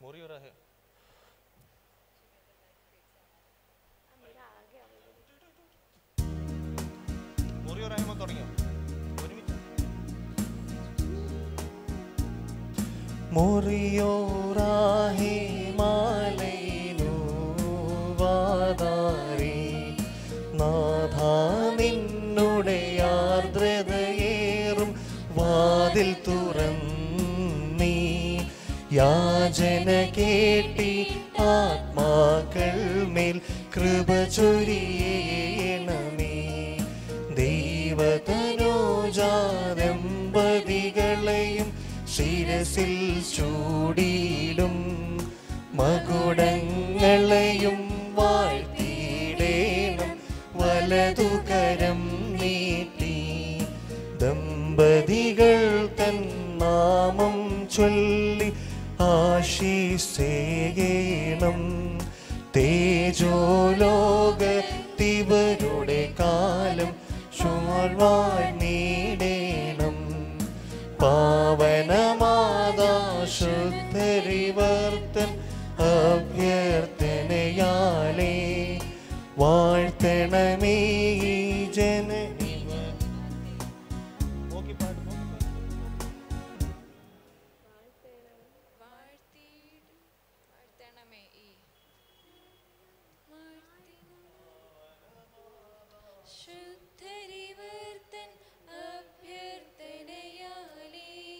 മുറിയുറാഹെ മുറിയുറാഹിമ തുടങ്ങിയോ ഒരുമിച്ച് മുറിയോറാഹി മാലയിലു വാദാരി നാഥ നിന്നുടെ ആർദ്രതയേറും വാതിൽ തുറന്നീ യാചന കേട്ടി ആത്മാക്കൾ മേൽ കൃപ ചൊരിയണമേ ദൈവതനോജാദമ്പതികളെയും ശിരസിൽ ചൂടിയിടും മകുടങ്ങളെയും വാഴ്ത്തിയിടേണം വലതുകരം നീട്ടി ദമ്പതികൾ തൻ നാമം ചൊല്ലി ആശീസേകേണം തേജോലോകത്തിവരുടെ കാലം ചുമഴ്വാഴ്ന്നീടേണം പാവനമാതാ ശുദ്ധരിവർത്തൻ അഭ്യർത്ഥനയാലേ വാഴ്ത്തണമേ ഈ ജനനിവ നോക്കി പാട്ട് നോക്കി പാട്ട്. വാഴ്ത്തിയിട് വാഴ്ത്തണമേ ഈ ശുദ്ധരിവർത്തൻ അഭ്യർത്ഥനയാലേ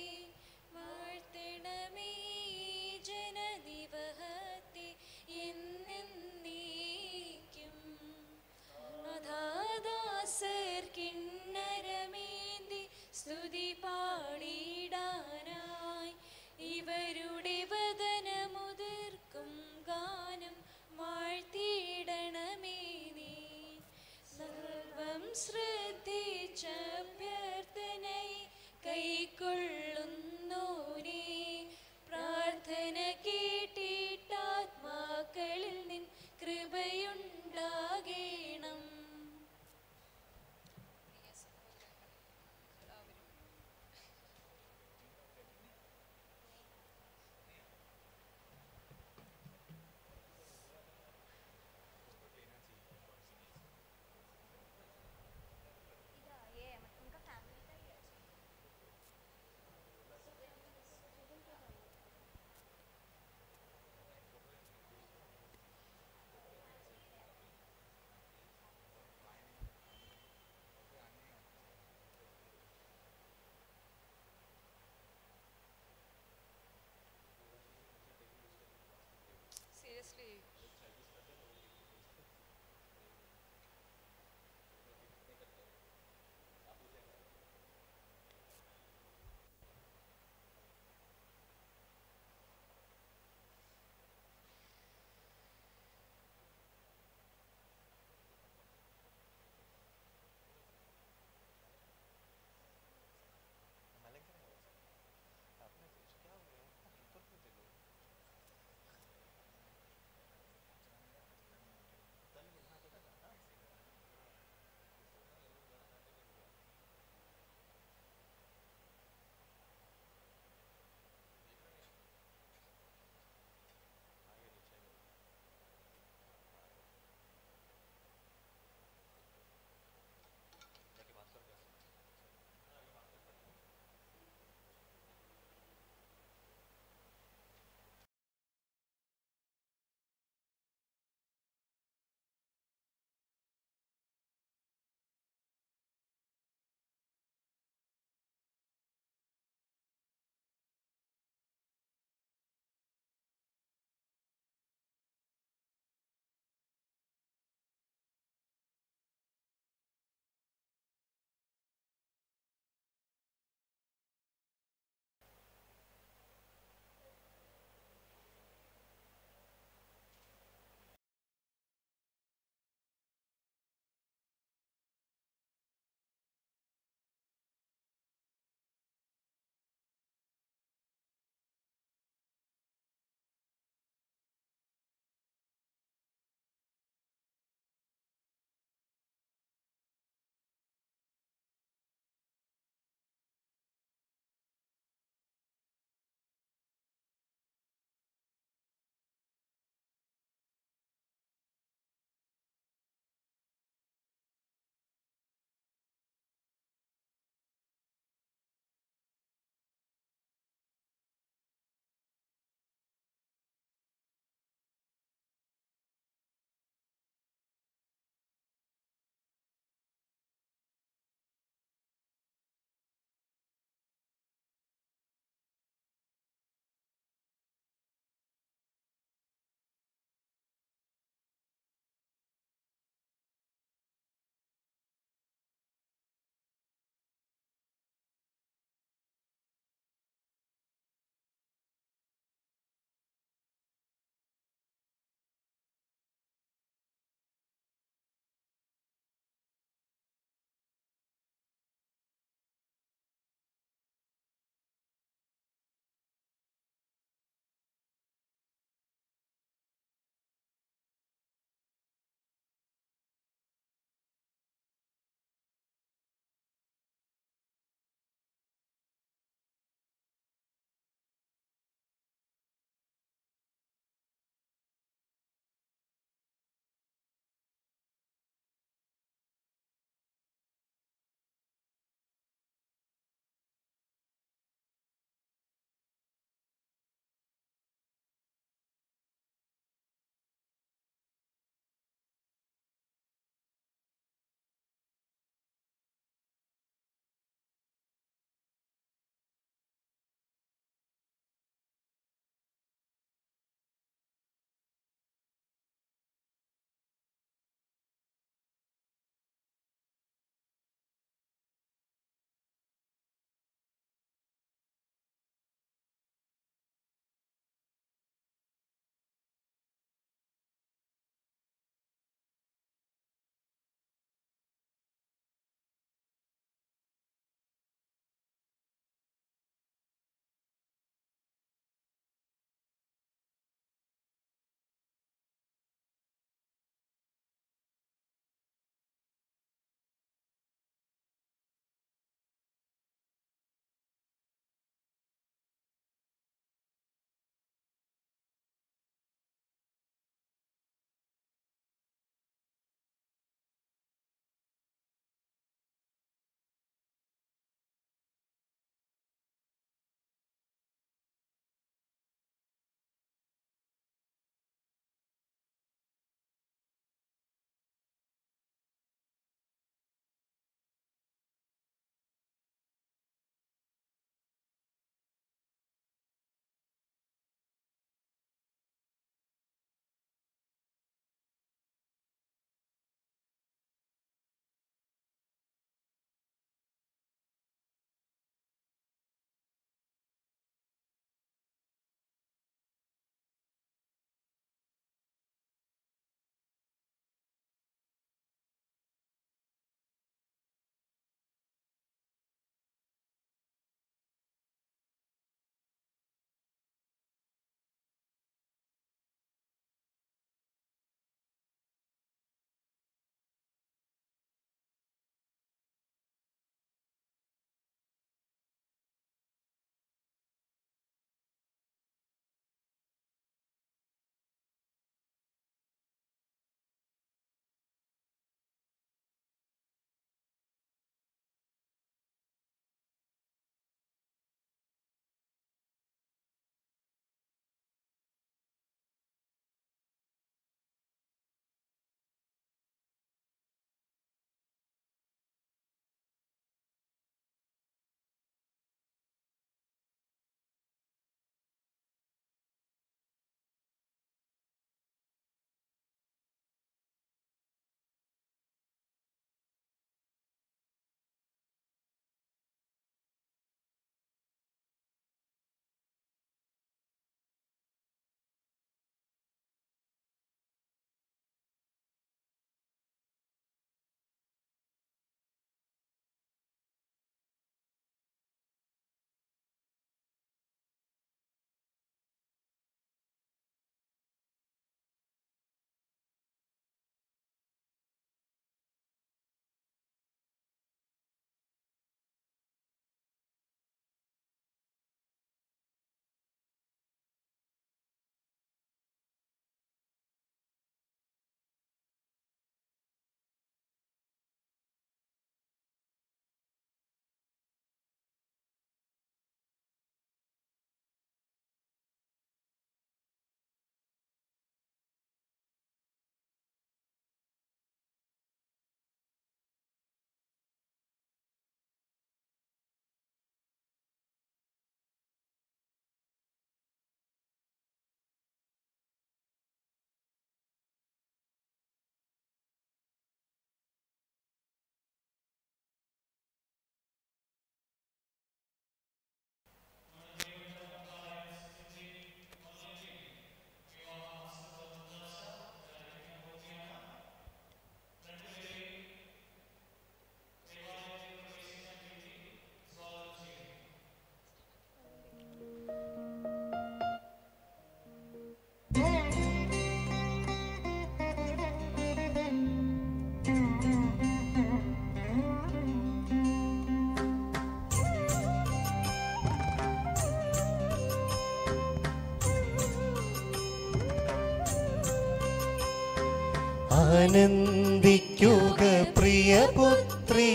ആനന്ദിക്കുക പ്രിയപുത്രി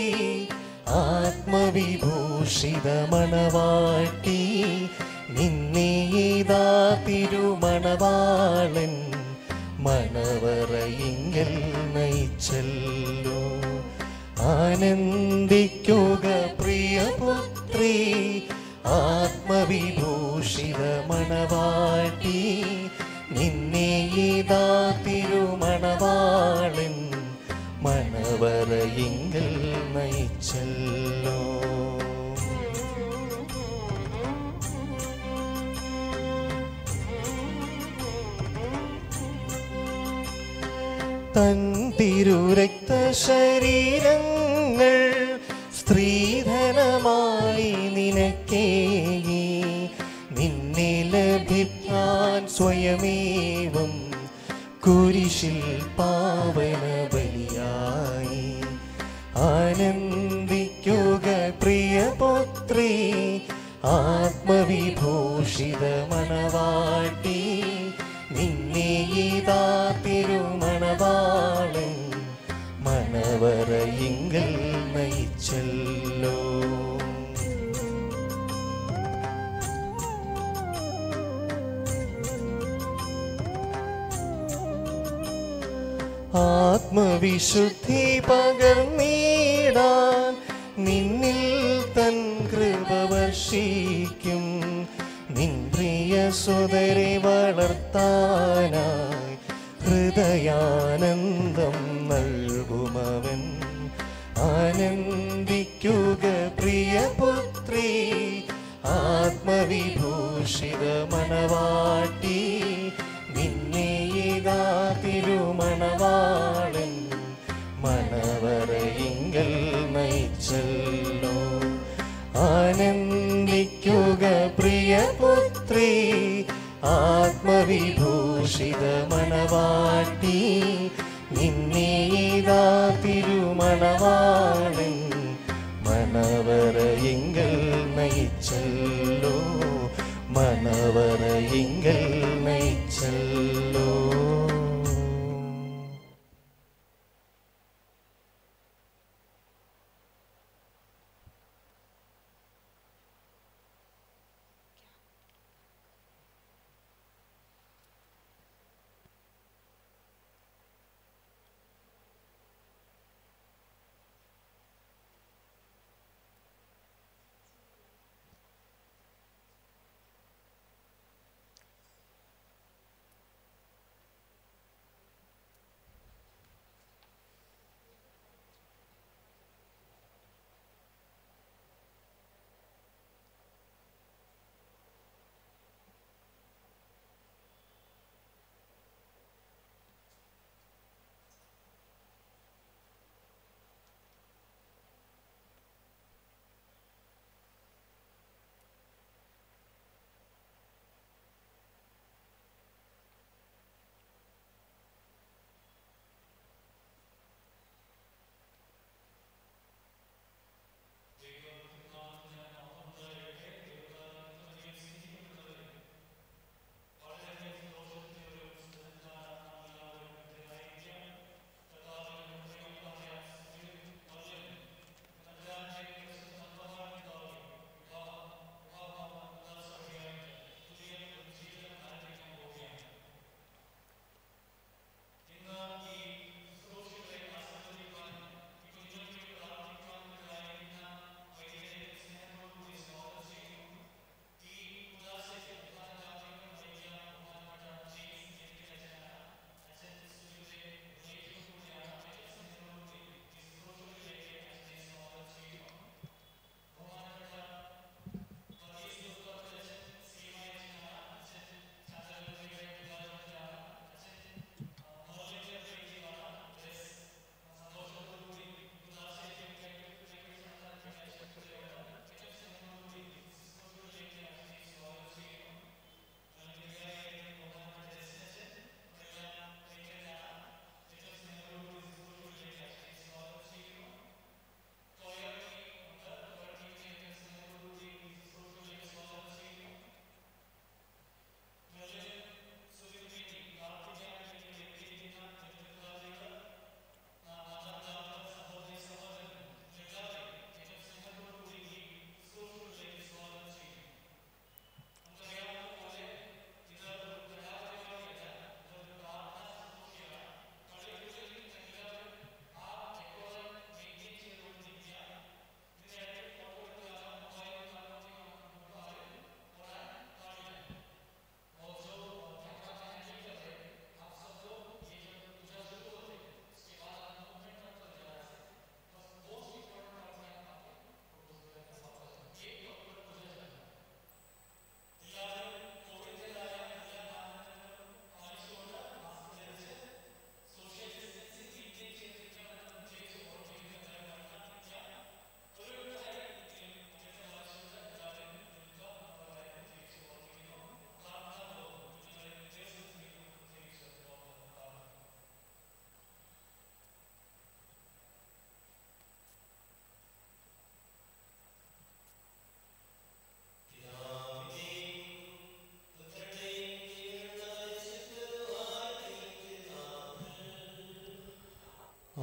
ആത്മവിഭൂഷിത മണവാട്ടി നിന്നീതാ തിരുമണവാളൻ മണവറയിങ്കൽ നയിച്ചല്ലോ ആനന്ദിക്കുക പ്രിയപുത്രി ആത്മവിഭൂഷിത മണവാട്ടി നിന്നീതാ തിരുമണവാളൻ മണവറയിങ്കൽ നയിച്ചല്ലോ തൻ തിരുരക്ത ശരീരങ്ങൾ സ്ത്രീധനമായി നിനക്കേകി നിന്നെ ലഭിക്കാൻ സ്വയമേവം കുരിശിൽ പാവന ബലിയായി ആനന്ദിക്കുക പ്രിയപുത്രി ആത്മവിഭൂഷിത മണവാട്ടി നിന്നെ ഇതാ തിരുമണവാളൻ മണവറയിങ്കൽ നയിച്ചല്ലോ ആത്മവിശുദ്ധി പകർന്നീടാൻ നിന്നിൽ തൻ കൃപ വർഷിക്കും നിൻ പ്രിയ സുതരെ വളർത്താനായി ഹൃദയാനന്ദം നൽകുമവൻ ആനന്ദിക്കുക പ്രിയപുത്രി ആത്മവിഭൂഷിത മണവാട്ടി നിന്നെ ഇതാ തിരുമണവാളൻ മണവറയിങ്കൽ നയിച്ചല്ലോ ആനന്ദിക്കുക പ്രിയപുത്രി ആത്മവിഭൂഷിത മണവാട്ടി നിന്നെ ഇതാ തിരുമണവാളൻ മണവറയിങ്കൽ നയിച്ചല്ലോ മണവറയിങ്കൽ നയിച്ചല്ലോ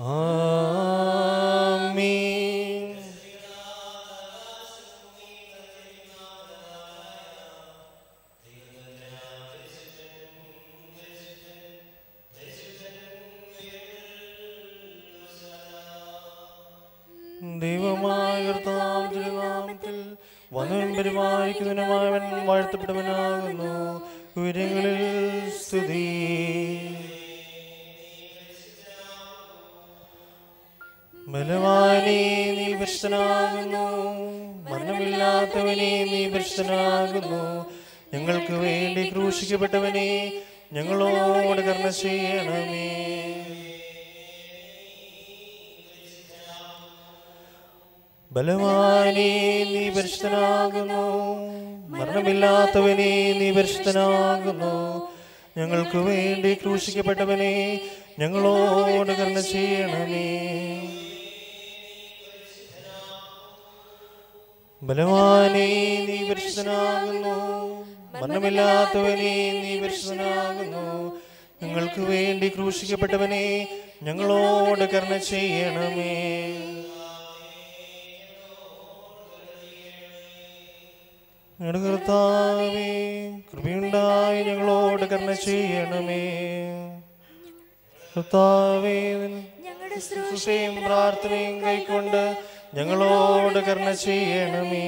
ആമീൻ ദൈവമായ കർത്താവിന്റെ നാമത്തിൽ വന്നവൻ പരിപാലിക്കുന്നവനുമായവൻ വാഴ്ത്തപ്പെട്ടവനാകുന്നു ഉയരങ്ങളിൽ സ്തുതി ബലവാനെ നീ ഭ്രഷ്ടനാകുന്നു മരണമില്ലാത്തവനെ നീ ഭ്രഷ്ടനാകുന്നു ഞങ്ങൾക്ക് വേണ്ടി ക്രൂശിക്കപ്പെട്ടവനെ ഞങ്ങളോട് കർണ ചെയ്യണമേ ബലവാനെ നീ പരിശുദ്ധനാകുന്നു മരണമില്ലാത്തവനെ നീ പരിശുദ്ധനാകുന്നു ഞങ്ങൾക്ക് വേണ്ടി ക്രൂശിക്കപ്പെട്ടവനെ ഞങ്ങളോട് കർണ ചെയ്യണമേ ബലവാനെ നീ പരിശുദ്ധനാകുന്നു മരണമില്ലാത്തവനെ നീ പരിശുദ്ധനാകുന്നു ഞങ്ങൾക്ക് വേണ്ടി ക്രൂശിക്കപ്പെട്ടവനെ ഞങ്ങളോട് കർണ ചെയ്യണമേ ഞങ്ങളുടെ കർത്താവേ കൃപയുണ്ടായി ഞങ്ങളോട് കർണ ചെയ്യണമേ കർത്താവേ ഞങ്ങളുടെ ശുശ്രൂഷയും പ്രാർത്ഥനയും കൈക്കൊണ്ട് ഞങ്ങളോട് കർണ ചെയ്യണമേ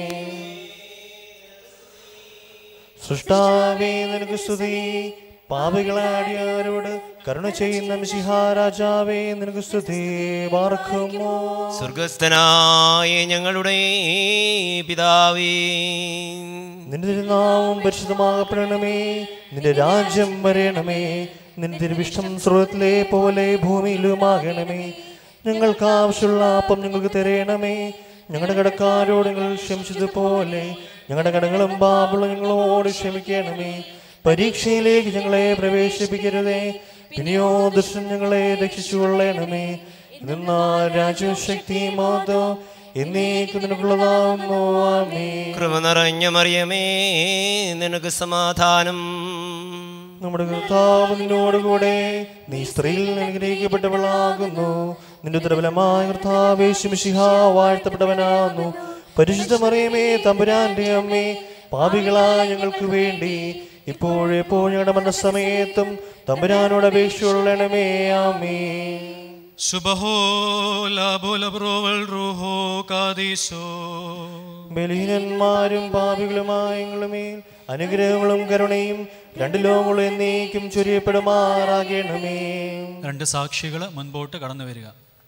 സൃഷ്ടാവേ നിനക്ക് സ്തുതി പാപികളാടിയാരോട് കരുണ ചെയ്യുന്ന മിശിഹാരാജാവേ നിനക്ക് സ്തുതി പാർക്കുമോ സ്വർഗസ്ഥനായ ഞങ്ങളുടെ പിതാവേ നിന്റെ തിരുനാമം പരിശുദ്ധമാകപ്പെടണമേ നിന്റെ രാജ്യം വരയണമേ നിന്റെ തിരുവിഷ്ടം സ്രോതത്തിലെ പോലെ ഭൂമിയിലുമാകണമേ ഞങ്ങൾക്ക് ആവശ്യമുള്ള അപ്പം ഞങ്ങൾക്ക് തരയണമേ ഞങ്ങളുടെ കടക്കാരോട് ഞങ്ങൾ ക്ഷമിച്ചതുപോലെ ഞങ്ങളുടെ കടങ്ങളും പാപങ്ങളും ഞങ്ങളോട് ക്ഷമിക്കണമേ പരീക്ഷയിലേക്ക് ഞങ്ങളെ പ്രവേശിപ്പിക്കരുതേ പിന്നെയോ ദുഷ്ടൻ ഞങ്ങളെ രക്ഷിച്ചുകൊള്ളണമേ എന്നാൽ രാജ്യവും ശക്തിയും മാതോ എന്നേക്കും നിനക്കുള്ളതാവുന്നു ആമേ കൃപ നിറഞ്ഞ മറിയമേ നിനക്ക് സമാധാനം നമ്മുടെ കർത്താവ് നിന്നോടുകൂടെ നീ സ്ത്രീയിൽ അനുഗ്രഹിക്കപ്പെട്ടവളാകുന്നു നിന്റെ ദുർബലമായ കർത്താവ് ശിമിഷിഹ വാഴ്ത്തപ്പെട്ടവനാകുന്നു പരിശുദ്ധ മറിയമേ തമ്പുരാന്റെ അമ്മേ പാപികളായ ഞങ്ങൾക്ക് വേണ്ടി ഇപ്പോഴെപ്പോ ഞങ്ങളുടെ മനസ്സമയത്തും തമ്പുരാനോട് അപേക്ഷയുള്ളണമേ ആമേ ശുഭഹോ ലാഭോലബ്രോവൽ റൂഹോ കാദീശോ ബലഹീനന്മാരും പാപികളുമായ ഞങ്ങളുമേൽ അനുഗ്രഹങ്ങളും കരുണയും രണ്ടു ലോകങ്ങളും എന്നേക്കും ചൊരിയപ്പെടുമാറാകണമേ രണ്ട് സാക്ഷികൾ മുൻപോട്ട് കടന്നു വരിക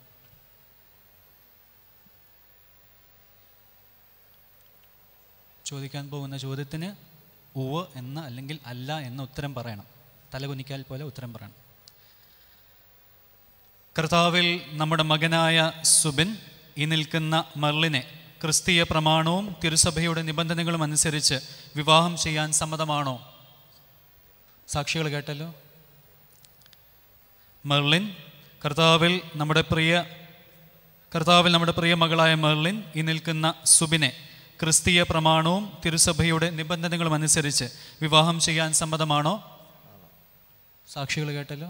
ചോദിക്കാൻ പോകുന്ന ചോദ്യത്തിന് ഉവ് എന്ന അല്ലെങ്കിൽ അല്ല എന്ന ഉത്തരം പറയണം തലകുനിക്കാൽ പോലെ ഉത്തരം പറയണം കർത്താവിൽ നമ്മുടെ മകനായ സുബിൻ ഈ നിൽക്കുന്ന മർലിനെ ക്രിസ്തീയ പ്രമാണവും തിരുസഭയുടെ നിബന്ധനകളും അനുസരിച്ച് വിവാഹം ചെയ്യാൻ സമ്മതമാണോ സാക്ഷികൾ കേട്ടല്ലോ മെർലിൻ കർത്താവിൽ നമ്മുടെ പ്രിയ കർത്താവിൽ നമ്മുടെ പ്രിയ മകളായ മെർലിൻ ഈ നിൽക്കുന്ന സുബിനെ ക്രിസ്തീയ പ്രമാണവും തിരുസഭയുടെ നിബന്ധനകളും അനുസരിച്ച് വിവാഹം ചെയ്യാൻ സമ്മതമാണോ സാക്ഷികൾ കേട്ടല്ലോ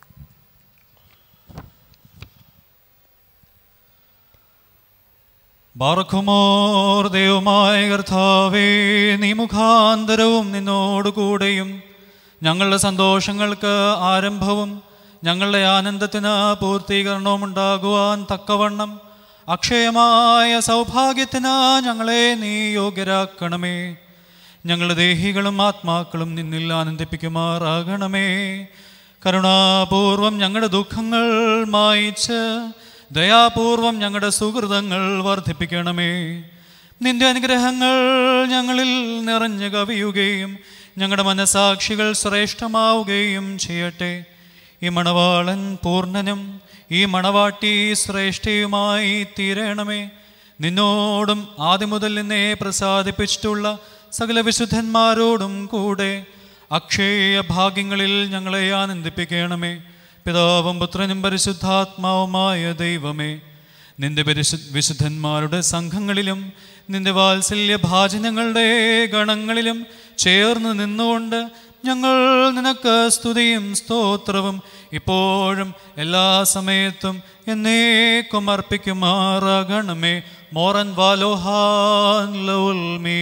ബാർഖുമോർ ദൈവമായ കർത്താവേ നീ മുഖാന്തരവും നിന്നോടുകൂടെയും ഞങ്ങളുടെ സന്തോഷങ്ങൾക്ക് ആരംഭവും ഞങ്ങളുടെ ആനന്ദത്തിന് പൂർത്തീകരണവും ഉണ്ടാകുവാൻ തക്കവണ്ണം അക്ഷയമായ സൗഭാഗ്യത്തിന് ഞങ്ങളെ നീ യോഗ്യരാക്കണമേ ഞങ്ങളുടെ ദേഹികളും ആത്മാക്കളും നിന്നിൽ ആനന്ദിപ്പിക്കുമാറാകണമേ കരുണാപൂർവം ഞങ്ങളുടെ ദുഃഖങ്ങൾ മായിച്ച് ദയാപൂർവം ഞങ്ങളുടെ സുഹൃതങ്ങൾ വർദ്ധിപ്പിക്കണമേ നിന്റെ അനുഗ്രഹങ്ങൾ ഞങ്ങളിൽ നിറഞ്ഞു കവിയുകയും ഞങ്ങളുടെ മനസാക്ഷികൾ ശ്രേഷ്ഠമാവുകയും ചെയ്യട്ടെ ഈ മണവാളൻ പൂർണ്ണനും ഈ മണവാട്ടി ശ്രേഷ്ഠയുമായി തീരണമേ നിന്നോടും ആദ്യം മുതൽ നിന്നെ പ്രസാദിപ്പിച്ചിട്ടുള്ള സകല വിശുദ്ധന്മാരോടും കൂടെ അക്ഷയ ഭാഗ്യങ്ങളിൽ ഞങ്ങളെ ആനന്ദിപ്പിക്കണമേ പിതാവും പുത്രനും പരിശുദ്ധാത്മാവുമായ ദൈവമേ നിന്റെ പരിശു വിശുദ്ധന്മാരുടെ സംഘങ്ങളിലും നിന്റെ വാത്സല്യ ഭാജനങ്ങളുടെ ഗണങ്ങളിലും ചേർന്ന് നിന്നുകൊണ്ട് ഞങ്ങൾ നിനക്ക് സ്തുതിയും സ്തോത്രവും ഇപ്പോഴും എല്ലാ സമയത്തും എന്നേക്കും അർപ്പിക്കുമാറാകണമേ മോറൻ വാലോഹാൻ ലൗൽമീ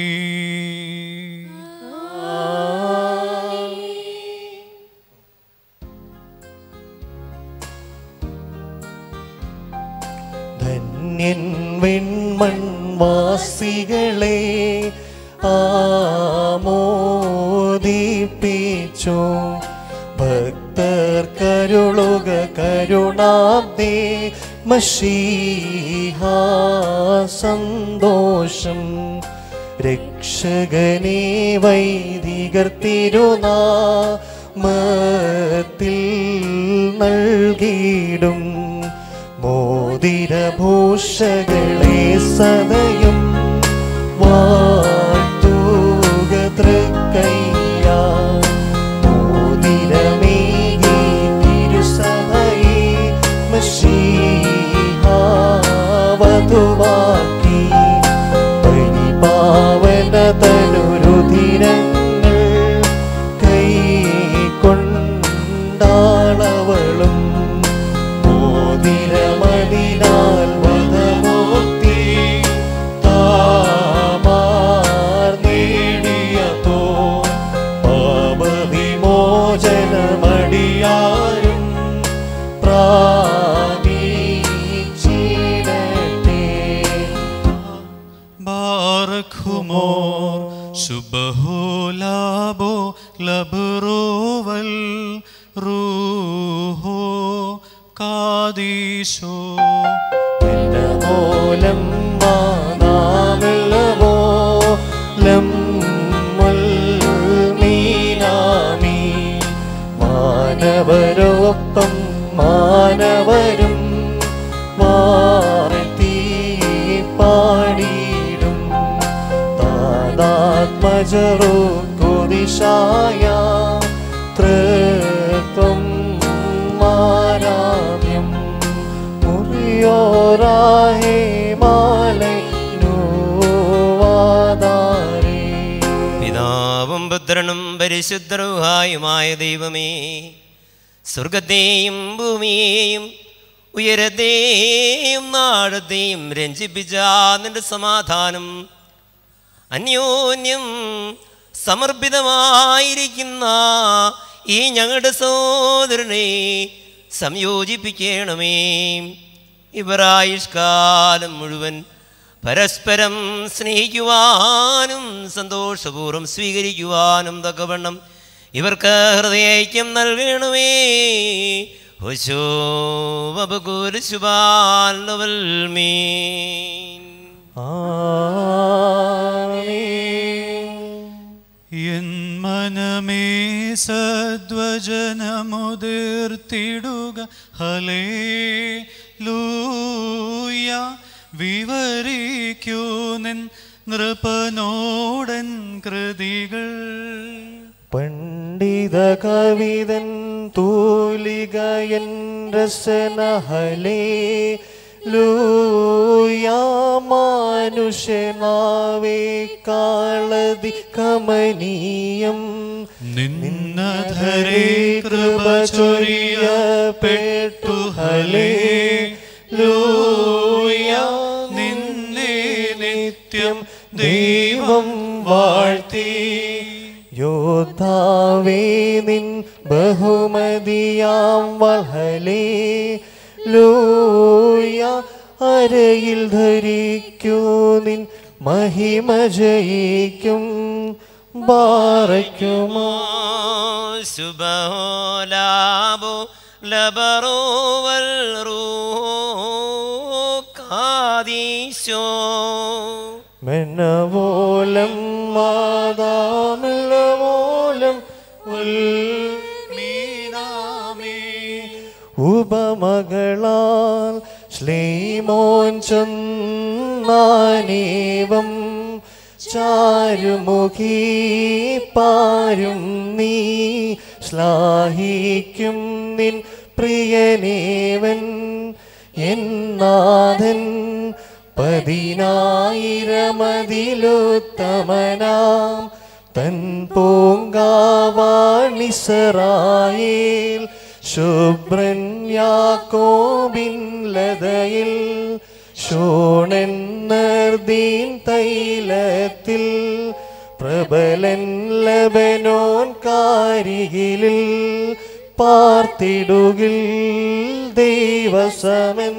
ധന്യൻ വെൺമൺവാസികളെ ആമോദിപ്പിച്ചു ഭക്തർ കരുളുക കരുണാബ്ദേ മഷീഹ സന്തോഷം രക്ഷകനെ വൈദികർ തിരുനാമത്തിൽ നൽകിയിടും മോതിരഭൂഷകളെ സദയം വാഴ്ത്തുക തൃക്കയ്യ മോതിരമേകി തിരുസഭയെ മഷീഹാവധുവാക്കി പരിപാവന തനുരുധിരങ്ങൾ കൈക്കൊണ്ടാളവളും മോതിരമതിനാൽ വധമൂർത്തി താമാർ നേടിയതോ പാപവിമോചനമടിയാരും പ്രാപിച്ചിടട്ടെ ബാറഖുമോർ ശുഭഹോലാബോ ലബ്രോവൽ റൂഹോ കാദീശോ മൂലം മാനാമില്ലമോലം മീനാമി മാനവരോപ്പം മാനവരും വാഴ്ത്തി പാടിയിടും താതാത്മജറോ കൊതിശായ തൃത്വം മാരാമ്യം മുറിയോറാഹേ മാലൈ നോവാദാരേ പിതാവും പുത്രനും പരിശുദ്ധരുഹായുമായ ദൈവമേ സ്വർഗത്തെയും ഭൂമിയെയും ഉയരത്തെയും നാടത്തെയും രഞ്ജിപ്പിച്ച നിന്റെ സമാധാനം അന്യോന്യം സമർപ്പിതമായിരിക്കുന്ന ഈ ഞങ്ങളുടെ സഹോദരനെ സംയോജിപ്പിക്കണമേ ഇവർ ആയുഷ്കാലം മുഴുവൻ പരസ്പരം സ്നേഹിക്കുവാനും സന്തോഷപൂർവ്വം സ്വീകരിക്കുവാനും തക്കവണ്ണം ഇവർക്ക് ഹൃദയൈക്യം നൽകണമേ ഹുശോ വബകുരുശുബാൽമീൻ ആമീൻ എൻ മനമേ സദ്വചനമുതിർത്തിടുക ഹലേ ലൂയ വിവരിക്കൂ നിൻ നൃപനോടൻ കൃതികൾ പണ്ഡിത കവിതൻ തൂലികയൻ രസനഹലേ ലൂയാമാനുഷ്യനാവേ കാളതി കമനീയം നിന്നധരേ കൃപ ചൊരിയപ്പെട്ടു ഹലേ ലൂയ നിന്നെ നിത്യം ദൈവം വാഴ്ത്തി യോദ്ധാവേ നിൻ ബഹുമതിയാം വഹലേ ലൂയ അരയിൽ ധരിക്കൂ നിൻ മഹിമ ജയിക്കും ബാറയ്ക്കുമോ ശുഭോലാബോ ലബറോവൽ റൂക്കാദീശോ മെന്നവോലം മാതാമില്ലവോലം മീനാമേ ഉപമകളാൽ ശ്ലീമോൻ ചൊന്നാനേവം ചാരുമുഖി പാരും നീ ശ്ലാഹിക്കും നിൻ പ്രിയനേവൻ എന്നാഥൻ പതിനായിരമതിലുത്തമനാം തൻ പൂങ്കാവാണിസറായേൽ ശുഭ്രൻ യാക്കോബിൻ ലതയിൽ ശോണൻ നർദീൻ തൈലത്തിൽ പ്രബലൻ ലബനോൻ കാരികിലിൽ പാർത്തിടുകിൽ ദൈവസമൻ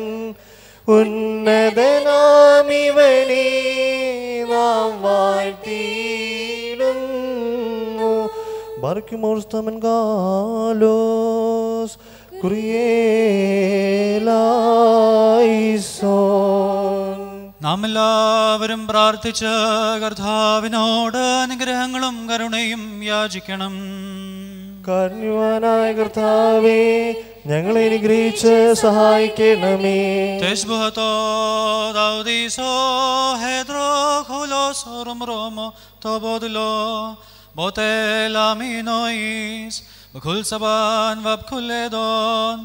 ഉന്നതനാമിവനെ നാം വാഴ്ത്തിയിടുന്നു ബാർക്കുമോർസ്തമൻ കാലോസ് കുറിയേലായിസോൻ നാം എല്ലാവരും പ്രാർത്ഥിച്ച് കർത്താവിനോട് അനുഗ്രഹങ്ങളും കരുണയും യാചിക്കണം കാരുണ്യവാനായ കർത്താവേ ഞങ്ങളെ അനുഗ്രഹിച്ച് സഹായിക്കണമേ Tesbuhato daudiso hedro khulos romo tobodulo botelaminois bakul saban vab kuledon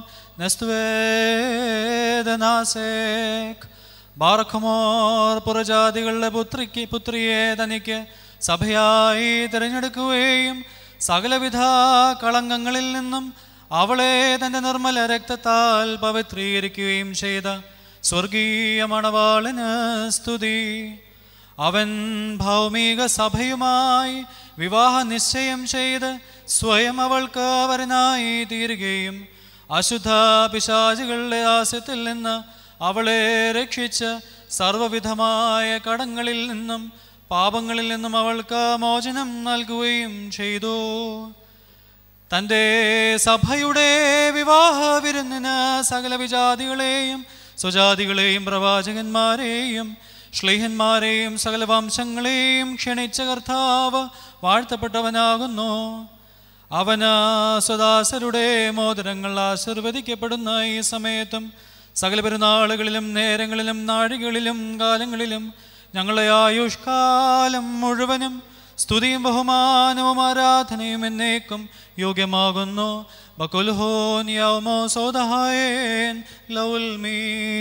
നസ്തുവേദനാസേക് ബാറഖമോർ പുറജാതികളുടെ പുത്രിക്ക് പുത്രിയെ തനിക്ക് സഭയായി തിരഞ്ഞെടുക്കുകയും സകലവിധ കളങ്കങ്ങളിൽ നിന്നും അവളെ തന്റെ നിർമ്മല രക്തത്താൽ പവിത്രീകരിക്കുകയും ചെയ്ത സ്വർഗീയ മണവാളന് സ്തുതി അവൻ ഭൗമിക സഭയുമായി വിവാഹ നിശ്ചയം ചെയ്ത് സ്വയം അവൾക്ക് വരനായി തീരുകയും അശുദ്ധ പിശാചുകളുടെ ആസ്യത്തിൽ നിന്ന് അവളെ രക്ഷിച്ച് സർവവിധമായ കടങ്ങളിൽ നിന്നും പാപങ്ങളിൽ നിന്നും അവൾക്ക് മോചനം നൽകുകയും ചെയ്തു തൻ്റെ സഭയുടെ വിവാഹ വിരുന്നിന് സകല വിജാതികളെയും സ്വജാതികളെയും പ്രവാചകന്മാരെയും ശ്ലീഹന്മാരെയും സകല വംശങ്ങളെയും ക്ഷണിച്ച കർത്താവ് വാഴ്ത്തപ്പെട്ടവനാകുന്നു അവന് സ്വദാസരുടെ മോതിരങ്ങൾ ആശീർവദിക്കപ്പെടുന്ന ഈ സമയത്തും സകല പെരുന്നാളുകളിലും നേരങ്ങളിലും നാഴികളിലും കാലങ്ങളിലും ഞങ്ങളെ ആയുഷ്കാലം മുഴുവനും സ്തുതിയും ബഹുമാനവും ആരാധനയും എന്നേക്കും യോഗ്യമാകുന്നു ബകുൽഹോൻ യൗമോ സോദഹായേൻ ലൗൽമീ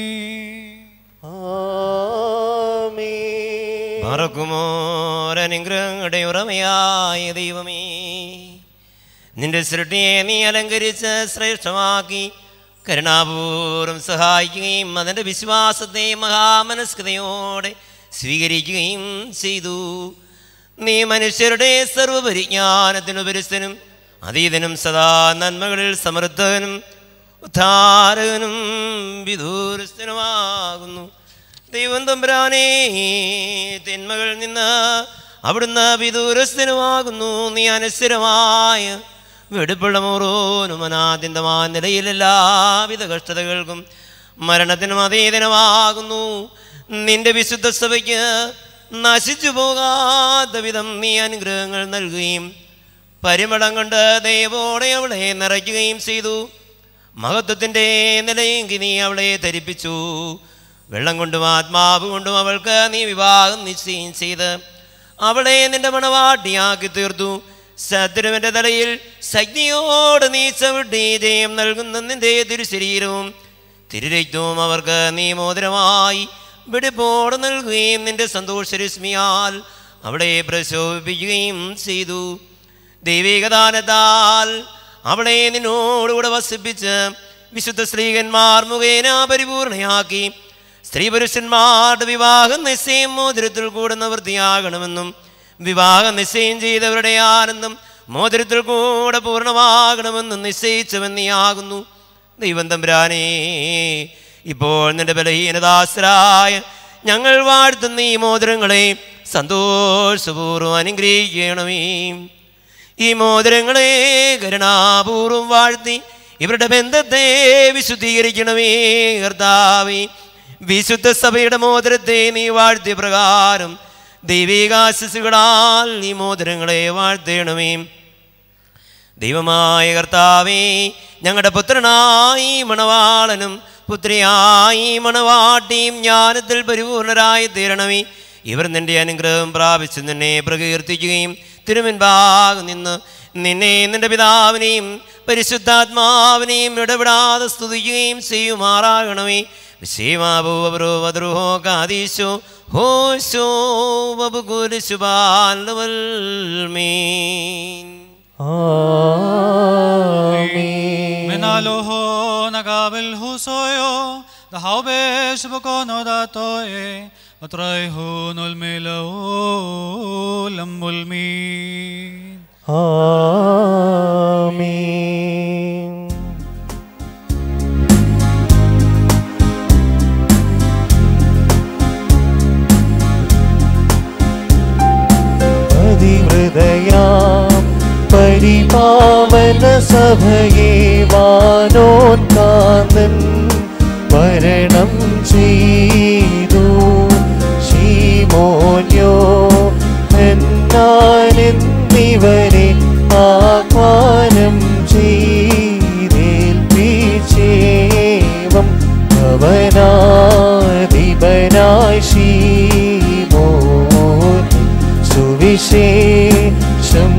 ആമേൻ മറക്കുമോരനുഗ്രഹങ്ങളുടെ ഉറമയായ ദൈവമേ നിന്റെ സൃഷ്ടിയെ നീ അലങ്കരിച്ച് ശ്രേഷ്ഠമാക്കി കരുണാപൂർവ്വം സഹായിക്കുകയും അതിൻ്റെ വിശ്വാസത്തെ മഹാമനസ്കതയോടെ സ്വീകരിക്കുകയും ചെയ്തു നീ മനുഷ്യരുടെ സർവപരിജ്ഞാനത്തിനുപരിസ്ഥനും അതീതനും സദാ നന്മകളിൽ സമൃദ്ധനും ഉദ്ധാരകനും വിദൂരസ്ഥനുമാകുന്നു ദൈവം തമ്പുരാനേ തിന്മകളിൽ നിന്ന് അവിടുന്ന് വിദൂരസ്ഥനുമാകുന്നു നീ അനശ്വരമായ വെടുപ്പുള്ള മോറോനും അനാദ്യന്തമായ നിലയിൽ എല്ലാവിധ കഷ്ടതകൾക്കും മരണത്തിനും അതീതനമാകുന്നു നിന്റെ വിശുദ്ധ സഭയ്ക്ക് നശിച്ചു പോകാത്ത വിധം നീ അനുഗ്രഹങ്ങൾ നൽകുകയും പരിമളം കൊണ്ട് ദൈവോടെ അവളെ നിറയ്ക്കുകയും ചെയ്തു മഹത്വത്തിൻ്റെ നിലയെങ്കി നീ അവളെ ധരിപ്പിച്ചു വെള്ളം കൊണ്ടും ആത്മാവ് കൊണ്ടും അവൾക്ക് നീ വിവാഹം നിശ്ചയം ചെയ്ത് അവളെ നിന്റെ മണവാട്ടിയാക്കി തീർത്തു ശത്രുവിൻ്റെ തലയിൽ ശക്തിയോട് നീ ചവിട്ടി ജയം നൽകുന്ന നിന്റെ തിരുശരീരവും തിരുരക്തവും അവർക്ക് നീ മോതിരമായി വെടിപ്പോട് നൽകുകയും നിന്റെ സന്തോഷരശ്മിയാൽ അവളെ പ്രശോഭിപ്പിക്കുകയും ചെയ്തു ദൈവികദാനത്താൽ അവളെ നിന്നോടുകൂടെ വസിപ്പിച്ച് വിശുദ്ധ സ്ത്രീകന്മാർ മുഖേന പരിപൂർണയാക്കി സ്ത്രീ പുരുഷന്മാരുടെ വിവാഹം നിശ്ചയം മോതിരത്തിൽ കൂടെ നിവൃത്തിയാകണമെന്നും വിവാഹം നിശ്ചയം ചെയ്തവരുടെ ആനന്ദം മോതിരത്തിൽ കൂടെ പൂർണ്ണമാകണമെന്നും നിശ്ചയിച്ചവെന്നിയാകുന്നു ദൈവം തമ്പുരാനേ ഇപ്പോൾ നിന്റെ ബലഹീനദാസരായ ഞങ്ങൾ വാഴ്ത്തുന്ന ഈ മോതിരങ്ങളെ സന്തോഷപൂർവ്വം അനുഗ്രഹിക്കണമേ ഈ മോതിരങ്ങളെ കരുണാപൂർവം വാഴ്ത്തി ഇവരുടെ ബന്ധത്തെ വിശുദ്ധീകരിക്കണമേ കർത്താവേ വിശുദ്ധ സഭയുടെ മോതിരത്തെ നീ വാഴ്ത്തിയ പ്രകാരം ദൈവികാശിസുകളാൽ നീ മോതിരങ്ങളെ വാഴ്ത്തണമേ ദൈവമായ കർത്താവേ ഞങ്ങളുടെ പുത്രനായി മണവാളനും പുത്രിയായി മണവാട്ടിയും ജ്ഞാനത്തിൽ പരിപൂർണരായി തീരണമേ ഇവർ നിന്റെ അനുഗ്രഹം പ്രാപിച്ച് നിന്നെ പ്രകീർത്തിക്കുകയും തിരുമുൻപാകെ നിന്ന് നിന്നെ നിന്റെ പിതാവിനെയും പരിശുദ്ധാത്മാവിനെയും ഇടപെടാതെ സ്തുതിക്കുകയും ചെയ്യുമാറാകണമേ ശീമാബൂവറോ വദ്രുഹോ കാദീശോ ഹോശോ വബുകുരിശുബാൽവൽമീൻ ആമീൻ Menaloho nagabel husoyo, dahaw besh bukono datoe, matray hunol milaw lambulmin. ആമീൻ അതിഹൃദയാം പരിപാവന സഭയെ വാനോത്കാന്തൻ മരണം ചെയ്തു ശീമോന്യോ എന്നാനെന്നിവരെ ആഹ്വാനം ചെയ്തേൽപ്പിച്ചേവം ഭവനാധിപനായി ശീമോൻ സുവിശേഷം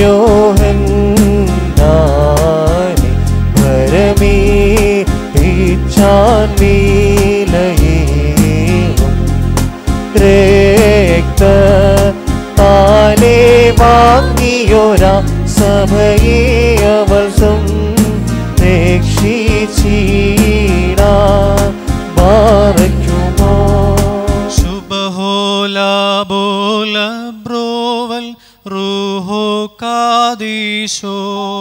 യോഹന്നാനെ പരമേ ഇച്ഛാൻ നീലയേവം രക്ത താലേ വാങ്ങിയൊര സഭയെ അവൾ രക്ഷിച്ചീടാ മാറയ്ക്കുമോ Subhola bola broval ruho kadisho.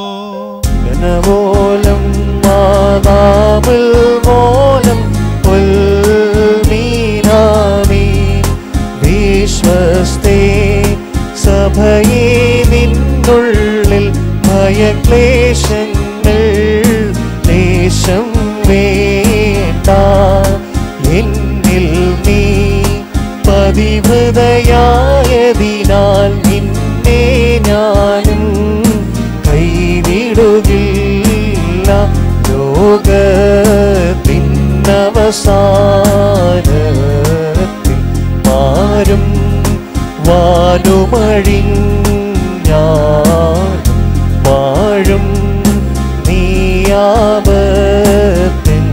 ജനമൂലം മാതാമിൽ മൂലം പുൽമീനാമീ വിശ്വസ്തേ സഭയെ നിന്നുള്ളിൽ ഭയക്ലേശങ്ങൾ ദേശം വേണ്ട എന്നിൽ നീ പതിവൃതയായതിനാൽ നിന്നെ ഞാനും കൈവിടുകില്ല ലോകത്തിനവസാനത്തിൽ മാറും വാലുമഴിഞ്ഞാൻ വാഴും നീയാപത്തിൻ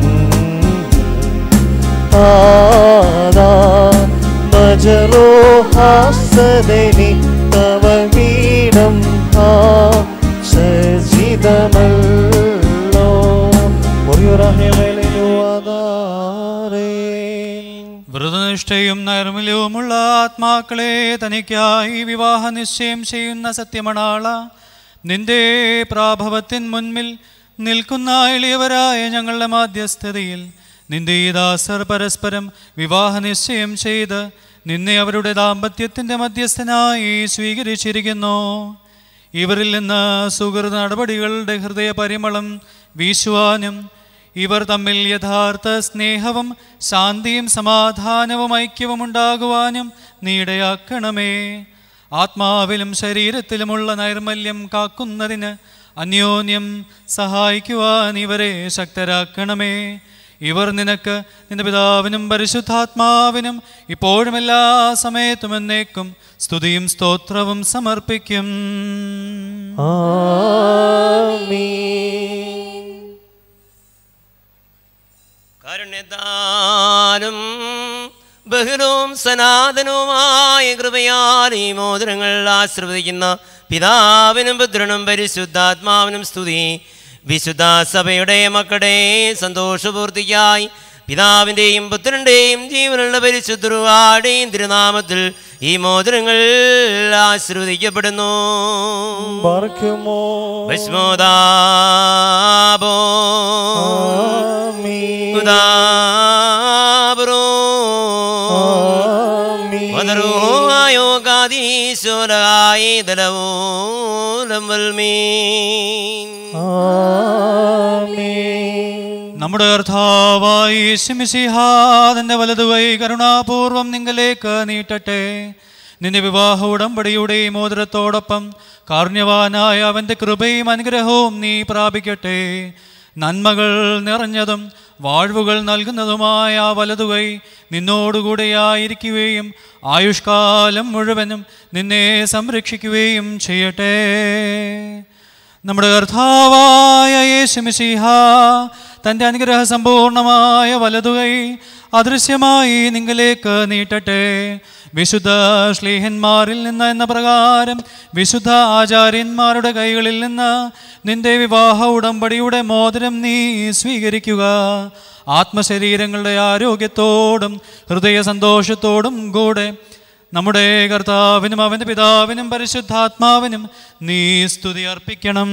ആദാ മജറോ ഹാസദനി തവ വീടം ഹാ സജിതമല്ലോ മുറിയുറഹമലയോ ആധാരേ വ്രതനിഷ്ഠയും നൈർമല്യവുമുള്ള ആത്മാക്കളെ തനിക്കായി വിവാഹ നിശ്ചയം ചെയ്യുന്ന സത്യമണാള നിന്റെ പ്രാഭവത്തിൻ മുൻപിൽ നിൽക്കുന്ന എളിയവരായ ഞങ്ങളുടെ മാധ്യസ്ഥതയിൽ നിന്റെ ഈ ദാസർ പരസ്പരം വിവാഹ നിശ്ചയം ചെയ്ത് നിന്നെ അവരുടെ ദാമ്പത്യത്തിൻ്റെ മധ്യസ്ഥനായി സ്വീകരിച്ചിരിക്കുന്നു ഇവരിൽ നിന്ന് സുഹൃത നടപടികളുടെ ഹൃദയ പരിമളം വീശുവാനും ഇവർ തമ്മിൽ യഥാർത്ഥ സ്നേഹവും ശാന്തിയും സമാധാനവും ഐക്യവും ഉണ്ടാകുവാനും നീടയാക്കണമേ ആത്മാവിലും ശരീരത്തിലുമുള്ള നൈർമല്യം കാക്കുന്നതിന് അന്യോന്യം സഹായിക്കുവാൻ ഇവരെ ശക്തരാക്കണമേ ഇവർ നിനക്ക് നിന്റെ പിതാവിനും പരിശുദ്ധാത്മാവിനും ഇപ്പോഴും എല്ലാ സമയത്തും എന്നേക്കും സ്തുതിയും സ്തോത്രവും സമർപ്പിക്കും ആമീൻ കാരുണ്യത്താലും ബഹുലവും സനാതനവുമായ കൃപയാൽ ഈ മോതിരങ്ങൾ ആശ്രവദിക്കുന്ന പിതാവിനും പുത്രനും പരിശുദ്ധാത്മാവിനും സ്തുതി വിശുദ്ധ സഭയുടെ മക്കളുടെ സന്തോഷപൂർത്തിക്കായി പിതാവിൻ്റെയും പുത്രൻ്റെയും ജീവനുള്ള പരിശുദ്ധരുവാടെയും തിരുനാമത്തിൽ ഈ മോതിരങ്ങൾ ആശ്രവദിക്കപ്പെടുന്നു ബാർക്കുമോ ഭസ്മോദാബോ ആമീൻ ഉദാബറോ ആമീൻ വദറുവായോ കാദീശ്വരായി ദലവോലം വൽമീൻ ആമീൻ നമ്മുടെ കർത്താവായി ശിമിശിഹാദന്റെ വലതുകൈ കരുണാപൂർവം നിങ്ങളിലേക്ക് നീട്ടട്ടെ നിന്റെ വിവാഹ ഉടമ്പടിയുടെ മോതിരത്തോടൊപ്പം കാരുണ്യവാനായ അവൻ്റെ കൃപയും അനുഗ്രഹവും നീ പ്രാപിക്കട്ടെ നന്മകൾ നിറഞ്ഞതും വാഴ്വുകൾ നൽകുന്നതുമായ ആ വലതുകൈ നിന്നോടുകൂടെയായിരിക്കുകയും ആയുഷ്കാലം മുഴുവനും നിന്നെ സംരക്ഷിക്കുകയും ചെയ്യട്ടെ നമ്മുടെ കർത്താവായ യേശുമിഷിഹ തൻ്റെ അനുഗ്രഹ സമ്പൂർണമായ വലതുകൈ അദൃശ്യമായി നിങ്ങളിലേക്ക് നീട്ടട്ടെ വിശുദ്ധ ശ്ലീഹന്മാരിൽ നിന്ന് എന്ന പ്രകാരം വിശുദ്ധ ആചാര്യന്മാരുടെ കൈകളിൽ നിന്ന് നിന്റെ വിവാഹ ഉടമ്പടിയുടെ മോതിരം നീ സ്വീകരിക്കുക ആത്മശരീരങ്ങളുടെ ആരോഗ്യത്തോടും ഹൃദയ സന്തോഷത്തോടും കൂടെ നമ്മുടെ കർത്താവിനും അവൻ്റെ പിതാവിനും പരിശുദ്ധാത്മാവിനും നീ സ്തുതി അർപ്പിക്കണം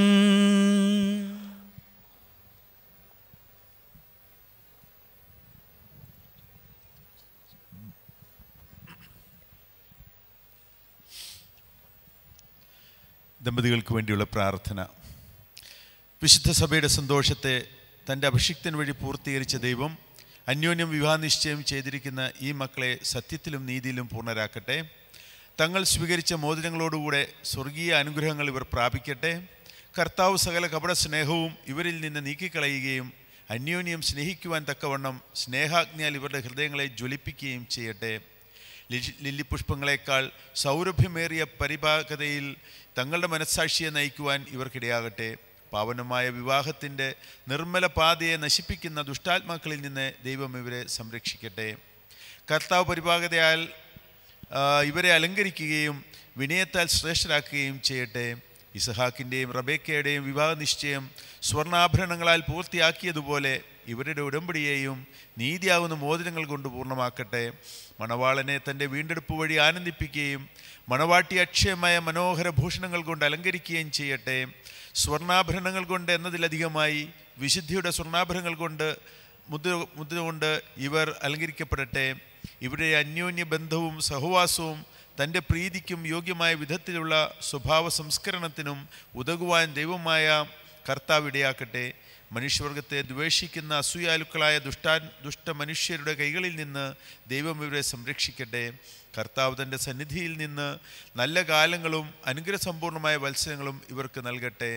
ദമ്പതികൾക്ക് വേണ്ടിയുള്ള പ്രാർത്ഥന വിശുദ്ധ സഭയുടെ സന്തോഷത്തെ തൻ്റെ അഭിഷിക്തൻ വഴി പൂർത്തീകരിച്ച ദൈവം അന്യോന്യം വിവാഹ നിശ്ചയം ചെയ്തിരിക്കുന്ന ഈ മക്കളെ സത്യത്തിലും നീതിയിലും പൂർണ്ണരാക്കട്ടെ തങ്ങൾ സ്വീകരിച്ച മോതിരങ്ങളോടുകൂടെ സ്വർഗീയ അനുഗ്രഹങ്ങൾ ഇവർ പ്രാപിക്കട്ടെ കർത്താവ് സകല കപട സ്നേഹവും ഇവരിൽ നിന്ന് നീക്കിക്കളയുകയും അന്യോന്യം സ്നേഹിക്കുവാൻ തക്കവണ്ണം സ്നേഹാഗ്നിയാൽ ഇവരുടെ ഹൃദയങ്ങളെ ജ്വലിപ്പിക്കുകയും ചെയ്യട്ടെ ലില്ലി- ലില്ലിപുഷ്പങ്ങളെക്കാൾ സൗരഭ്യമേറിയ പരിപാകതയിൽ തങ്ങളുടെ മനസ്സാക്ഷിയെ നയിക്കുവാൻ ഇവർക്കിടയാകട്ടെ പാവനമായ വിവാഹത്തിൻ്റെ നിർമ്മല പാതയെ നശിപ്പിക്കുന്ന ദുഷ്ടാത്മാക്കളിൽ നിന്ന് ദൈവം ഇവരെ സംരക്ഷിക്കട്ടെ കർത്താവ് പരിപാകതയാൽ ആ, ഇവരെ അലങ്കരിക്കുകയും വിനയത്താൽ ശ്രേഷ്ഠരാക്കുകയും ചെയ്യട്ടെ ഇസഹാക്കിൻ്റെയും റബേക്കയുടെയും വിവാഹ നിശ്ചയം സ്വർണ്ണാഭരണങ്ങളാൽ പൂർത്തിയാക്കിയതുപോലെ ഇവരുടെ ഉടമ്പടിയെയും നീതിയാകുന്ന മോതിരങ്ങൾ കൊണ്ട് പൂർണ്ണമാക്കട്ടെ മണവാളനെ തൻ്റെ വീണ്ടെടുപ്പ് വഴി ആനന്ദിപ്പിക്കുകയും മണവാട്ടി അക്ഷയമായ മനോഹര ഭൂഷണങ്ങൾ കൊണ്ട് അലങ്കരിക്കുകയും ചെയ്യട്ടെ സ്വർണ്ണാഭരണങ്ങൾ കൊണ്ട് എന്നതിലധികമായി വിശുദ്ധിയുടെ സ്വർണ്ണാഭരണങ്ങൾ കൊണ്ട് മുദ്ര മുദ്ര കൊണ്ട് ഇവർ അലങ്കരിക്കപ്പെടട്ടെ ഇവരുടെ അന്യോന്യ ബന്ധവും സഹവാസവും തൻ്റെ പ്രീതിക്കും യോഗ്യമായ വിധത്തിലുള്ള സ്വഭാവ സംസ്കരണത്തിനും ഉതകുവാൻ ദൈവമായ കർത്താവ് ഇടയാക്കട്ടെ മനുഷ്യവർഗത്തെ ദ്വേഷിക്കുന്ന അസൂയാലുക്കളായ ദുഷ്ടാ ദുഷ്ട മനുഷ്യരുടെ കൈകളിൽ നിന്ന് ദൈവം ഇവരെ സംരക്ഷിക്കട്ടെ കർത്താവ് തൻ്റെ സന്നിധിയിൽ നിന്ന് നല്ല കാലങ്ങളും അനുഗ്രഹസമ്പൂർണമായ വത്സരങ്ങളും ഇവർക്ക് നൽകട്ടെ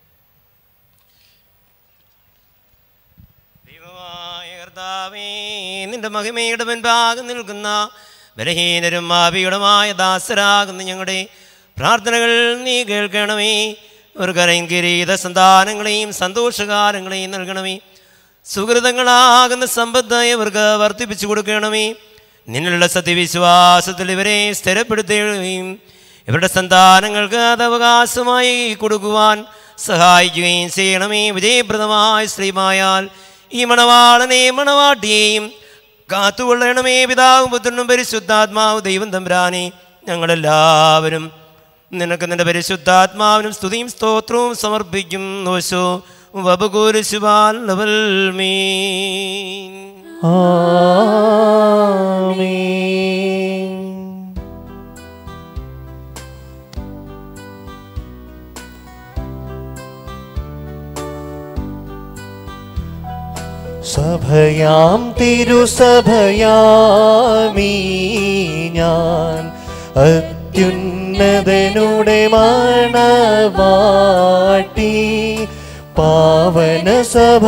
ദൈവമായ കർത്താവേ നിന്റെ മഹിമയുടെ മുൻപാകെ നിൽക്കുന്ന ബലഹീനരും മാപിയുടമായ ദാസരാകുന്ന ഞങ്ങളുടെ പ്രാർത്ഥനകൾ നീ കേൾക്കണമേ ഒരു കരയും കിരീത സന്താനങ്ങളെയും സന്തോഷകാലങ്ങളെയും നൽകണമേ സുഹൃതങ്ങളാകുന്ന സമ്പത്ത് ഇവർക്ക് വർദ്ധിപ്പിച്ചു കൊടുക്കണമേ നിന്നുള്ള സത്യവിശ്വാസത്തിൽ ഇവരെ സ്ഥിരപ്പെടുത്തുകയും ഇവരുടെ സന്താനങ്ങൾക്ക് അത് അവകാശമായി കൊടുക്കുവാൻ സഹായിക്കുകയും ചെയ്യണമേ വിജയപ്രദമായ സ്ത്രീമായാൽ ഈ മണവാളനെയും മണവാട്ടിയെയും കാത്തുകൊള്ളണമേ പിതാവും പുത്രനും പരിശുദ്ധാത്മാവ് ദൈവം തമ്പുരാനെ ഞങ്ങളെല്ലാവരും നിനക്ക് നിന്റെ പരിശുദ്ധാത്മാവിനും സ്തുതിയും സ്തോത്രവും സമർപ്പിക്കും നോശോ വബകുരുശുബാൽ മീൻ ആമീൻ സഭയാം തിരുസഭയാമീ ഞാൻ അത്യുന്നതനുടെ മണവാട്ടി പാവന സഭ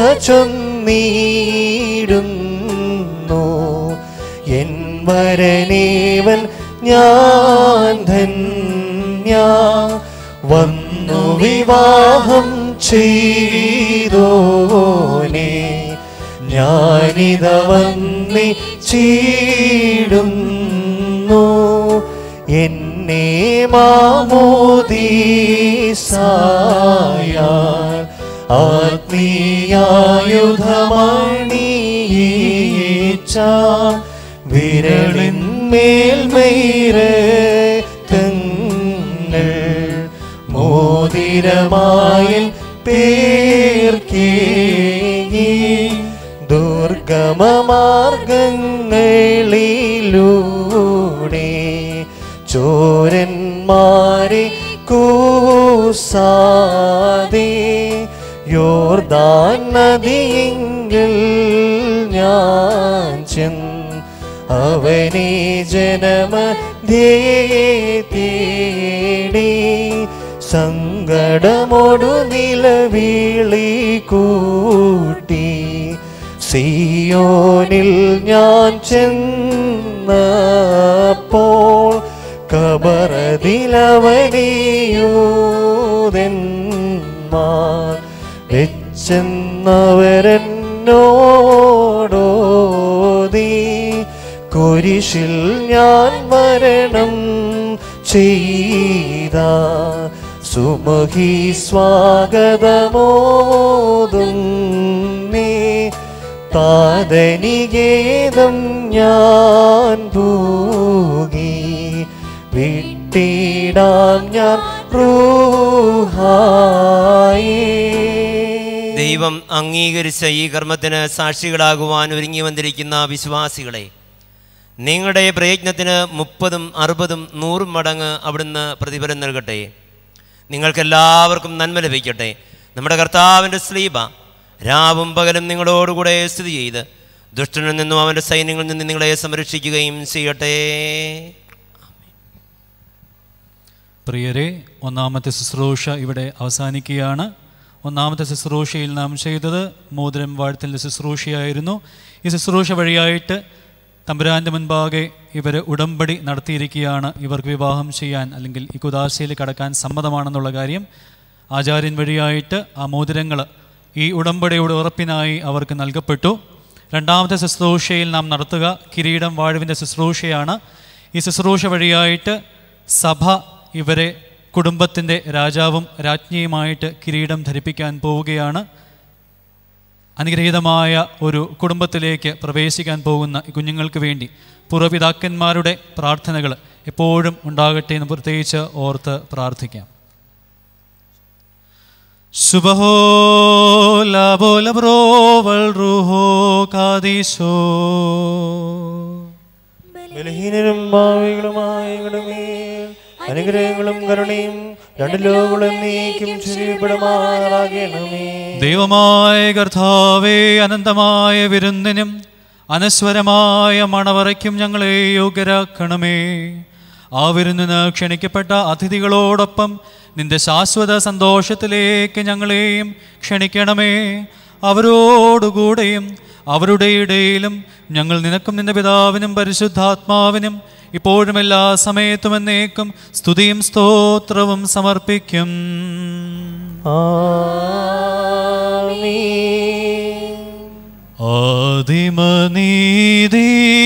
ചൊന്നീടുന്നു എൻ വരനേവൻ ഞാൻ ധന്യ വന്നു വിവാഹം ചെയ്തോനേ ഞാനിത വന്നി ചീടുന്നു എന്നെ മാമോദീസായ ആത്മീയായുധമണിയേച്ച വിരളിന്മേൽമൈരങ്ങൾ മോതിരമായിൽ പേർക്കേ ദുർഗമമാർഗങ്ങളിലൂടെ ചോരന്മാരെ കൂസാതെ യോർദാൻ നദിയെങ്കിൽ ഞാൻ ചെന്ന് അവനെ ജനമധ്യേ തേടി സങ്കടമൊടു നിലവിളി കൂട്ടി സിയോനിൽ ഞാൻ ചെന്നപ്പോൾ കബറതിലവനെയൂതെന്ന മാർ വെച്ചെന്നവരെന്നോടോതി കുരിശിൽ ഞാൻ മരണം ചെയ്ത സുമുഖി സ്വാഗതമോതും നീ താതനികേതം ഞാൻ ഭൂകി വിട്ടിടാം ഞാൻ റൂഹായി ദൈവം അംഗീകരിച്ച ഈ കർമ്മത്തിന് സാക്ഷികളാകുവാൻ ഒരുങ്ങി വന്നിരിക്കുന്ന വിശ്വാസികളെ നിങ്ങളുടെ പ്രയത്നത്തിന് മുപ്പതും അറുപതും നൂറും മടങ്ങ് അവിടുന്ന് പ്രതിഫലം നൽകട്ടെ നിങ്ങൾക്കെല്ലാവർക്കും നന്മ ലഭിക്കട്ടെ നമ്മുടെ കർത്താവിൻ്റെ സ്ലീബ രാവും പകലും നിങ്ങളോടുകൂടെ സ്ഥിതി ചെയ്ത് ദുഷ്ടനിൽ നിന്നും അവൻ്റെ സൈന്യങ്ങളിൽ നിന്നും നിങ്ങളെ സംരക്ഷിക്കുകയും ചെയ്യട്ടെ പ്രിയരെ ഒന്നാമത്തെ ശുശ്രൂഷ ഇവിടെ അവസാനിക്കുകയാണ് ഒന്നാമത്തെ ശുശ്രൂഷയിൽ നാം ചെയ്തത് മോതിരം വാഴ്ത്തലിൻ്റെ ശുശ്രൂഷയായിരുന്നു ഈ ശുശ്രൂഷ വഴിയായിട്ട് തമ്പുരാൻ്റെ മുൻപാകെ ഇവർ ഉടമ്പടി നടത്തിയിരിക്കുകയാണ് ഇവർക്ക് വിവാഹം ചെയ്യാൻ അല്ലെങ്കിൽ ഈ കുദാശയിൽ കടക്കാൻ സമ്മതമാണെന്നുള്ള കാര്യം ആചാര്യൻ വഴിയായിട്ട് ആ മോതിരങ്ങൾ ഈ ഉടമ്പടിയുടെ ഉറപ്പിനായി അവർക്ക് നൽകപ്പെട്ടു രണ്ടാമത്തെ ശുശ്രൂഷയിൽ നാം നടത്തുക കിരീടം വാഴുവിൻ്റെ ശുശ്രൂഷയാണ് ഈ ശുശ്രൂഷ വഴിയായിട്ട് സഭ ഇവരെ കുടുംബത്തിൻ്റെ രാജാവും രാജ്ഞിയുമായിട്ട് കിരീടം ധരിപ്പിക്കാൻ പോവുകയാണ് അനുഗ്രഹീതമായ ഒരു കുടുംബത്തിലേക്ക് പ്രവേശിക്കാൻ പോകുന്ന ഈ കുഞ്ഞുങ്ങൾക്ക് വേണ്ടി പൂർവ്വപിതാക്കന്മാരുടെ പ്രാർത്ഥനകൾ എപ്പോഴും ഉണ്ടാകട്ടെ എന്ന് പ്രത്യേകിച്ച് ഓർത്ത് പ്രാർത്ഥിക്കാം ശുഭഹോ ലാഭോ ലബ്രോവൽ റുഹോ കാദീശോ ബലഹീനരും ഭാവികളുമായ ഞങ്ങളുടെ മേൽ അനുഗ്രഹങ്ങളും കരുണയും രണ്ട് ലോകങ്ങളും നീക്കും ചുരുപ്പെടുമാറാകണമേ ദൈവമായ കർത്താവേ അനന്തമായ വിരുന്നിനും അനശ്വരമായ മണവറയ്ക്കും ഞങ്ങളെ യോഗ്യരാക്കണമേ ആ വിരുന്നിന് ക്ഷണിക്കപ്പെട്ട അതിഥികളോടൊപ്പം നിന്റെ ശാശ്വത സന്തോഷത്തിലേക്ക് ഞങ്ങളെയും ക്ഷണിക്കണമേ അവരോടുകൂടെയും അവരുടെ ഇടയിലും ഞങ്ങൾ നിനക്കും നിന്റെ പിതാവിനും പരിശുദ്ധാത്മാവിനും ഇപ്പോഴും എല്ലാ സമയത്തും എന്നേക്കും സ്തുതിയും സ്തോത്രവും സമർപ്പിക്കും ആമീൻ ആദിമനീതി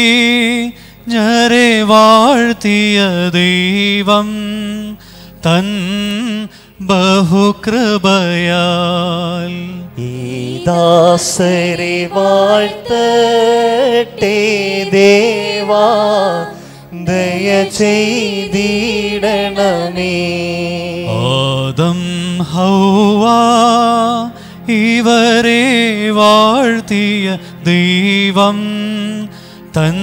ഞരെ വാഴ്ത്തിയ ദൈവം തൻ ബഹുകൃപയാൽ ഈ ദാസരെ വാഴ്ത്തട്ടെ ദേവാ ദയ ചെയ്തിടണമേ ആദം ഹൗവ ഇവരെ വാഴ്ത്തിയ ദൈവം തൻ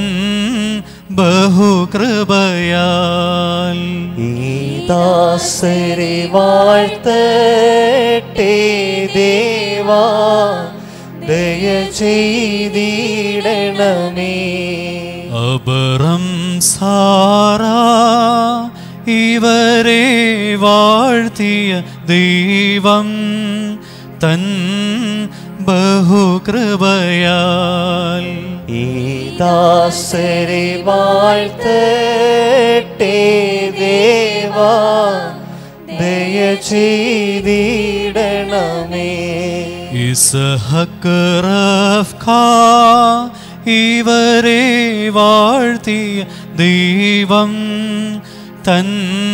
ബഹുകൃപയാൽ ഈ ദാസരെ വാഴ്ത്തട്ടെ ദേവാ ദയ ചെയ്തിടണമേ അബറം സാറ ഇവരെ വാഴ്ത്തിയ ദൈവം തൻ ബഹുകൃപയാൽ ഈ ദാസരെ വാഴ്ത്തട്ടെ ദേവാ ദയ ചെയ്തിടണമേ ഇസഹക്ക് റഫ്ക ഇവരെ വാഴ്ത്തിയ ദൈവം തൻ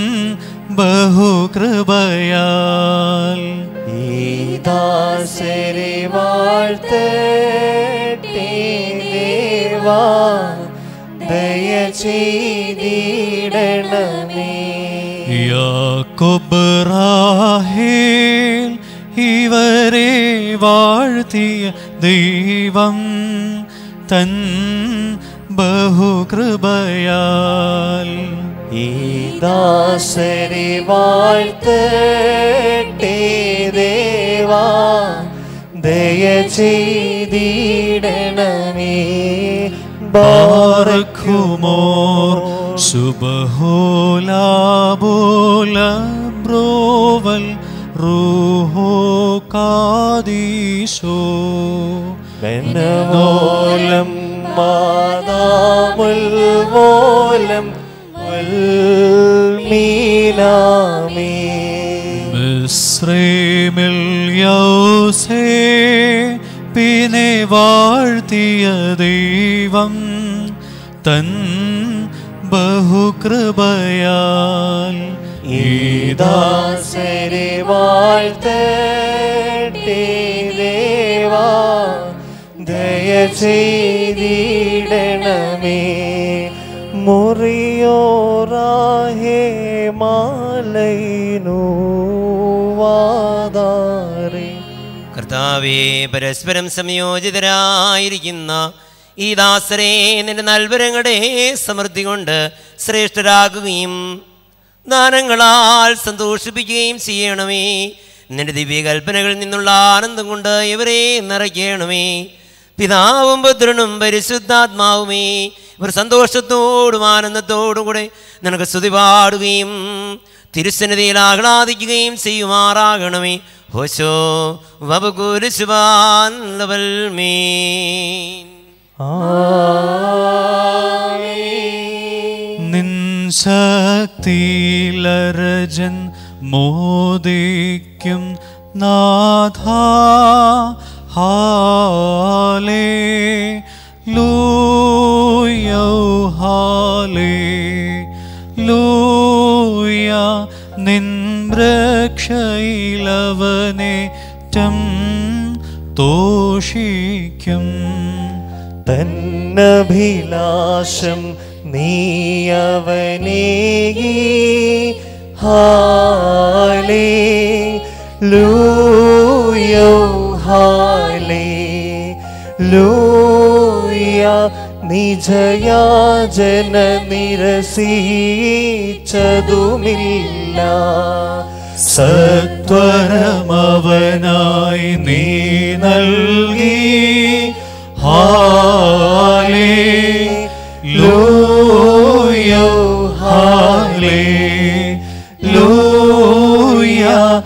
ബഹുകൃപയാൽ ഈ ദാസരെ വാഴ്ത്തട്ടെ ദേവാ ദയ ചെയ്തിടണമേ യാക്കോബ് റാഹേൽ ഇവരെ വാഴ്ത്തിയ ദൈവം തൻ ബഹുകൃപയാൽ ഈ ദാസരെ വാഴ്ത്തട്ടെ ദേവാ ദയ ചെയ്തിടണമേ ബാറഖുമോർ ശുഭഹോലാബോല ബ്രോവൽ റൂഹോ കാദീശോ ബനമോലം മാതാമുൽ മോലം മീനാമേ മിശ്രമിൽ യോസേ പിന്നെ വാഴ്ത്തിയ ദൈവം തൻ ബഹുകൃപയാൽ ദാസരെ വാഴ്ത്തട്ടെ ദേവാ ദയ ചെയ്തിടണമേ മുറിയോറാഹേ മാലൈനു വാദാരേ കർത്താവെ പരസ്പരം സംയോജിതരായിരിക്കുന്ന ഈ ദാസരെ നിന്റെ നൽവരങ്ങളുടെ സമൃദ്ധി കൊണ്ട് ശ്രേഷ്ഠരാകുകയും ദാനങ്ങളാൽ സന്തോഷിപ്പിക്കുകയും ചെയ്യണമേ നിന്റെ ദിവ്യകൽപ്പനകളിൽ നിന്നുള്ള ആനന്ദം കൊണ്ട് ഇവരെ നിറയ്ക്കണമേ പിതാവും പുത്രനും പരിശുദ്ധാത്മാവുമേ ഇവർ സന്തോഷത്തോടും ആനന്ദത്തോടും കൂടെ നിനക്ക് സ്തുതി പാടുകയും തിരുസന്നിധിയിൽ ആഹ്ലാദിക്കുകയും ചെയ്യുമാറാകണമേ ഹോശോ വബകുരുശുവാൻ ലവൽമീൻ നിൻ ശക്തിയിലരജൻ മോദിക്കും നാഥ ഹാലേ ലൂയോ ഹാലേ ലൂയ നിൻ രക്ഷയിലവനേറ്റം തോഷിക്കും തന്നഭിലാഷം നീയവനേകി ഹാലേ ലൂയോ ഹാലേ ലൂയ നിജയാജന നിരസിച്ചതുമില്ല സത്വരമവനായി നീ നൽകി ഹാലേ ലൂയോ ഹാലേ ലൂയ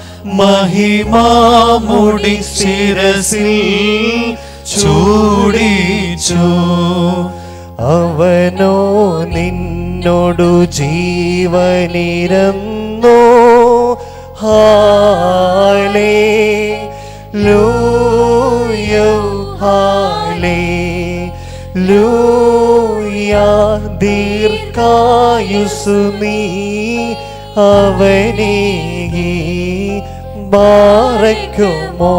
മഹിമാമുടി ശിരസിൽ ചൂടിച്ചു അവനോ നിന്നോടു ജീവനിരന്നു ഹാലേ ലൂയോ ഹാലേ ലൂയ ദീർഘായുസു നീ അവനേകി ബാറയ്ക്കുമോ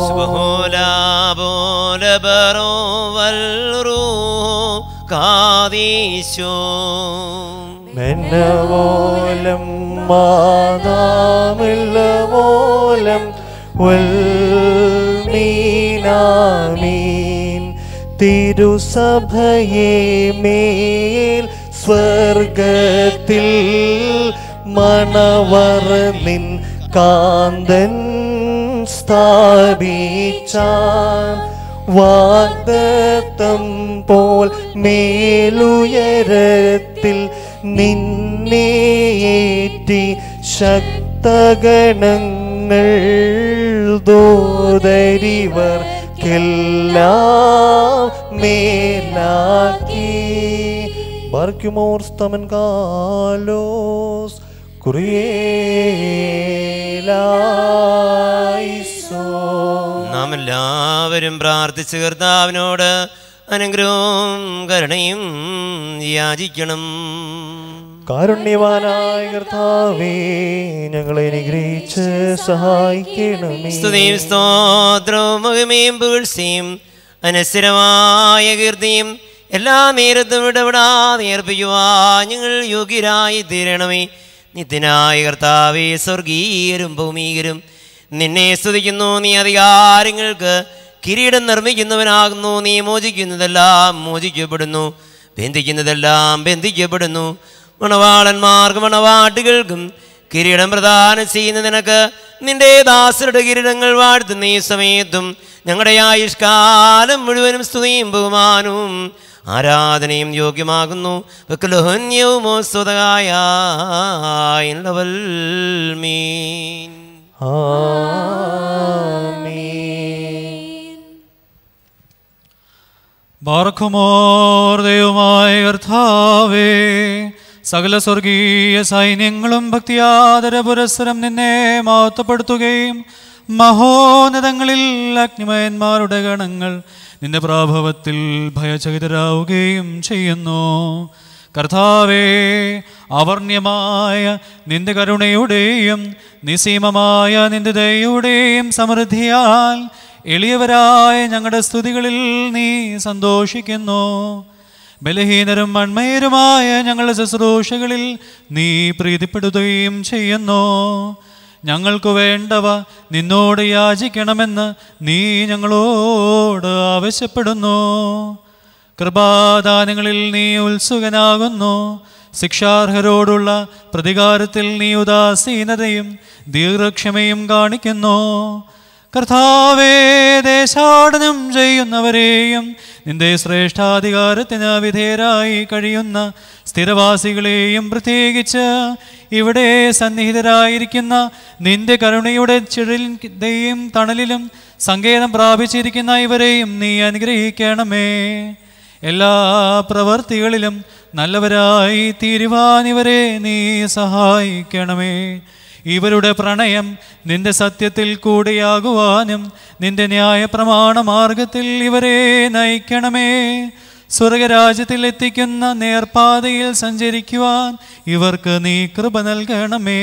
മെന്നവോലം മാതാമില്ലവോലം മീനാമീൻ തിരുസഭയെ മേൽ സ്വർഗത്തിൽ മണവർ നിൻ കാന്തൻ സ്ഥാപിച്ചാൻ വാഗ്ദത്തം പോൽ മേലുയരത്തിൽ നിന്നേറ്റി ശക്തഗണങ്ങൾ ദോദരിവർക്കെല്ലാം മേലാക്കി ബർക്കുമോർ സ്തമൻ കാലോസ് കുറിയേലായിസോ നാം എല്ലാവരും പ്രാർത്ഥിച്ച് കർത്താവിനോട് അനുഗ്രഹവും കരുണയും യാചിക്കണം കാരുണ്യവാനായ കർത്താവേ ഞങ്ങളെ അനുഗ്രഹിച്ച് സഹായിക്കണമേ സ്തുതിയും സ്തോത്രവും മഹിമയും പുകഴ്ചയും അനശ്വരമായ കീർത്തിയും എല്ലാ നേരത്തും ഇടപെടാതെ അർപ്പിക്കുവാൻ ഞങ്ങൾ യോഗ്യരായി തീരണമേ നിത്യനായ കർത്താവേ സ്വർഗീയരും ഭൗമീകരും നിന്നെ സ്തുതിക്കുന്നു നീ അധികാരങ്ങൾക്ക് കിരീടം നിർമ്മിക്കുന്നവനാകുന്നു നീ മോചിക്കുന്നതെല്ലാം മോചിക്കപ്പെടുന്നു ബന്ധിക്കുന്നതെല്ലാം ബന്ധിക്കപ്പെടുന്നു മണവാളന്മാർക്കും മണവാട്ടികൾക്കും കിരീടം പ്രദാനം ചെയ്യുന്ന നിനക്ക് നിന്റെ ദാസരുടെ കിരീടങ്ങൾ വാഴ്ത്തുന്ന ഈ സമയത്തും ഞങ്ങളുടെ ആയുഷ്കാലം മുഴുവനും സ്തുതിയും ബഹുമാനവും ആരാധനയും യോഗ്യമാകുന്നു വെക്കലോഹന്യവുമോ സ്വതകായ മീൻ ആമീൻ ബാർക്കുമോർ ദൈവമായ കർത്താവേ സകല സ്വർഗീയ സൈന്യങ്ങളും ഭക്തിയാദര പുരസ്സരം നിന്നെ മഹത്വപ്പെടുത്തുകയും മഹോന്നതങ്ങളിൽ അഗ്നിമയന്മാരുടെ ഗണങ്ങൾ നിന്റെ പ്രാഭവത്തിൽ ഭയചകിതരാവുകയും ചെയ്യുന്നു കർത്താവേ അവർണ്യമായ നിന്റെ കരുണയുടെയും നിസീമമായ നിന്റെ ദയയുടെയും സമൃദ്ധിയാൽ എളിയവരായ ഞങ്ങളുടെ സ്തുതികളിൽ നീ സന്തോഷിക്കുന്നു ബലഹീനരും മൺമയരുമായ ഞങ്ങളുടെ ശുശ്രൂഷകളിൽ നീ പ്രീതിപ്പെടുത്തുകയും ചെയ്യുന്നു ഞങ്ങൾക്ക് വേണ്ടവ നിന്നോട് യാചിക്കണമെന്ന് നീ ഞങ്ങളോട് ആവശ്യപ്പെടുന്നു കൃപാദാനങ്ങളിൽ നീ ഉത്സുകനാകുന്നു ശിക്ഷാർഹരോടുള്ള പ്രതികാരത്തിൽ നീ ഉദാസീനതയും ദീർഘക്ഷമയും കാണിക്കുന്നു കർത്താവേ ദേശാടനം ചെയ്യുന്നവരെയും നിന്റെ ശ്രേഷ്ഠാധികാരത്തിന് വിധേയരായി കഴിയുന്ന സ്ഥിരവാസികളെയും പ്രത്യേകിച്ച് ഇവിടെ സന്നിഹിതരായിരിക്കുന്ന നിന്റെ കരുണയുടെ ചിഴലിൻ്റെയും തണലിലും സങ്കേതം പ്രാപിച്ചിരിക്കുന്ന ഇവരെയും നീ അനുഗ്രഹിക്കണമേ എല്ലാ പ്രവർത്തികളിലും നല്ലവരായി തീരുവാൻ ഇവരെ നീ സഹായിക്കണമേ ഇവരുടെ പ്രണയം നിന്റെ സത്യത്തിൽ കൂടിയാകുവാനും നിന്റെ ന്യായ പ്രമാണ മാർഗത്തിൽ ഇവരെ നയിക്കണമേ സ്വർഗരാജ്യത്തിൽ എത്തിക്കുന്ന നേർപാതയിൽ സഞ്ചരിക്കുവാൻ ഇവർക്ക് നീ കൃപ നൽകണമേ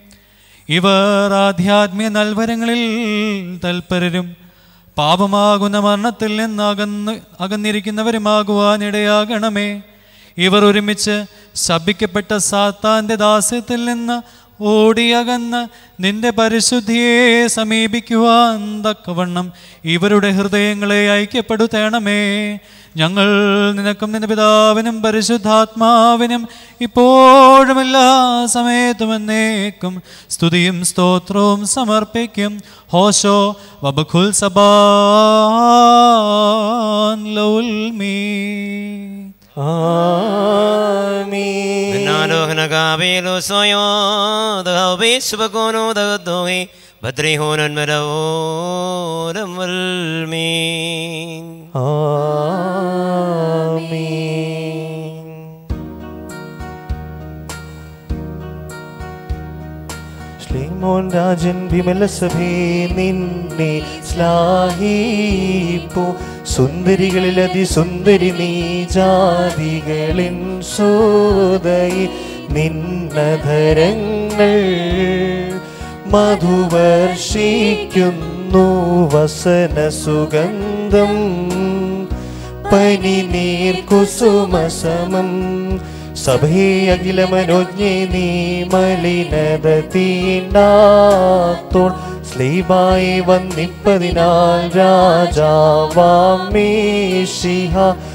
ഇവർ ആധ്യാത്മിക നൽവരങ്ങളിൽ തൽപരരും പാപമാകുന്ന മരണത്തിൽ നിന്ന് അകന്ന് അകന്നിരിക്കുന്നവരുമാകുവാൻ ഇടയാകണമേ ഇവർ ഒരുമിച്ച് ശപിക്കപ്പെട്ട സാത്താന്റെ ദാസ്യത്തിൽ നിന്ന് ഓടിയകന്ന് നിന്റെ പരിശുദ്ധിയെ സമീപിക്കുവാൻ തക്കവണ്ണം ഇവരുടെ ഹൃദയങ്ങളെ ഐക്യപ്പെടുത്തണമേ ഞങ്ങൾ നിനക്കും നിന്റെ പിതാവിനും പരിശുദ്ധാത്മാവിനും ഇപ്പോഴും എല്ലാ സമയത്തും എന്നേക്കും സ്തുതിയും സ്തോത്രവും സമർപ്പിക്കും ഹോശോ വബഖുൽ സബാൻ ലൗൽ മീ ആമീൻ നാലോഹന കാവേലോ സ്വയോ ദഹവേ ശുഭകോനോ ദഹദ്ദോഹേ ഭദ്രേഹോനൻ മരവോരം വൽമീൻ ആമീൻ ശ്ലീമോൻ രാജൻ വിമല സഭേ നിന്നെ ശ്ലാഹിപ്പു സുന്ദരികളിൽ അതിസുന്ദരി നീ ജാതികളിൻ സോദയി നിന്നധരങ്ങൾ മധുവർഷിക്കുന്നു വസന സുഗന്ധം പനിനീർ കുസുമസമം സഭയെ അഖില മനോജ്ഞെ നീ മലിനത തീണ്ടാത്തോൾ സ്ലീബായി വന്നിപ്പതിനാൽ രാജാവാം മേശിഹ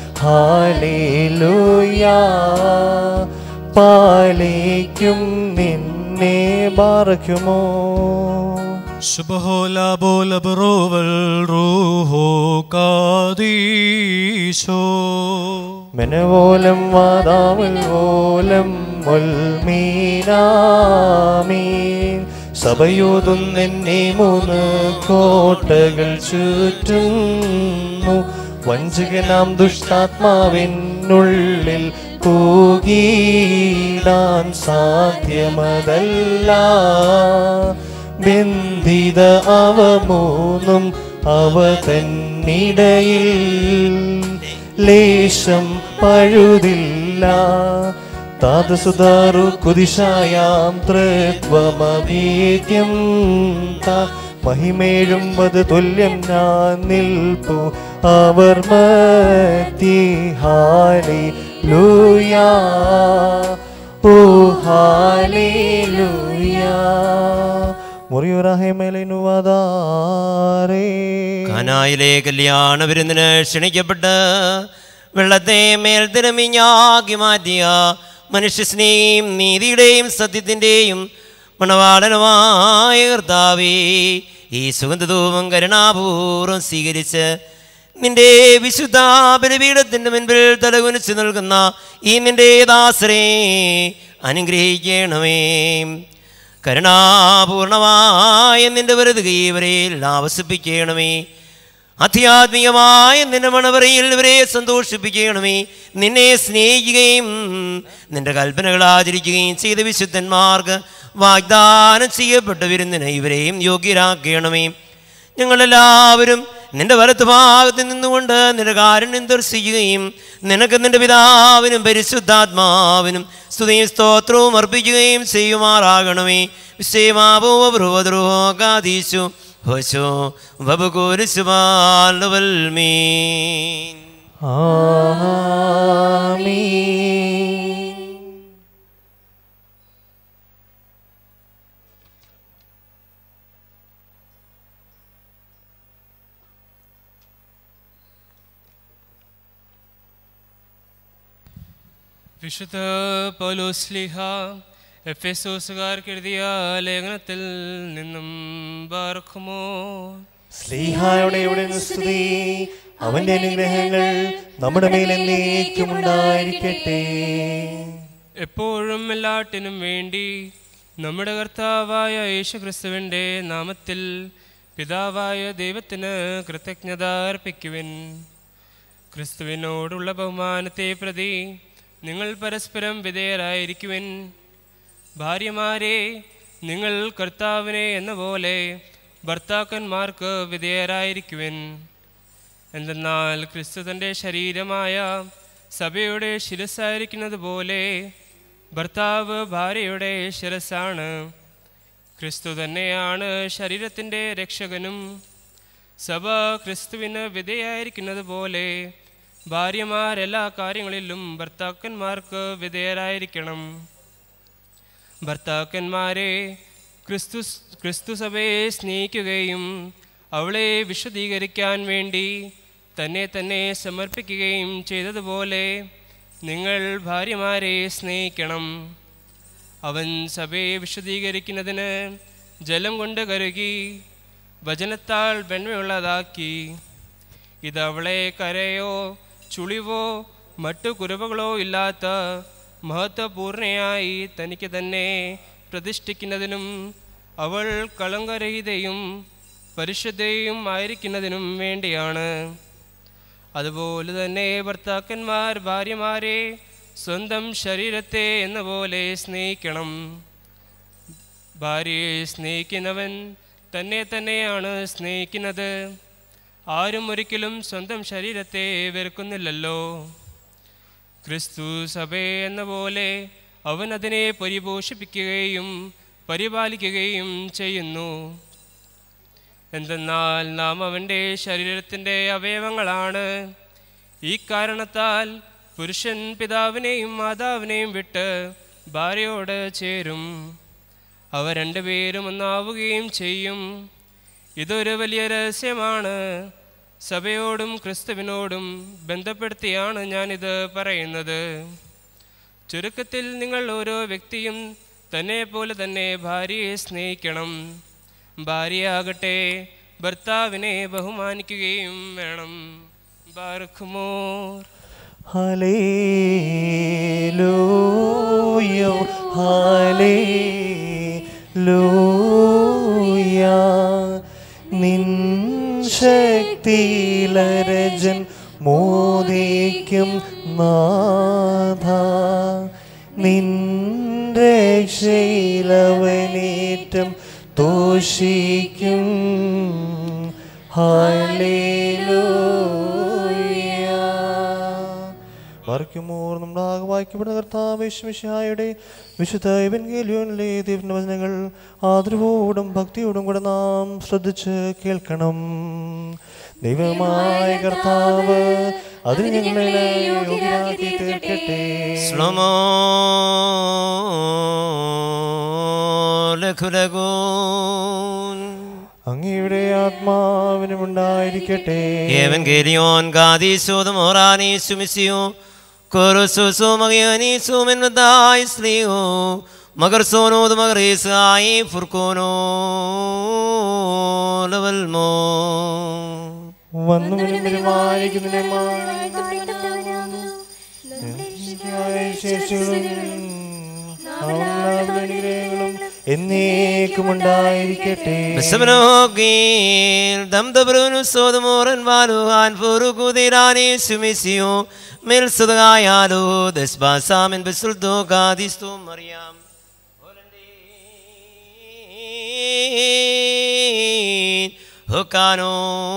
ഹാലേലൂയാ പാലേക്കും നിന്നെ ബാറയ്ക്കുമോ ശുഭഹോല ബോല ബറോവൽ റൂഹോ കാദീശോ മെനവോലം വാതാവൽ ഓലം മീനാമീൻ സഭയോതും എന്നെ മൂന്ന് കോട്ടകൾ ചുറ്റുന്നു വഞ്ചകനാം ദുഷ്ടാത്മാവിനുള്ളിൽ പൂകിടാൻ സാധ്യമതല്ല ബന്ധിത അവ മൂന്നും അവ തന്നിടയിൽ ലേശം പഴുതില്ല താതസുതാറു കുതിശായാം ത്രിത്വമഭീത്യം താ മഹിമേഴും അത് തുല്യം ഞാൻ നിൽപ്പു അവർ മത്തി ഹാലി ലൂയാ ഓ ഹാലി ലൂയാ മുറിയുറഹമലിനുവതാരേ കാനായിലെ കല്യാണ വിരുന്നിന് ക്ഷണിക്കപ്പെട്ട് വെള്ളത്തെ മേൽ തിരമിഞ്ഞാക്കി മാറ്റിയ മനുഷ്യസ്നേഹിയും നീതിയുടെയും സത്യത്തിൻ്റെയും മണവാളനുമായ കർത്താവേ ഈ സുഗന്ധധൂപം കരുണാപൂർവ്വം സ്വീകരിച്ച് നിന്റെ വിശുദ്ധ ബലിപീഠത്തിൻ്റെ മുൻപിൽ തലകുനിച്ച് നിൽക്കുന്ന ഈ നിന്റെ ദാസരെ അനുഗ്രഹിക്കണമേ കരുണാപൂർണമായ നിന്റെ വെറുതെ ഇവരെ ആവസിപ്പിക്കണമേ ആധ്യാത്മികമായ നിന്റെ മണവറയിൽ ഇവരെ സന്തോഷിപ്പിക്കണമേ നിന്നെ സ്നേഹിക്കുകയും നിന്റെ കൽപ്പനകൾ ആചരിക്കുകയും ചെയ്ത വിശുദ്ധന്മാർക്ക് വാഗ്ദാനം ചെയ്യപ്പെട്ട വിരുന്നിന് ഇവരെയും യോഗ്യരാക്കണമേ ഞങ്ങളെല്ലാവരും നിന്റെ വലത്ത് ഭാഗത്ത് നിന്നുകൊണ്ട് നിന്റെ കാരുണ്യം ദർശിക്കുകയും നിനക്ക് നിന്റെ പിതാവിനും പരിശുദ്ധാത്മാവിനും സ്തുതിയും സ്തോത്രവും അർപ്പിക്കുകയും ചെയ്യുമാറാകണമേ വിശേമാപൂവ്രുവദ്രോകാദീശു ഹോശോ വബുകുരിശുമാലവൽമീൻ ആമീൻ വിശുദ്ധ പൗലോസ്ലിഹ എഫ് എസോസുകാർക്ക് എഴുതിയ ലേഖനത്തിൽ നിന്നും പാർക്കുമോ സ്ലീഹായുടെ ഇവിടെ സ്തുതി അവന്റെ അനുഗ്രഹങ്ങൾ നമ്മുടെ മേൽ എന്നേക്കും ഉണ്ടായിരിക്കട്ടെ എപ്പോഴും എല്ലാറ്റിനും വേണ്ടി നമ്മുടെ കർത്താവായ യേശുക്രിസ്തുവിൻ്റെ നാമത്തിൽ പിതാവായ ദൈവത്തിന് കൃതജ്ഞത അർപ്പിക്കുവിൻ ക്രിസ്തുവിനോടുള്ള ബഹുമാനത്തെ പ്രതി നിങ്ങൾ പരസ്പരം വിധേയരായിരിക്കുവിൻ ഭാര്യമാരെ നിങ്ങൾ കർത്താവിനെ എന്ന പോലെ ഭർത്താക്കന്മാർക്ക് വിധേയരായിരിക്കുവിൻ എന്തെന്നാൽ ക്രിസ്തു തൻ്റെ ശരീരമായ സഭയുടെ ശിരസ്സായിരിക്കുന്നത് പോലെ ഭർത്താവ് ഭാര്യയുടെ ശിരസ്സാണ് ക്രിസ്തു തന്നെയാണ് ശരീരത്തിൻ്റെ രക്ഷകനും സഭ ക്രിസ്തുവിന് വിധേയായിരിക്കുന്നത് പോലെ ഭാര്യമാരെല്ലാ കാര്യങ്ങളിലും ഭർത്താക്കന്മാർക്ക് വിധേയരായിരിക്കണം ഭർത്താക്കന്മാരെ ക്രിസ്തു ക്രിസ്തു സഭയെ സ്നേഹിക്കുകയും അവളെ വിശദീകരിക്കാൻ വേണ്ടി തന്നെ തന്നെ സമർപ്പിക്കുകയും ചെയ്തതുപോലെ നിങ്ങൾ ഭാര്യമാരെ സ്നേഹിക്കണം അവൻ സഭയെ വിശദീകരിക്കുന്നതിന് ജലം കൊണ്ട് കരുകി വചനത്താൽ വെണ്മയുള്ളതാക്കി ഇത് അവളെ കരയോ ചുളിവോ മറ്റു കുരുവകളോ ഇല്ലാത്ത മഹത്വപൂർണയായി തനിക്ക് തന്നെ പ്രതിഷ്ഠിക്കുന്നതിനും അവൾ കളങ്കരഹിതയും പരിശുദ്ധയും ആയിരിക്കുന്നതിനും വേണ്ടിയാണ് അതുപോലെ തന്നെ ഭർത്താക്കന്മാർ ഭാര്യമാരെ സ്വന്തം ശരീരത്തെ എന്ന പോലെ സ്നേഹിക്കണം ഭാര്യയെ സ്നേഹിക്കുന്നവൻ തന്നെ തന്നെയാണ് സ്നേഹിക്കുന്നത് ആരും ഒരിക്കലും സ്വന്തം ശരീരത്തെ വെറുക്കുന്നില്ലല്ലോ ക്രിസ്തു സഭയെ എന്ന പോലെ അവൻ അതിനെ പരിപോഷിപ്പിക്കുകയും പരിപാലിക്കുകയും ചെയ്യുന്നു എന്തെന്നാൽ നാം അവൻ്റെ ശരീരത്തിൻ്റെ അവയവങ്ങളാണ് ഈ കാരണത്താൽ പുരുഷൻ പിതാവിനെയും മാതാവിനെയും വിട്ട് ഭാര്യയോട് ചേരും അവ രണ്ടുപേരും ഒന്നാവുകയും ചെയ്യും ഇതൊരു വലിയ രഹസ്യമാണ് സഭയോടും ക്രിസ്തുവിനോടും ബന്ധപ്പെടുത്തിയാണ് ഞാനിത് പറയുന്നത് ചുരുക്കത്തിൽ നിങ്ങൾ ഓരോ വ്യക്തിയും തന്നെ പോലെ തന്നെ ഭാര്യയെ സ്നേഹിക്കണം ഭാര്യയാകട്ടെ ഭർത്താവിനെ ബഹുമാനിക്കുകയും വേണം ബാർഖുമോർ ഹല്ലേലൂയ ഹല്ലേലൂയ നിൻ ശക്തിയിലരജൻ മോദിക്കും നാഥ നിൻ രക്ഷയിലവനേറ്റം തോഷിക്കും ഹല്ലേലൂയ മറിക്കുമോർ നമ്മുടെ ആകെ വായിക്കപ്പെടുന്ന കർത്താവേശ്വമിഷായുടെ വിശുദ്ധ ഇവൻഗേലിയോനിലെ ദൈവന്റെ വചനങ്ങൾ ആദരവോടും ഭക്തിയോടും കൂടെ നാം ശ്രദ്ധിച്ച് കേൾക്കണം ദൈവമായ കർത്താവ് അതിന് ഞങ്ങളെ യോഗ്യരാക്കി തീർക്കട്ടെ ശ്ലോമോ ലഘുലഗൂൻ അങ്ങയുടെ ആത്മാവിനും ഉണ്ടായിരിക്കട്ടെ Evangelion gadisodum oranis sumisio Korosusu magianisu menudai slio Magar sono du magaris ai furkono levelmo വന്നവനും ശേഷികളും അനുഗ്രഹങ്ങളും എന്നേക്കും ഉണ്ടായിരിക്കട്ടെ Besamenogil, dam da bruno so da moran valu han furu kudirani sumisio mil sudagayalu desbasamin besulto gadisto Mariam. ഹുക്കാനോ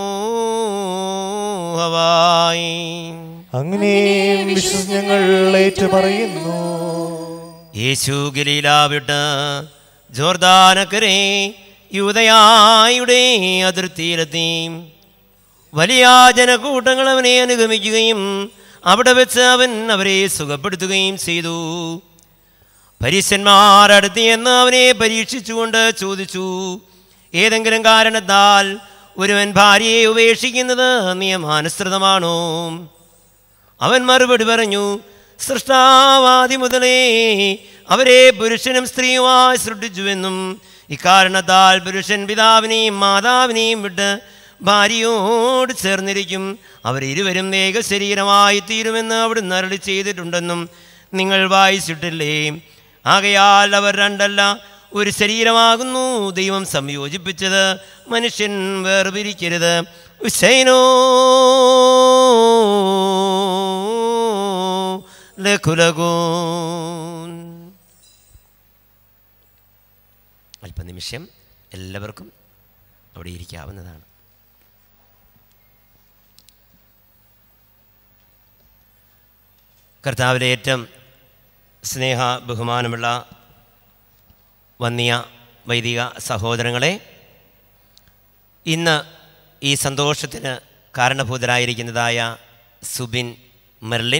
Hawaii അങ്ങനെ വിശ്വസ് ഞങ്ങൾ ഏറ്റുപറയുന്നു യേശു ഗലീല വിട്ട് ജോർദാനക്കരെ യൂതയായുടെ അതിർത്തിയിലെത്തി വലിയ ജനക്കൂട്ടങ്ങൾ അവനെ അനുഗമിക്കുകയും അവിടെ വെച്ച് അവൻ അവരെ സുഖപ്പെടുത്തുകയും ചെയ്തു പരീശന്മാരടുത്ത് എന്ന് അവനെ പരീക്ഷിച്ചുകൊണ്ട് ചോദിച്ചു ഏതെങ്കിലും കാരണത്താൽ ഒരുവൻ ഭാര്യയെ ഉപേക്ഷിക്കുന്നത് നിയമാനുസൃതമാണോ അവൻ മറുപടി പറഞ്ഞു സൃഷ്ടാവാദി മുതലേ അവരെ പുരുഷനും സ്ത്രീയുമായി സൃഷ്ടിച്ചുവെന്നും ഇക്കാരണത്താൽ പുരുഷൻ പിതാവിനെയും മാതാവിനെയും വിട്ട് ഭാര്യയോട് ചേർന്നിരിക്കും അവരിരുവരും ഏക ശരീരമായി തീരുമെന്ന് അവിടുന്ന് അരളി ചെയ്തിട്ടുണ്ടെന്നും നിങ്ങൾ വായിച്ചിട്ടില്ലേ ആകയാൽ അവർ രണ്ടല്ല ഒരു ശരീരമാകുന്നു ദൈവം സംയോജിപ്പിച്ചത് മനുഷ്യൻ വേർപിരിക്കരുത് ഉശൈനോ ലഘുലഗോൻ അല്പനിമിഷം എല്ലാവർക്കും അവിടെ ഇരിക്കാവുന്നതാണ് കർത്താവിലെ ഏറ്റവും സ്നേഹ ബഹുമാനമുള്ള വന്നിയ വൈദിക സഹോദരങ്ങളെ ഇന്ന് ഈ സന്തോഷത്തിന് കാരണഭൂതരായിരിക്കുന്നതായ സുബിൻ മെർലിൻ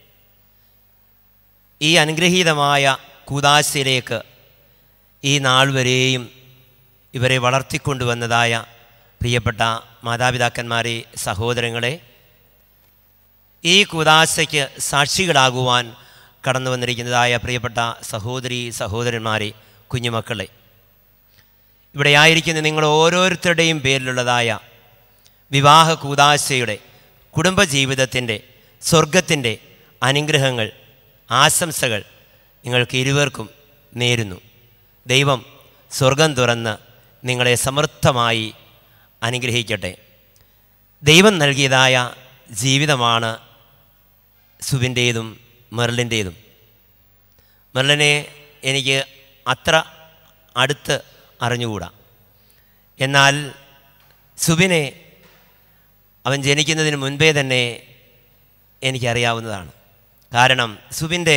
ഈ അനുഗ്രഹീതമായ കൂതാശയിലേക്ക് ഈ നാൾ വരെയും ഇവരെ വളർത്തിക്കൊണ്ടുവന്നതായ പ്രിയപ്പെട്ട മാതാപിതാക്കന്മാരെ സഹോദരങ്ങളെ ഈ കൂതാശയ്ക്ക് സാക്ഷികളാകുവാൻ കടന്നു വന്നിരിക്കുന്നതായ പ്രിയപ്പെട്ട സഹോദരി സഹോദരന്മാരെ കുഞ്ഞുമക്കളെ ഇവിടെ ആയിരിക്കുന്ന നിങ്ങൾ ഓരോരുത്തരുടെയും പേരിലുള്ളതായ വിവാഹ കൂതാശയുടെ കുടുംബജീവിതത്തിൻ്റെ സ്വർഗത്തിൻ്റെ അനുഗ്രഹങ്ങൾ ആശംസകൾ നിങ്ങൾക്ക് ഇരുവർക്കും നേരുന്നു ദൈവം സ്വർഗം തുറന്ന് നിങ്ങളെ സമൃദ്ധമായി അനുഗ്രഹിക്കട്ടെ ദൈവം നൽകിയതായ ജീവിതമാണ് സുബിൻ്റേതും മെർലിൻ്റേതും മെർലിനെ എനിക്ക് അത്ര അടുത്ത് അറിഞ്ഞുകൂടാ എന്നാൽ സുബിനെ അവൻ ജനിക്കുന്നതിന് മുൻപേ തന്നെ എനിക്കറിയാവുന്നതാണ് കാരണം സുബിൻ്റെ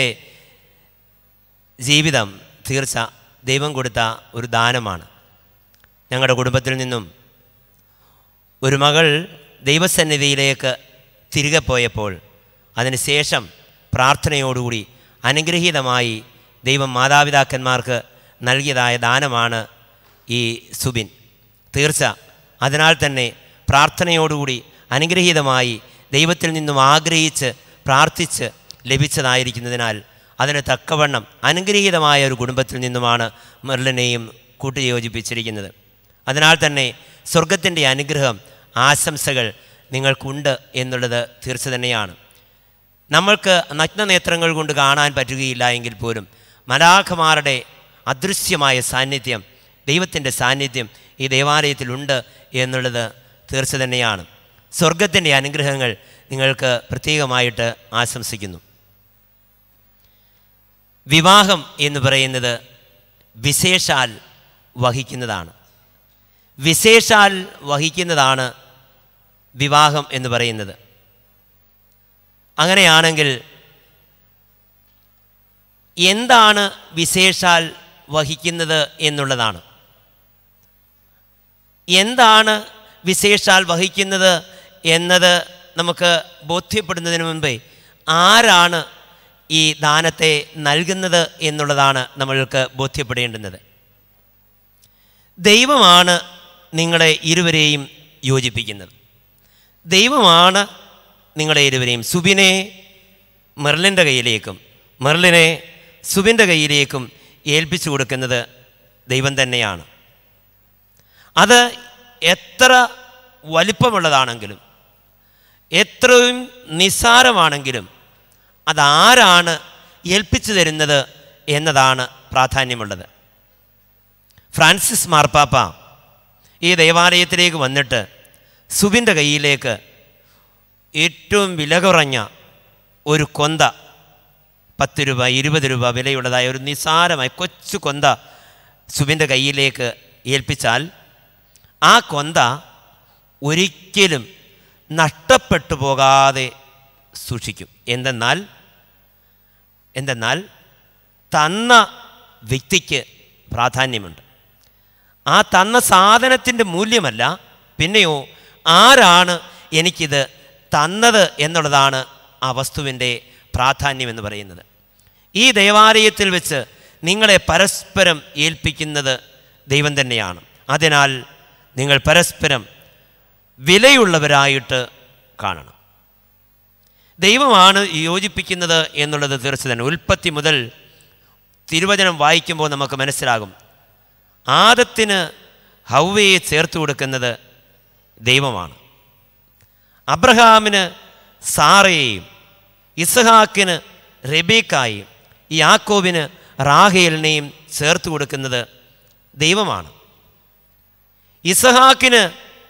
ജീവിതം തീർച്ച ദൈവം കൊടുത്ത ഒരു ദാനമാണ് ഞങ്ങളുടെ കുടുംബത്തിൽ നിന്നും ഒരു മകൾ ദൈവസന്നിധിയിലേക്ക് തിരികെ പോയപ്പോൾ അതിനുശേഷം പ്രാർത്ഥനയോടുകൂടി അനുഗ്രഹീതമായി ദൈവം മാതാപിതാക്കന്മാർക്ക് നൽകിയതായ ദാനമാണ് ഈ സുബിൻ തീർച്ച അതിനാൽ തന്നെ പ്രാർത്ഥനയോടുകൂടി അനുഗ്രഹീതമായി ദൈവത്തിൽ നിന്നും ആഗ്രഹിച്ച് പ്രാർത്ഥിച്ച് ലഭിച്ചതായിരിക്കുന്നതിനാൽ അതിന് തക്കവണ്ണം അനുഗ്രഹീതമായ ഒരു കുടുംബത്തിൽ നിന്നുമാണ് മെർലിനെയും കൂട്ടിയോജിപ്പിച്ചിരിക്കുന്നത് അതിനാൽ തന്നെ സ്വർഗത്തിൻ്റെ അനുഗ്രഹം ആശംസകൾ നിങ്ങൾക്കുണ്ട് എന്നുള്ളത് തീർച്ച തന്നെയാണ് നമ്മൾക്ക് നഗ്നനേത്രങ്ങൾ കൊണ്ട് കാണാൻ പറ്റുകയില്ല എങ്കിൽ പോലും മലാഖമാരുടെ അദൃശ്യമായ സാന്നിധ്യം ദൈവത്തിൻ്റെ സാന്നിധ്യം ഈ ദേവാലയത്തിലുണ്ട് എന്നുള്ളത് തീർച്ച തന്നെയാണ് സ്വർഗത്തിൻ്റെ അനുഗ്രഹങ്ങൾ നിങ്ങൾക്ക് പ്രത്യേകമായിട്ട് ആശംസിക്കുന്നു വിവാഹം എന്ന് പറയുന്നത് വിശേഷാൽ വഹിക്കുന്നതാണ് വിശേഷാൽ വഹിക്കുന്നതാണ് വിവാഹം എന്ന് പറയുന്നത് അങ്ങനെയാണെങ്കിൽ എന്താണ് വിശേഷാൽ വഹിക്കുന്നത് എന്നുള്ളതാണ് എന്താണ് വിശേഷാൽ വഹിക്കുന്നത് എന്നത് നമുക്ക് ബോധ്യപ്പെടുന്നതിന് മുൻപേ ആരാണ് ഈ ദാനത്തെ നൽകുന്നത് എന്നുള്ളതാണ് നമ്മൾക്ക് ബോധ്യപ്പെടേണ്ടുന്നത് ദൈവമാണ് നിങ്ങളെ ഇരുവരെയും യോജിപ്പിക്കുന്നത് ദൈവമാണ് നിങ്ങളെ ഇരുവരെയും സുബിനെ മെർലിൻ്റെ കയ്യിലേക്കും മെർലിനെ സുബിൻ്റെ കയ്യിലേക്കും ഏൽപ്പിച്ചു കൊടുക്കുന്നത് ദൈവം തന്നെയാണ് അത് എത്ര വലിപ്പമുള്ളതാണെങ്കിലും എത്രയും നിസ്സാരമാണെങ്കിലും അതാരാണ് ഏൽപ്പിച്ചു തരുന്നത് എന്നതാണ് പ്രാധാന്യമുള്ളത് ഫ്രാൻസിസ് മാർപ്പാപ്പ ഈ ദേവാലയത്തിലേക്ക് വന്നിട്ട് സുബിൻ്റെ കയ്യിലേക്ക് ഏറ്റവും വില കുറഞ്ഞ ഒരു കൊന്ത പത്ത് രൂപ ഇരുപത് രൂപ വിലയുള്ളതായ ഒരു നിസാരമായ കൊച്ചു കൊന്ത സുബിൻ്റെ കയ്യിലേക്ക് ഏൽപ്പിച്ചാൽ ആ കൊന്ത ഒരിക്കലും നഷ്ടപ്പെട്ടു പോകാതെ സൂക്ഷിക്കും എന്തെന്നാൽ എന്തെന്നാൽ തന്ന വ്യക്തിക്ക് പ്രാധാന്യമുണ്ട് ആ തന്ന സാധനത്തിൻ്റെ മൂല്യമല്ല പിന്നെയോ ആരാണ് എനിക്കിത് തന്നത് എന്നുള്ളതാണ് ആ വസ്തുവിൻ്റെ പ്രാധാന്യം എന്ന് പറയുന്നത് ഈ ദേവാലയത്തിൽ വെച്ച് നിങ്ങളെ പരസ്പരം ഏൽപ്പിക്കുന്നത് ദൈവം തന്നെയാണ് അതിനാൽ നിങ്ങൾ പരസ്പരം വിലയുള്ളവരായിട്ട് കാണണം ദൈവമാണ് യോജിപ്പിക്കുന്നത് എന്നുള്ളത് തീർച്ച തന്നെ ഉൽപ്പത്തി മുതൽ തിരുവചനം വായിക്കുമ്പോൾ നമുക്ക് മനസ്സിലാകും ആദത്തിന് ഹൗവയെ ചേർത്ത് കൊടുക്കുന്നത് ദൈവമാണ് അബ്രഹാമിന് സാറയെയും ഇസഹാക്കിന് റെബേക്കായും യാക്കോബിന് റാഹേലിനെയും ചേർത്ത് കൊടുക്കുന്നത് ദൈവമാണ് ഇസഹാക്കിന്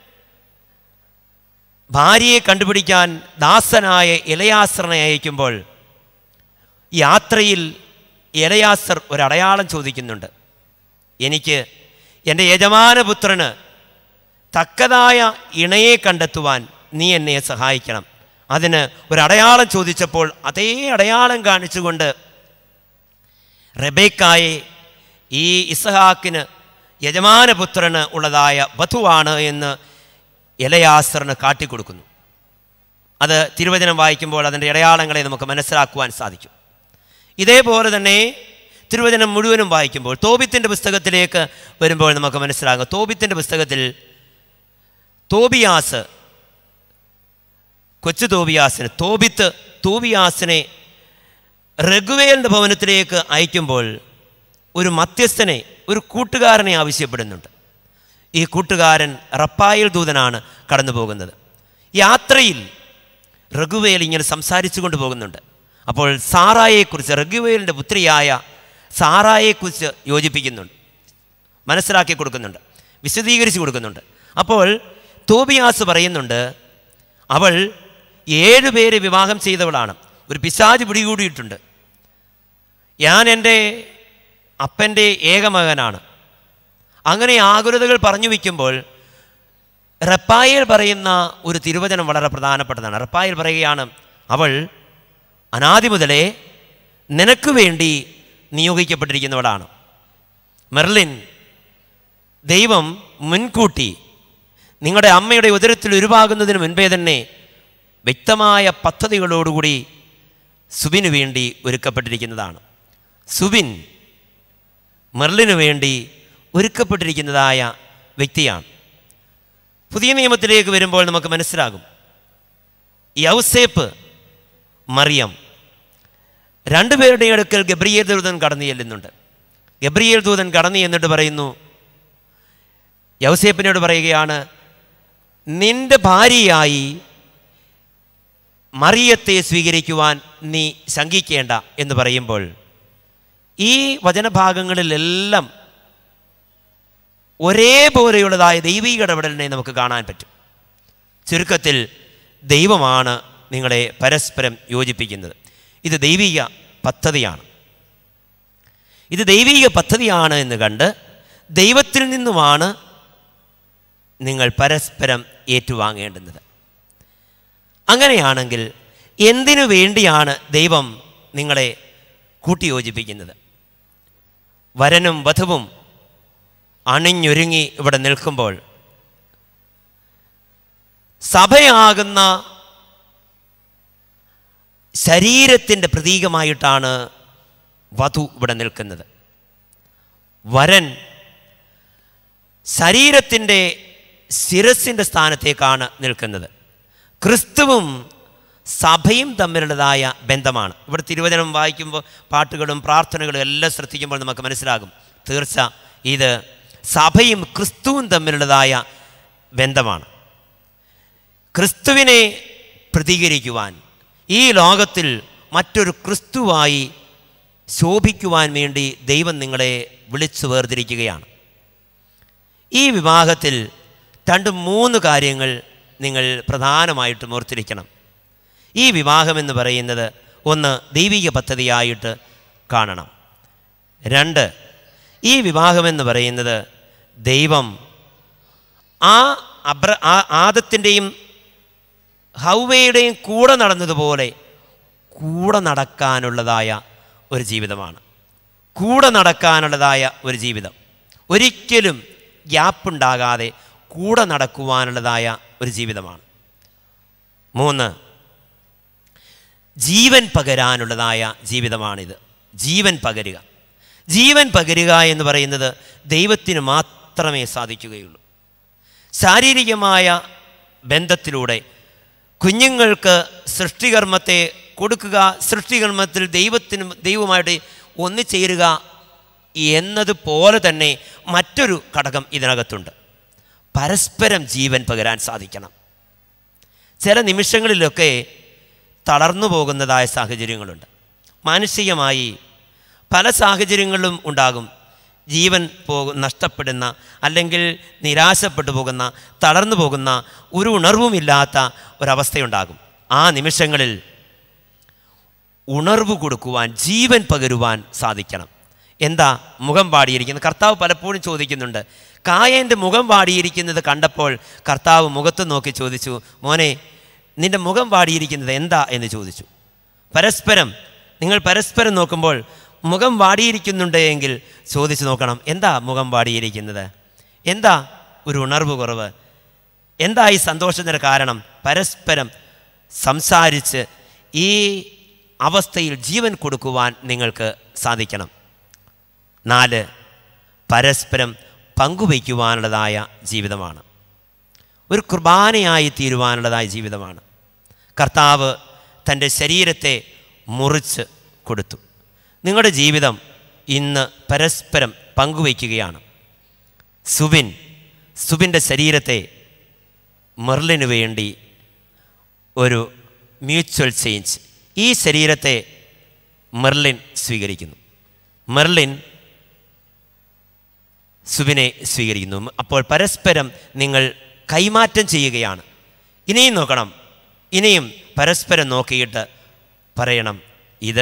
ഭാര്യയെ കണ്ടുപിടിക്കാൻ ദാസനായ ഇലയാസറിനെ അയക്കുമ്പോൾ യാത്രയിൽ ഇലയാസർ ഒരടയാളം ചോദിക്കുന്നുണ്ട് എനിക്ക് എൻ്റെ യജമാനപുത്രന് തക്കതായ ഇണയെ കണ്ടെത്തുവാൻ നീ എന്നെ സഹായിക്കണം അതിന് ഒരടയാളം ചോദിച്ചപ്പോൾ അതേ അടയാളം കാണിച്ചുകൊണ്ട് റെബേക്കായെ ഈ ഇസഹാക്കിന് യജമാനപുത്രന് ഉള്ളതായ വധുവാണ് എന്ന് എലയാസറിന് കാട്ടിക്കൊടുക്കുന്നു അത് തിരുവചനം വായിക്കുമ്പോൾ അതിൻ്റെ അടയാളങ്ങളെ നമുക്ക് മനസ്സിലാക്കുവാൻ സാധിക്കും ഇതേപോലെ തന്നെ തിരുവചനം മുഴുവനും വായിക്കുമ്പോൾ തോബിത്തിൻ്റെ പുസ്തകത്തിലേക്ക് വരുമ്പോൾ നമുക്ക് മനസ്സിലാകും തോബിത്തിൻ്റെ പുസ്തകത്തിൽ തോബിയാസ് കൊച്ചു തോബിയാസിന് തോബിത്ത് തോബിയാസിനെ റഘുവേലിൻ്റെ ഭവനത്തിലേക്ക് അയക്കുമ്പോൾ ഒരു മധ്യസ്ഥനെ ഒരു കൂട്ടുകാരനെ ആവശ്യപ്പെടുന്നുണ്ട് ഈ കൂട്ടുകാരൻ റപ്പായിൽ ദൂതനാണ് കടന്നു പോകുന്നത് യാത്രയിൽ റഘുവേൽ ഇങ്ങനെ സംസാരിച്ചു കൊണ്ട് പോകുന്നുണ്ട് അപ്പോൾ സാറായെക്കുറിച്ച് റഘുവേലിൻ്റെ പുത്രിയായ സാറായെക്കുറിച്ച് യോജിപ്പിക്കുന്നുണ്ട് മനസ്സിലാക്കി കൊടുക്കുന്നുണ്ട് വിശദീകരിച്ച് കൊടുക്കുന്നുണ്ട് അപ്പോൾ തോബിയാസ് പറയുന്നുണ്ട് അവൾ ഏഴ് പേര് വിവാഹം ചെയ്തവളാണ് ഒരു പിശാജ് പിടികൂടിയിട്ടുണ്ട് ഞാൻ എൻ്റെ അപ്പൻ്റെ ഏകമകനാണ് അങ്ങനെ ആകുലതകൾ പറഞ്ഞു വയ്ക്കുമ്പോൾ റപ്പായേൽ പറയുന്ന ഒരു തിരുവചനം വളരെ പ്രധാനപ്പെട്ടതാണ് റപ്പായേൽ പറയുകയാണ് അവൾ അനാദി മുതലേ നിനക്ക് വേണ്ടി നിയോഗിക്കപ്പെട്ടിരിക്കുന്നവളാണ് മെർലിൻ ദൈവം മുൻകൂട്ടി നിങ്ങളുടെ അമ്മയുടെ ഉദരത്തിൽ ഉരുവാകുന്നതിന് മുൻപേ തന്നെ വ്യക്തമായ പദ്ധതികളോടുകൂടി സുബിന് വേണ്ടി ഒരുക്കപ്പെട്ടിരിക്കുന്നതാണ് സുബിൻ മെർലിനു വേണ്ടി ഒരുക്കപ്പെട്ടിരിക്കുന്നതായ വ്യക്തിയാണ് പുതിയ നിയമത്തിലേക്ക് വരുമ്പോൾ നമുക്ക് മനസ്സിലാകും യൗസേപ്പ് മറിയം രണ്ടുപേരുടെയും അടുക്കൽ ഗബ്രിയേൽ ദൂതൻ കടന്നു ചെല്ലുന്നുണ്ട് ഗബ്രിയേൽ ദൂതൻ കടന്നു എന്നിട്ട് പറയുന്നു യൗസേപ്പിനോട് പറയുകയാണ് നിന്റെ ഭാര്യയായി മറിയത്തെ സ്വീകരിക്കുവാൻ നീ ശങ്കിക്കേണ്ട എന്ന് പറയുമ്പോൾ ഈ വചനഭാഗങ്ങളിലെല്ലാം ഒരേപോലെയുള്ളതായ ദൈവിക ഇടപെടലിനെ നമുക്ക് കാണാൻ പറ്റും ചുരുക്കത്തിൽ ദൈവമാണ് നിങ്ങളെ പരസ്പരം യോജിപ്പിക്കുന്നത് ഇത് ദൈവിക പദ്ധതിയാണ് ഇത് ദൈവിക പദ്ധതിയാണ് എന്ന് കണ്ട് ദൈവത്തിൽ നിന്നുമാണ് നിങ്ങൾ പരസ്പരം ഏറ്റുവാങ്ങേണ്ടുന്നത് അങ്ങനെയാണെങ്കിൽ എന്തിനു വേണ്ടിയാണ് ദൈവം നിങ്ങളെ കൂട്ടിയോജിപ്പിക്കുന്നത് വരനും വധുവും അണിഞ്ഞൊരുങ്ങി ഇവിടെ നിൽക്കുമ്പോൾ സഭയാകുന്ന ശരീരത്തിൻ്റെ പ്രതീകമായിട്ടാണ് വധു ഇവിടെ നിൽക്കുന്നത് വരൻ ശരീരത്തിൻ്റെ ശിരസിൻ്റെ സ്ഥാനത്തേക്കാണ് നിൽക്കുന്നത് ക്രിസ്തുവും സഭയും തമ്മിലുള്ളതായ ബന്ധമാണ് ഇവിടെ തിരുവചനം വായിക്കുമ്പോൾ പാട്ടുകളും പ്രാർത്ഥനകളും എല്ലാം ശ്രദ്ധിക്കുമ്പോൾ നമുക്ക് മനസ്സിലാകും തീർച്ച ഇത് സഭയും ക്രിസ്തുവും തമ്മിലുള്ളതായ ബന്ധമാണ് ക്രിസ്തുവിനെ പ്രതികരിക്കുവാൻ ഈ ലോകത്തിൽ മറ്റൊരു ക്രിസ്തുവായി ശോഭിക്കുവാൻ വേണ്ടി ദൈവം നിങ്ങളെ വിളിച്ചു വേർതിരിക്കുകയാണ് ഈ വിവാഹത്തിൽ രണ്ട് മൂന്ന് കാര്യങ്ങൾ നിങ്ങൾ പ്രധാനമായിട്ടും ഓർത്തിരിക്കണം ഈ വിവാഹമെന്ന് പറയുന്നത് ഒന്ന് ദൈവിക പദ്ധതിയായിട്ട് കാണണം രണ്ട് ഈ വിവാഹമെന്ന് പറയുന്നത് ദൈവം ആ അബ്ര ആ ആദത്തിൻ്റെയും ഹൗവയുടെയും കൂടെ നടന്നതുപോലെ കൂടെ നടക്കാനുള്ളതായ ഒരു ജീവിതമാണ് കൂടെ നടക്കാനുള്ളതായ ഒരു ജീവിതം ഒരിക്കലും ഗ്യാപ്പ് ഉണ്ടാകാതെ കൂടെ നടക്കുവാനുള്ളതായ ഒരു ജീവിതമാണ് മൂന്ന് ജീവൻ പകരാനുള്ളതായ ജീവിതമാണിത് ജീവൻ പകരുക ജീവൻ പകരുക എന്ന് പറയുന്നത് ദൈവത്തിന് മാത്രമേ സാധിക്കുകയുള്ളൂ ശാരീരികമായ ബന്ധത്തിലൂടെ കുഞ്ഞുങ്ങൾക്ക് സൃഷ്ടികർമ്മത്തെ കൊടുക്കുക സൃഷ്ടികർമ്മത്തിൽ ദൈവത്തിനും ദൈവവുമായിട്ട് ഒന്നുചേരുക എന്നതുപോലെ തന്നെ മറ്റൊരു ഘടകം ഇതിനകത്തുണ്ട് പരസ്പരം ജീവൻ പകരാൻ സാധിക്കണം ചില നിമിഷങ്ങളിലൊക്കെ തളർന്നു പോകുന്നതായ സാഹചര്യങ്ങളുണ്ട് മാനസികമായി പല സാഹചര്യങ്ങളിലും ഉണ്ടാകും ജീവൻ പോകു നഷ്ടപ്പെടുന്ന അല്ലെങ്കിൽ നിരാശപ്പെട്ടു പോകുന്ന തളർന്നു പോകുന്ന ഒരു ഉണർവുമില്ലാത്ത ഒരവസ്ഥയുണ്ടാകും ആ നിമിഷങ്ങളിൽ ഉണർവ് കൊടുക്കുവാൻ ജീവൻ പകരുവാൻ സാധിക്കണം എന്താ മുഖം പാടിയിരിക്കുന്നത് കർത്താവ് പലപ്പോഴും ചോദിക്കുന്നുണ്ട് കായൻ്റെ മുഖം പാടിയിരിക്കുന്നത് കണ്ടപ്പോൾ കർത്താവ് മുഖത്ത് നോക്കി ചോദിച്ചു മോനെ നിന്റെ മുഖം പാടിയിരിക്കുന്നത് എന്താ എന്ന് ചോദിച്ചു പരസ്പരം നിങ്ങൾ പരസ്പരം നോക്കുമ്പോൾ മുഖം വാടിയിരിക്കുന്നുണ്ട് എങ്കിൽ ചോദിച്ചു നോക്കണം എന്താ മുഖം വാടിയിരിക്കുന്നത് എന്താ ഒരു ഉണർവ് കുറവ് എന്താ ഈ സന്തോഷത്തിന് കാരണം പരസ്പരം സംസാരിച്ച് ഈ അവസ്ഥയിൽ ജീവൻ കൊടുക്കുവാൻ നിങ്ങൾക്ക് സാധിക്കണം നാല് പരസ്പരം പങ്കുവയ്ക്കുവാനുള്ളതായ ജീവിതമാണ് ഒരു കുർബാനയായി തീരുവാനുള്ളതായ ജീവിതമാണ് കർത്താവ് തൻ്റെ ശരീരത്തെ മുറിച്ച് കൊടുത്തു നിങ്ങളുടെ ജീവിതം ഇന്ന് പരസ്പരം പങ്കുവയ്ക്കുകയാണ് സുബിൻ സുബിൻ്റെ ശരീരത്തെ മെർലിന് വേണ്ടി ഒരു മ്യൂച്വൽ ചേഞ്ച് ഈ ശരീരത്തെ മെർലിൻ സ്വീകരിക്കുന്നു മെർലിൻ സുബിനെ സ്വീകരിക്കുന്നു അപ്പോൾ പരസ്പരം നിങ്ങൾ കൈമാറ്റം ചെയ്യുകയാണ് ഇനിയും നോക്കണം ഇനിയും പരസ്പരം നോക്കിയിട്ട് പറയണം ഇത്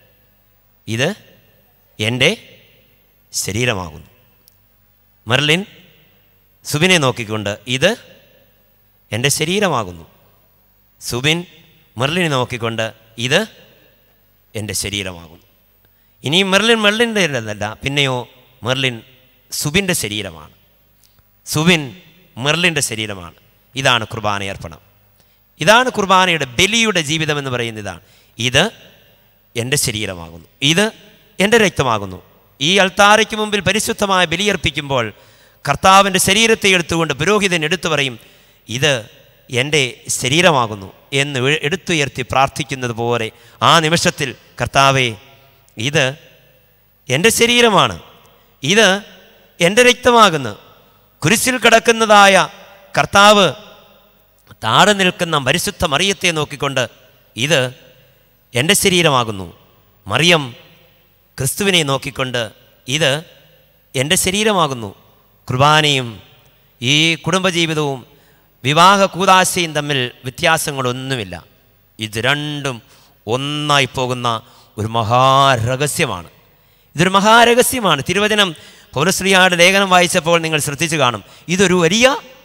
ഇത് എൻ്റെ ശരീരമാകുന്നു മെർലിൻ സുബിനെ നോക്കിക്കൊണ്ട് ഇത് എൻ്റെ ശരീരമാകുന്നു സുബിൻ മെർലിനെ നോക്കിക്കൊണ്ട് ഇത് എൻ്റെ ശരീരമാകുന്നു ഇനി മെർലിൻ മെർലിൻ്റെ എന്നല്ല പിന്നെയോ മെർലിൻ സുബിൻ്റെ ശരീരമാണ് സുബിൻ മെർലിൻ്റെ ശരീരമാണ് ഇതാണ് കുർബാനയർപ്പണം ഇതാണ് കുർബാനയുടെ ബലിയുടെ ജീവിതം എന്ന് പറയുന്ന ഇതാണ് ഇത് എൻ്റെ ശരീരമാകുന്നു ഇത് എൻ്റെ രക്തമാകുന്നു ഈ അൾത്താരയ്ക്ക് മുമ്പിൽ പരിശുദ്ധമായ ബലിയർപ്പിക്കുമ്പോൾ കർത്താവിൻ്റെ ശരീരത്തെ എടുത്തുകൊണ്ട് പുരോഹിതൻ എടുത്തു പറയും ഇത് എൻ്റെ ശരീരമാകുന്നു എന്ന് എ- എടുത്തുയർത്തി പ്രാർത്ഥിക്കുന്നത് പോലെ ആ നിമിഷത്തിൽ കർത്താവെ ഇത് എൻ്റെ ശരീരമാണ് ഇത് എൻ്റെ രക്തമാകുന്നു കുരിശിൽ കിടക്കുന്നതായ കർത്താവ് താഴെ നിൽക്കുന്ന പരിശുദ്ധ മറിയത്തെ നോക്കിക്കൊണ്ട് ഇത് എൻ്റെ ശരീരമാകുന്നു മറിയം ക്രിസ്തുവിനെ നോക്കിക്കൊണ്ട് ഇത് എൻ്റെ ശരീരമാകുന്നു കുർബാനയും ഈ കുടുംബജീവിതവും വിവാഹ കൂതാശയും തമ്മിൽ വ്യത്യാസങ്ങളൊന്നുമില്ല ഇത് രണ്ടും ഒന്നായി പോകുന്ന ഒരു മഹാരഹസ്യമാണ് ഇതൊരു മഹാരഹസ്യമാണ് തിരുവചനം പൗരശ്രീയാട് ലേഖനം വായിച്ചപ്പോൾ നിങ്ങൾ ശ്രദ്ധിച്ചു കാണും ഇതൊരു വലിയ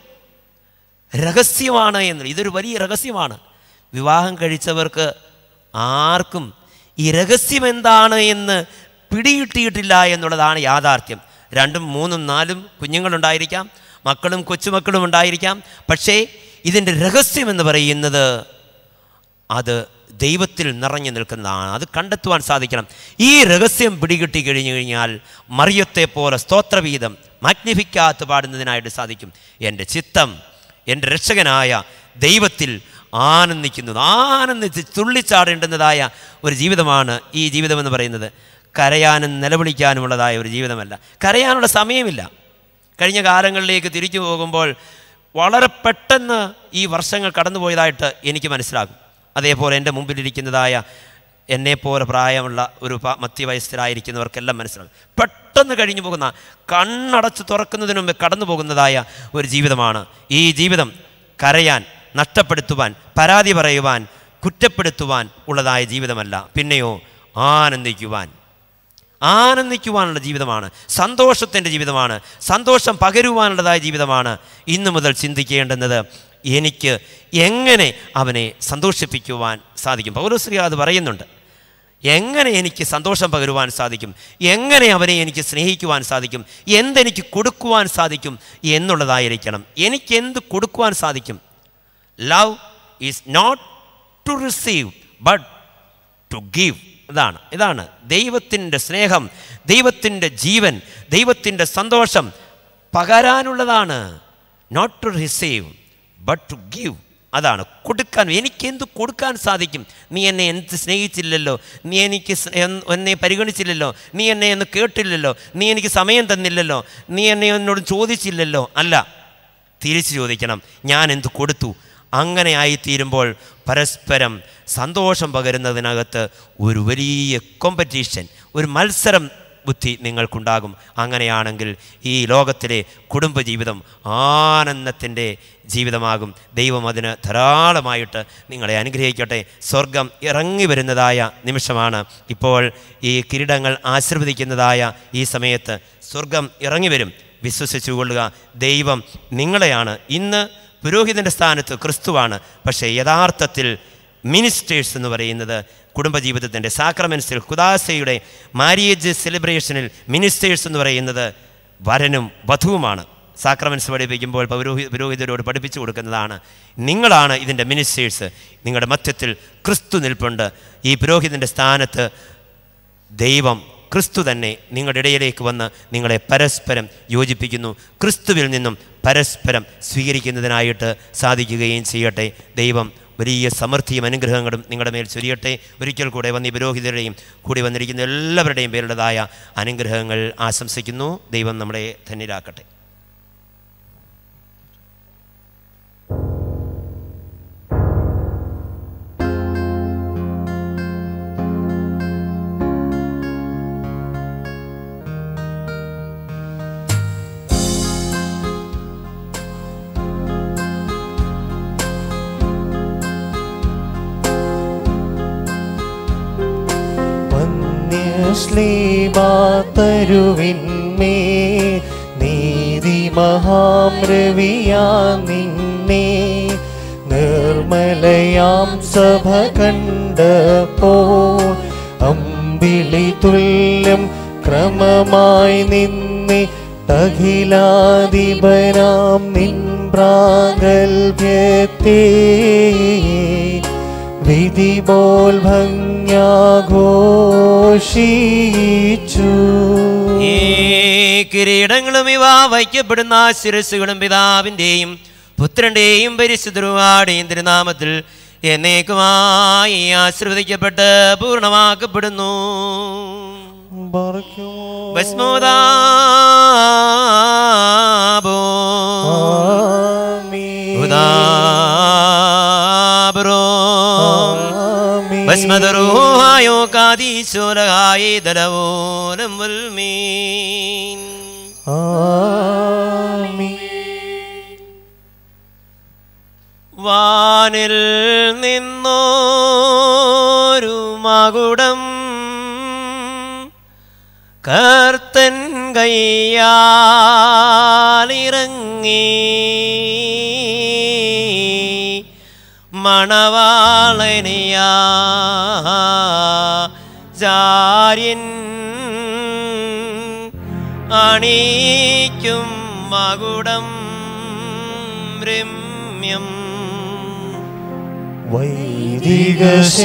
രഹസ്യമാണ് എന്ന് ഇതൊരു വലിയ രഹസ്യമാണ് വിവാഹം കഴിച്ചവർക്ക് ആർക്കും ഈ രഹസ്യം എന്താണ് എന്ന് പിടികിട്ടിയിട്ടില്ല എന്നുള്ളതാണ് യാഥാർത്ഥ്യം രണ്ടും മൂന്നും നാലും കുഞ്ഞുങ്ങളുണ്ടായിരിക്കാം മക്കളും കൊച്ചുമക്കളും ഉണ്ടായിരിക്കാം പക്ഷേ ഇതിൻ്റെ രഹസ്യം എന്ന് പറയുന്നത് അത് ദൈവത്തിൽ നിറഞ്ഞു നിൽക്കുന്നതാണ് അത് കണ്ടെത്തുവാൻ സാധിക്കണം ഈ രഹസ്യം പിടികിട്ടി കഴിഞ്ഞു കഴിഞ്ഞാൽ മറിയത്തെ പോലെ സ്തോത്രവീതം മാഗ്നിഫിക്കാത്ത് പാടുന്നതിനായിട്ട് സാധിക്കും എൻ്റെ ചിത്തം എൻ്റെ രക്ഷകനായ ദൈവത്തിൽ ആനന്ദിക്കുന്നത് ആനന്ദിച്ച് തുള്ളിച്ചാടേണ്ടുന്നതായ ഒരു ജീവിതമാണ് ഈ ജീവിതമെന്ന് പറയുന്നത് കരയാനും നിലവിളിക്കാനുമുള്ളതായ ഒരു ജീവിതമല്ല കരയാനുള്ള സമയമില്ല കഴിഞ്ഞ കാലങ്ങളിലേക്ക് തിരിച്ചു പോകുമ്പോൾ വളരെ പെട്ടെന്ന് ഈ വർഷങ്ങൾ കടന്നുപോയതായിട്ട് എനിക്ക് മനസ്സിലാകും അതേപോലെ എൻ്റെ മുമ്പിലിരിക്കുന്നതായ എന്നെപ്പോലെ പ്രായമുള്ള ഒരു പ- മധ്യവയസ്കരായിരിക്കുന്നവർക്കെല്ലാം മനസ്സിലാകും പെട്ടെന്ന് കഴിഞ്ഞു പോകുന്ന കണ്ണടച്ച് തുറക്കുന്നതിന് മുമ്പ് കടന്നു പോകുന്നതായ ഒരു ജീവിതമാണ് ഈ ജീവിതം കരയാൻ നഷ്ടപ്പെടുത്തുവാൻ പരാതി പറയുവാൻ കുറ്റപ്പെടുത്തുവാൻ ഉള്ളതായ ജീവിതമല്ല പിന്നെയോ ആനന്ദിക്കുവാൻ ആനന്ദിക്കുവാനുള്ള ജീവിതമാണ് സന്തോഷത്തിൻ്റെ ജീവിതമാണ് സന്തോഷം പകരുവാനുള്ളതായ ജീവിതമാണ് ഇന്നു മുതൽ ചിന്തിക്കേണ്ടുന്നത് എനിക്ക് എങ്ങനെ അവനെ സന്തോഷിപ്പിക്കുവാൻ സാധിക്കും പൗരശ്രീ അത് പറയുന്നുണ്ട് എങ്ങനെ എനിക്ക് സന്തോഷം പകരുവാൻ സാധിക്കും എങ്ങനെ അവനെ എനിക്ക് സ്നേഹിക്കുവാൻ സാധിക്കും എന്തെനിക്ക് കൊടുക്കുവാൻ സാധിക്കും എന്നുള്ളതായിരിക്കണം എനിക്ക് എന്ത് കൊടുക്കുവാൻ സാധിക്കും love is not to receive but to give ഇതാണ് ഇതാണ് ദൈവത്തിൻ്റെ സ്നേഹം ദൈവത്തിൻ്റെ ജീവൻ ദൈവത്തിൻ്റെ സന്തോഷം പകരാനുള്ളതാണ് not to receive but to give അതാണ് കൊടുക്കാൻ എനിക്ക് എന്ത് കൊടുക്കാൻ സാധിക്കും നീ എന്നെ എന്ത് സ്നേഹിച്ചില്ലല്ലോ നീ എനിക്ക് സ്- എൻ- എന്നെ പരിഗണിച്ചില്ലല്ലോ നീ എന്നെ ഒന്ന് കേട്ടില്ലല്ലോ നീ എനിക്ക് സമയം തന്നില്ലല്ലോ നീ എന്നെ എന്നോട് ചോദിച്ചില്ലല്ലോ അല്ല തിരിച്ചു ചോദിക്കണം ഞാൻ എന്ത് കൊടുത്തു അങ്ങനെ ആയിത്തീരുമ്പോൾ പരസ്പരം സന്തോഷം പകരുന്നതിനകത്ത് ഒരു വലിയ കോമ്പറ്റീഷൻ ഒരു മത്സരം ബുദ്ധി നിങ്ങൾക്കുണ്ടാകും അങ്ങനെയാണെങ്കിൽ ഈ ലോകത്തിലെ കുടുംബജീവിതം ആനന്ദത്തിൻ്റെ ജീവിതമാകും ദൈവം അതിന് ധാരാളമായിട്ട് നിങ്ങളെ അനുഗ്രഹിക്കട്ടെ സ്വർഗം ഇറങ്ങി വരുന്നതായ നിമിഷമാണ് ഇപ്പോൾ ഈ കിരീടങ്ങൾ ആശീർവദിക്കുന്നതായ ഈ സമയത്ത് സ്വർഗം ഇറങ്ങി വരും വിശ്വസിച്ചുകൊള്ളുക ദൈവം നിങ്ങളെയാണ് ഇന്ന് പുരോഹിതൻ്റെ സ്ഥാനത്ത് ക്രിസ്തുവാണ് പക്ഷേ യഥാർത്ഥത്തിൽ മിനിസ്റ്റേഴ്സ് എന്ന് പറയുന്നത് കുടുംബജീവിതത്തിൻ്റെ സാക്രമെൻസിൽ കുദാസയുടെ മാരിയേജ് സെലിബ്രേഷനിൽ മിനിസ്റ്റേഴ്സ് എന്ന് പറയുന്നത് വരനും വധുവുമാണ് സാക്രമെൻസ് പഠിപ്പിക്കുമ്പോൾ പൗരോഹി പുരോഹിതരോട് പഠിപ്പിച്ചു കൊടുക്കുന്നതാണ് നിങ്ങളാണ് ഇതിൻ്റെ മിനിസ്റ്റേഴ്സ് നിങ്ങളുടെ മധ്യത്തിൽ ക്രിസ്തു നിൽപ്പുണ്ട് ഈ പുരോഹിതൻ്റെ സ്ഥാനത്ത് ദൈവം ക്രിസ്തു തന്നെ നിങ്ങളുടെ ഇടയിലേക്ക് വന്ന് നിങ്ങളെ പരസ്പരം യോജിപ്പിക്കുന്നു ക്രിസ്തുവിൽ നിന്നും പരസ്പരം സ്വീകരിക്കുന്നതിനായിട്ട് സാധിക്കുകയും ചെയ്യട്ടെ ദൈവം വലിയ സമൃദ്ധിയും അനുഗ്രഹങ്ങളും നിങ്ങളുടെ മേൽ ചൊരിയട്ടെ ഒരിക്കൽ കൂടെ വന്ന് ഈ പുരോഹിതരുടെയും കൂടി വന്നിരിക്കുന്ന എല്ലാവരുടെയും പേരുള്ളതായ അനുഗ്രഹങ്ങൾ ആശംസിക്കുന്നു ദൈവം നമ്മളെ ധന്യരാക്കട്ടെ വന്യശ്ലീബാത്തരുവിന്മേ നീതി മഹാം രവിയാ നിന്നെ നിർമ്മലയാം സഭ കണ്ടപ്പോൾ അമ്പിളി തുല്യം ക്രമമായി നിന്നെ അഖിലാധിപനാം നിൻ പ്രാഗൽഭ്യത്തെ വിധി പോൽ ഭംഗ്യാഘോഷിച്ചു ഈ കിരീടങ്ങളും ഇവ വയ്ക്കപ്പെടുന്ന ശിരസ്സുകളും പിതാവിൻ്റെയും പുത്രൻ്റെയും പരിശുദ്ധരുവാടെയും തിരുനാമത്തിൽ എന്നേക്കുമായി ആശീർവദിക്കപ്പെട്ട് പൂർണ്ണമാക്കപ്പെടുന്നു ബാറയ്ക്കുമോ? ഭസ്മോദാബോ ആമീൻ. ഉദാബറോ ആമീൻ. ഭസ്മതരൂഹായോ കാതീശ്വരഹായേ ദലവോലം വൽമീൻ ആമീൻ. വാനിൽ നിന്നോരു മകുടം കർത്തൻ കയ്യാലിറങ്ങി മണവാളനിയാ ചാര്യൻ അണീക്കും മകുടം രമ്യം വൈദിക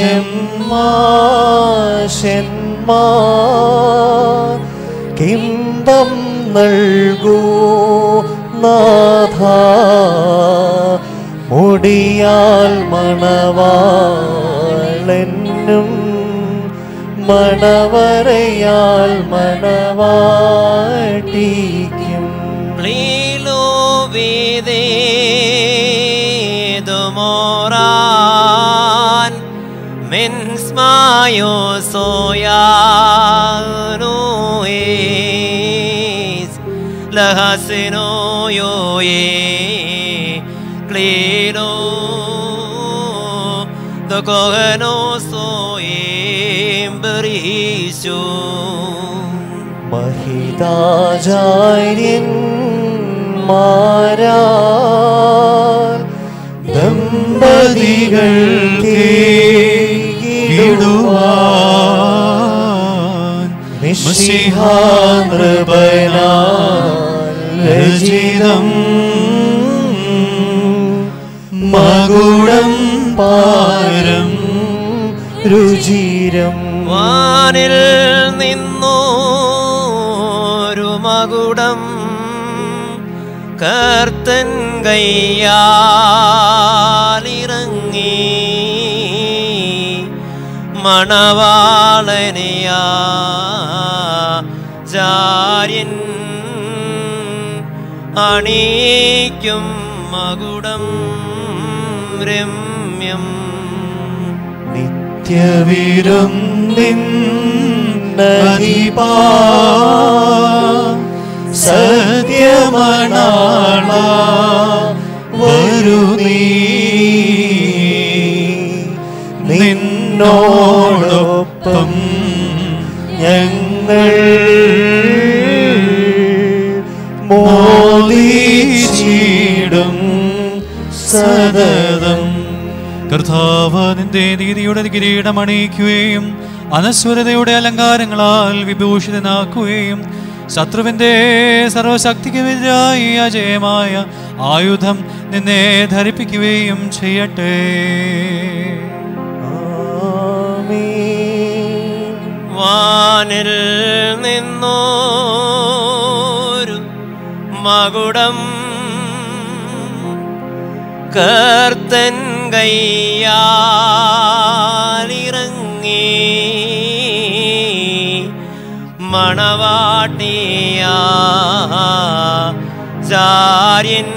കിംബം നൽകൂ നാഥ മുടിയാൽ മണവാളെന്നും മണവരയാൽ മണവാട്ടിക്കും Lilo videdo moran min sma Mayo soyano es lahaseno yo ye clero the cogeno soy brisho മഹിതാചാര്യൻ മാരാ ദമ്പതികൾ രചിതം മകുടം പാരം രുചിരം വാനിൽ നിന്നോരു മകുടം കർത്തൻ കയ്യാലിറങ്ങി മണവാളനിയാ ചാര്യൻ അണീക്കും മകുടം രമ്യം നിത്യവിരും നിന്നീപാ സത്യമണാള വരു നീ നിന്നോടൊപ്പം ഞങ്ങൾ മോദിച്ചിടും സതതം കർത്താവ് നിന്റെ നീതിയുടെ കിരീടം അണിയിക്കുകയും അനശ്വരതയുടെ അലങ്കാരങ്ങളാൽ വിഭൂഷിതനാക്കുകയും ശത്രുവിന്റെ സർവശക്തിക്കുമെതിരായി അജയമായ ആയുധം നിന്നെ ധരിപ്പിക്കുകയും ചെയ്യട്ടെ ആമേൻ വാനിൽ നിന്നോരു മകുടം കർത്തൻ കയ്യാലിറങ്ങി മണവാട്ടിയ ചാര്യൻ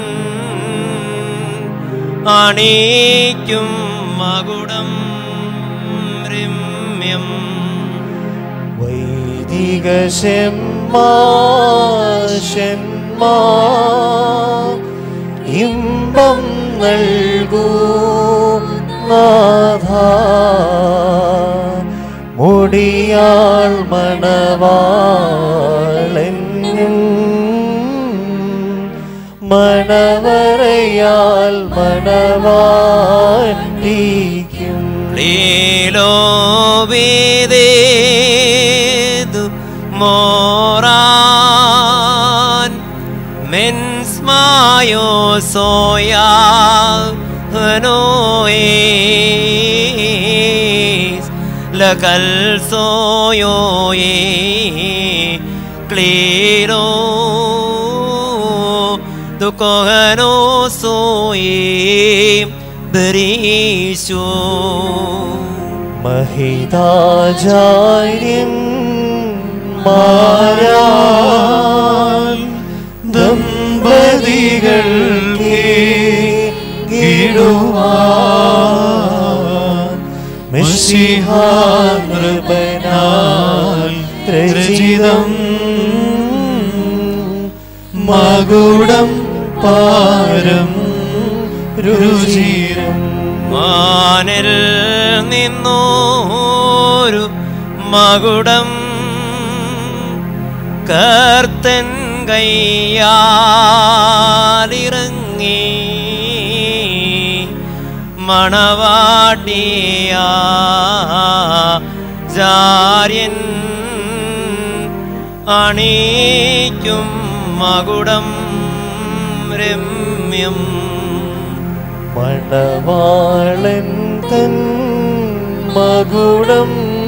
അണീക്കും മകുടം രമ്യം വൈദിക ശെമ്മാ ഇമ്പം നൽകൂ നാഥ മുടിയാൾ മണവാളെന്നും മണവറയാൽ മണവാട്ടിക്കും ലീലോ വേദേതു മോറാൻ മെൻസ്മായോ സോയാ ഹനോയേസ് ലകൽ സോയോയേ ക്ലീരോ ദുഃഖനോ സോയേ ബരീശോ മഹിതാചാര്യൻ മാരാൽ ദമ്പതികൾ മിശിഹാനൃപനാൽ രചിതം മകുടം പാരം രുചിരം മാനിൽ നിന്നോരു മകുടം കർത്തൻ കയ്യാലിറങ്ങി മണവാട്ടിയ ചാര്യൻ അണീക്കും മകുടം രമ്യം മണവാളൻ തൻ മകുടം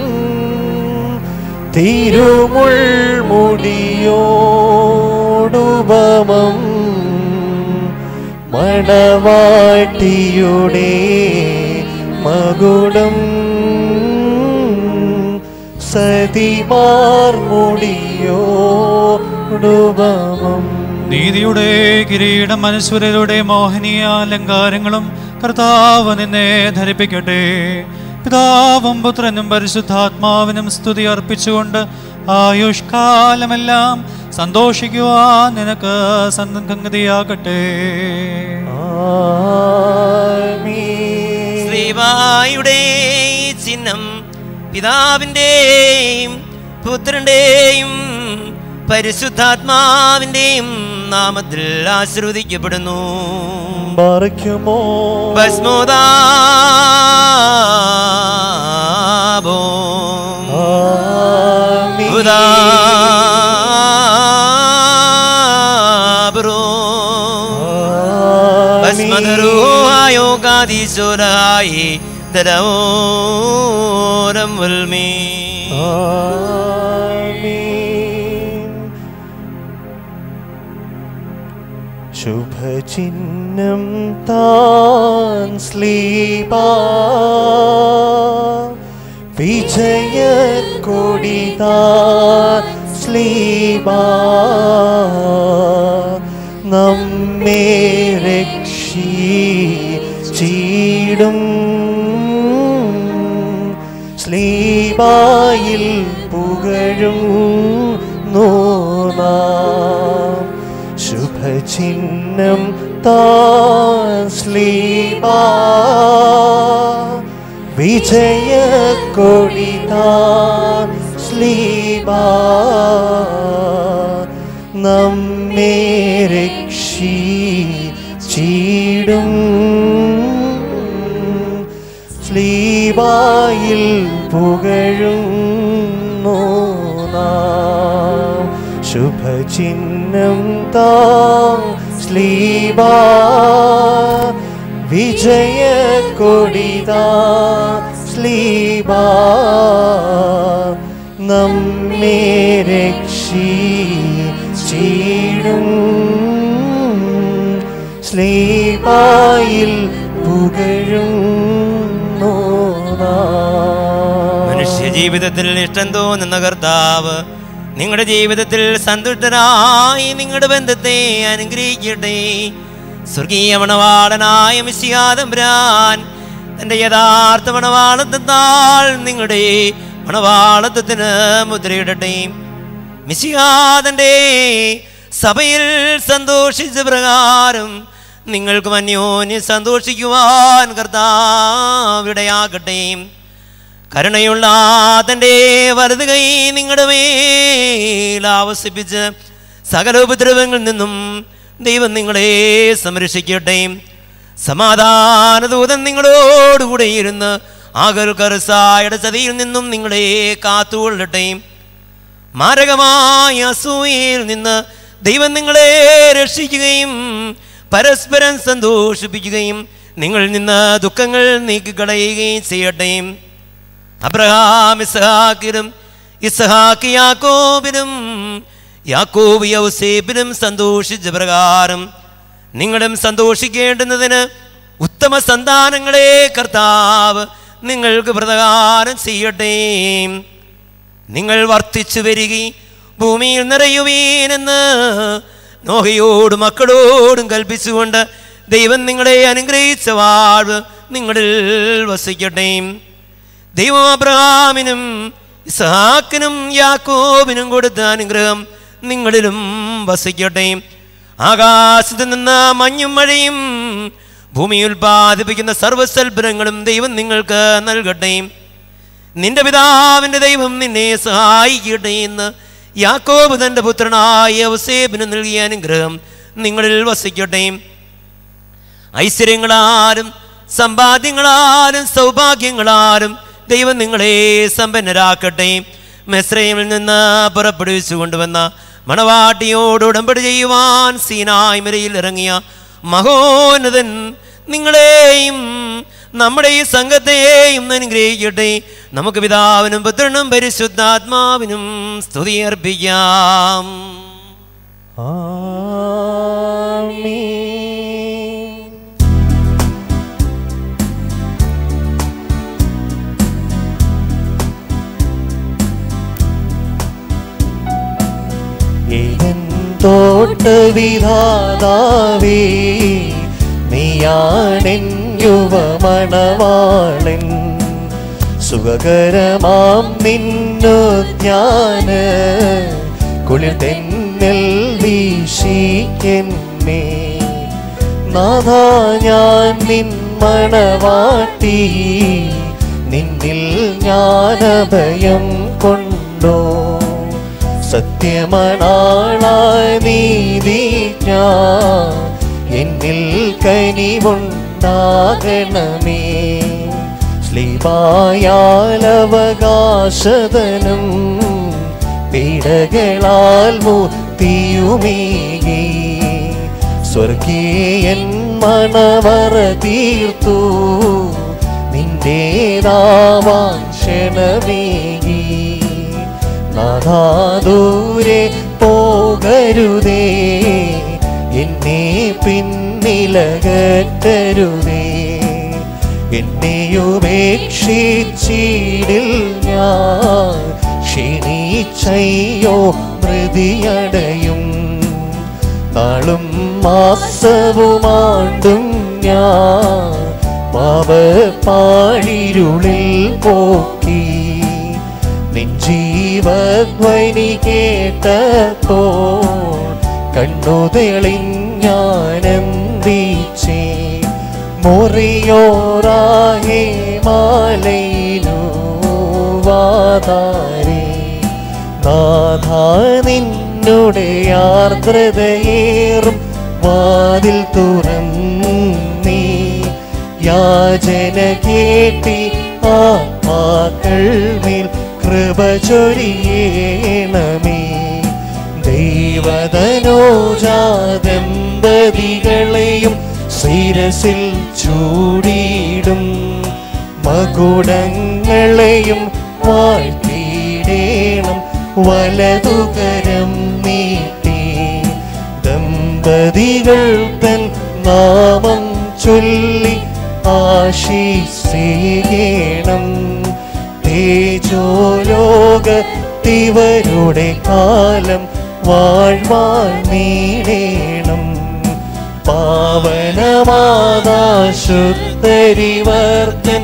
തിരുമുൾമുടിയോടുപമം മണവാട്ടിയുടെ മകുടം സതിമാർമുടിയോടുപമം നീതിയുടെ കിരീടം മനുഷ്യരുടെ മോഹനീയ അലങ്കാരങ്ങളും കർത്താവ് നിന്നെ ധരിപ്പിക്കട്ടെ പിതാവും പുത്രനും പരിശുദ്ധാത്മാവിനും സ്തുതി അർപ്പിച്ചുകൊണ്ട് ആയുഷ്കാലമെല്ലാം സന്തോഷിക്കുവാൻ നിനക്ക് സംഗതിയാകട്ടെ ശ്രീവായുടെ ചിഹ്നം പിതാവിൻ്റെയും പുത്രൻ്റെയും പരിശുദ്ധാത്മാവിൻ്റെയും നാമത്തിൽ ആശ്രവദിക്കപ്പെടുന്നു ബാറയ്ക്കുമോ ഭസ്മോദാബോ ആമീൻ. ഉദാബ്രോ ഭസ്മധരുവായോ കാതീശ്വരായി ദരവോരം വൽമേ ആമീൻ. ശുഭചിഹ്നം താൻ സ്ലീപാ വിജയ കൊടി താൻ സ്ലീപാ നമ്മെ രക്ഷിച്ചിടും സ്ലീബായിൽ പുകഴും നാം ശുഭചിഹ്നം താൻ സ്ലീബാ വിജയ കൊടി താൻ സ്ലീബാ നമ്മെ രക്ഷിച്ചിടും സ്ലീബായിൽ പുകഴുന്നു നാം ശുഭചിഹ്നം താം സ്ലീബാ വിജയ കൊടിതാ സ്ലീബാ നമ്മെ രക്ഷിച്ചിടും സ്ലീബായിൽ പുകഴുന്നു നാം. മനുഷ്യ ജീവിതത്തിൽ ഇഷ്ടം തോന്നുന്ന കർത്താവ് നിങ്ങളുടെ ജീവിതത്തിൽ സന്തുഷ്ടരായി നിങ്ങളുടെ ബന്ധത്തെ അനുഗ്രഹിക്കട്ടെ സ്വർഗീയ മണവാളനായ മിശിയാതംബ്രാൻ തന്റെ യഥാർത്ഥ മണവാളത്വത്താൽ നിങ്ങളുടെ മണവാളത്വത്തിന് മുദ്രയിടട്ടെ മിശിയാതന്റെ സഭയിൽ സന്തോഷിച്ച പ്രകാരം നിങ്ങൾക്കും അന്യോന്യം സന്തോഷിക്കുവാൻ കർത്താവിടയാകട്ടെ കരുണയുള്ള തൻ്റെ വലത് കൈ നിങ്ങളുടെ മേൽ ആവസിപ്പിച്ച് സകല ഉപദ്രവങ്ങളിൽ നിന്നും ദൈവം നിങ്ങളെ സംരക്ഷിക്കട്ടെ സമാധാനദൂതൻ നിങ്ങളോടുകൂടെ ഇരുന്ന് ആകൽ കറുസായുടെ ചതിയിൽ നിന്നും നിങ്ങളെ കാത്തുകൊള്ളട്ടെ മാരകമായ അസൂയയിൽ നിന്ന് ദൈവം നിങ്ങളെ രക്ഷിക്കുകയും പരസ്പരം സന്തോഷിപ്പിക്കുകയും നിങ്ങളിൽ നിന്ന് ദുഃഖങ്ങൾ നീക്കിക്കളയുകയും ചെയ്യട്ടെ അബ്രഹാം ഇസ്ഹാക്കിനും ഇസ്ഹാക്ക് യാക്കോബിനും യാക്കോബ് യൗസേബിനും സന്തോഷിച്ച പ്രകാരം നിങ്ങളും സന്തോഷിക്കേണ്ടുന്നതിന് ഉത്തമ സന്താനങ്ങളെ കർത്താവ് നിങ്ങൾക്ക് പ്രകാരം ചെയ്യട്ടെ നിങ്ങൾ വർദ്ധിച്ചു വരികയും ഭൂമിയിൽ നിറയുവീനെന്ന് നോഹയോടും മക്കളോടും കൽപ്പിച്ചുകൊണ്ട് ദൈവം നിങ്ങളെ അനുഗ്രഹിച്ച വാഴ്വ് നിങ്ങളിൽ വസിക്കട്ടെ ദൈവം അബ്രഹാമിനും ഇസ്ഹാക്കിനും യാക്കോബിനും കൊടുത്ത അനുഗ്രഹം നിങ്ങളിലും വസിക്കട്ടെ ആകാശത്ത് നിന്ന് മഞ്ഞും മഴയും ഭൂമി ഉൽപ്പാദിപ്പിക്കുന്ന സർവ്വസൽഭരങ്ങളും ദൈവം നിങ്ങൾക്ക് നൽകട്ടെ നിന്റെ പിതാവിൻ്റെ ദൈവം നിന്നെ സഹായിക്കട്ടെ എന്ന് യാക്കോബ് തൻ്റെ പുത്രനായ യവസേബിന് നൽകിയ അനുഗ്രഹം നിങ്ങളിൽ വസിക്കട്ടെ ഐശ്വര്യങ്ങളാലും സമ്പാദ്യങ്ങളാലും സൗഭാഗ്യങ്ങളാലും ദൈവം നിങ്ങളെ സമ്പന്നരാക്കട്ടെ മെസ്രൈമിൽ നിന്ന് പുറപ്പെടുവിച്ചു കൊണ്ടുവന്ന മണവാട്ടിയോട് ഉടമ്പടി ചെയ്യുവാൻ സീനായ് മരയിൽ ഇറങ്ങിയ മഹോന്നതൻ നിങ്ങളെയും നമ്മുടെ ഈ സംഘത്തെയും അനുഗ്രഹിക്കട്ടെ നമുക്ക് പിതാവിനും പുത്രനും പരിശുദ്ധാത്മാവിനും സ്തുതി അർപ്പിക്കാം ആമീൻ ഏതൻ തോട്ടവിധാതാവേ നീയാണെൻ യുവമണവാളൻ സുഖകരമാം നിന്നു ജ്ഞാന കുളിർ തെന്നൽ വീശി എന്നെ നാഥ ഞാൻ നിൻ മണവാട്ടി നിന്നിൽ ജ്ഞാനഭയം കൊണ്ടോ സത്യമണാളായ നീതി ഞാൻ എന്നിൽ കനിവുണ്ടാകണമേ ശ്ലീപായാലവകാശതനും പീഡകളാൽ മുത്തിയുമേകി സ്വർഗീയൻ മണവറ തീർത്തു നിന്റേതാവാൻ ക്ഷണമേകി നാദാദൂരെ പോകരുതേ എന്നെ പിന്നിലകറ്റരുതേ എന്നെയുപേക്ഷിച്ചിടിൽ ഞാൻ ക്ഷീണിച്ചയ്യോ മൃതിയടയും നാളും മാസവുമാണ്ടും ഞാൻ പാവപ്പാഴിരുളിൽ പോക്കി നെഞ്ചീവധ്വനി കേട്ടപ്പോ കണ്ണു തെളിഞ്ഞാനന്ദിച്ചേ മുറിയോറാഹേ മാലയിലു വാതാരേ നാഥ നിന്നുടെ ആർദ്രതയേറും വാതിൽ തുറന്നീ യാചന കേട്ടി ആത്മാക്കൾ മേൽ കൃപ ചൊരിയേണമേ ദൈവതനോജാദമ്പതികളെയും ശിരസിൽ ചൂടിയിടും മകുടങ്ങളെയും വാഴ്ത്തിയിടേണം വലതുകരം നീട്ടി ദമ്പതികൾ തൻ നാമം ചൊല്ലി ആശീസേണം തേജോലോകത്തിവരുടെ കാലം വാഴ്വാൻ നീടേണം പാവനമാതാശുദ്ധരിവർത്തൻ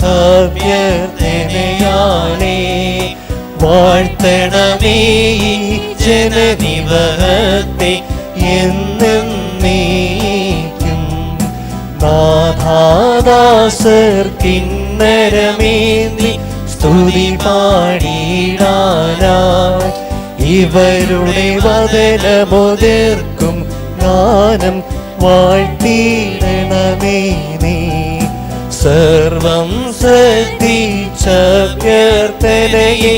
അഭ്യർത്ഥനയാലേ വാഴ്ത്തണമേ ഈ ജനനിവഹത്തെ എന്നേക്കും നാഥാദാസർക്കിന്നരമേന്തി സ്തുതി പാടിയിടാനായി ഇവരുടെ വദനമുതിർക്കും ഗാനം വാഴ്ത്തിയിടണമേ നീ സർവം ശ്രദ്ധിച്ചഭ്യർത്ഥനയെ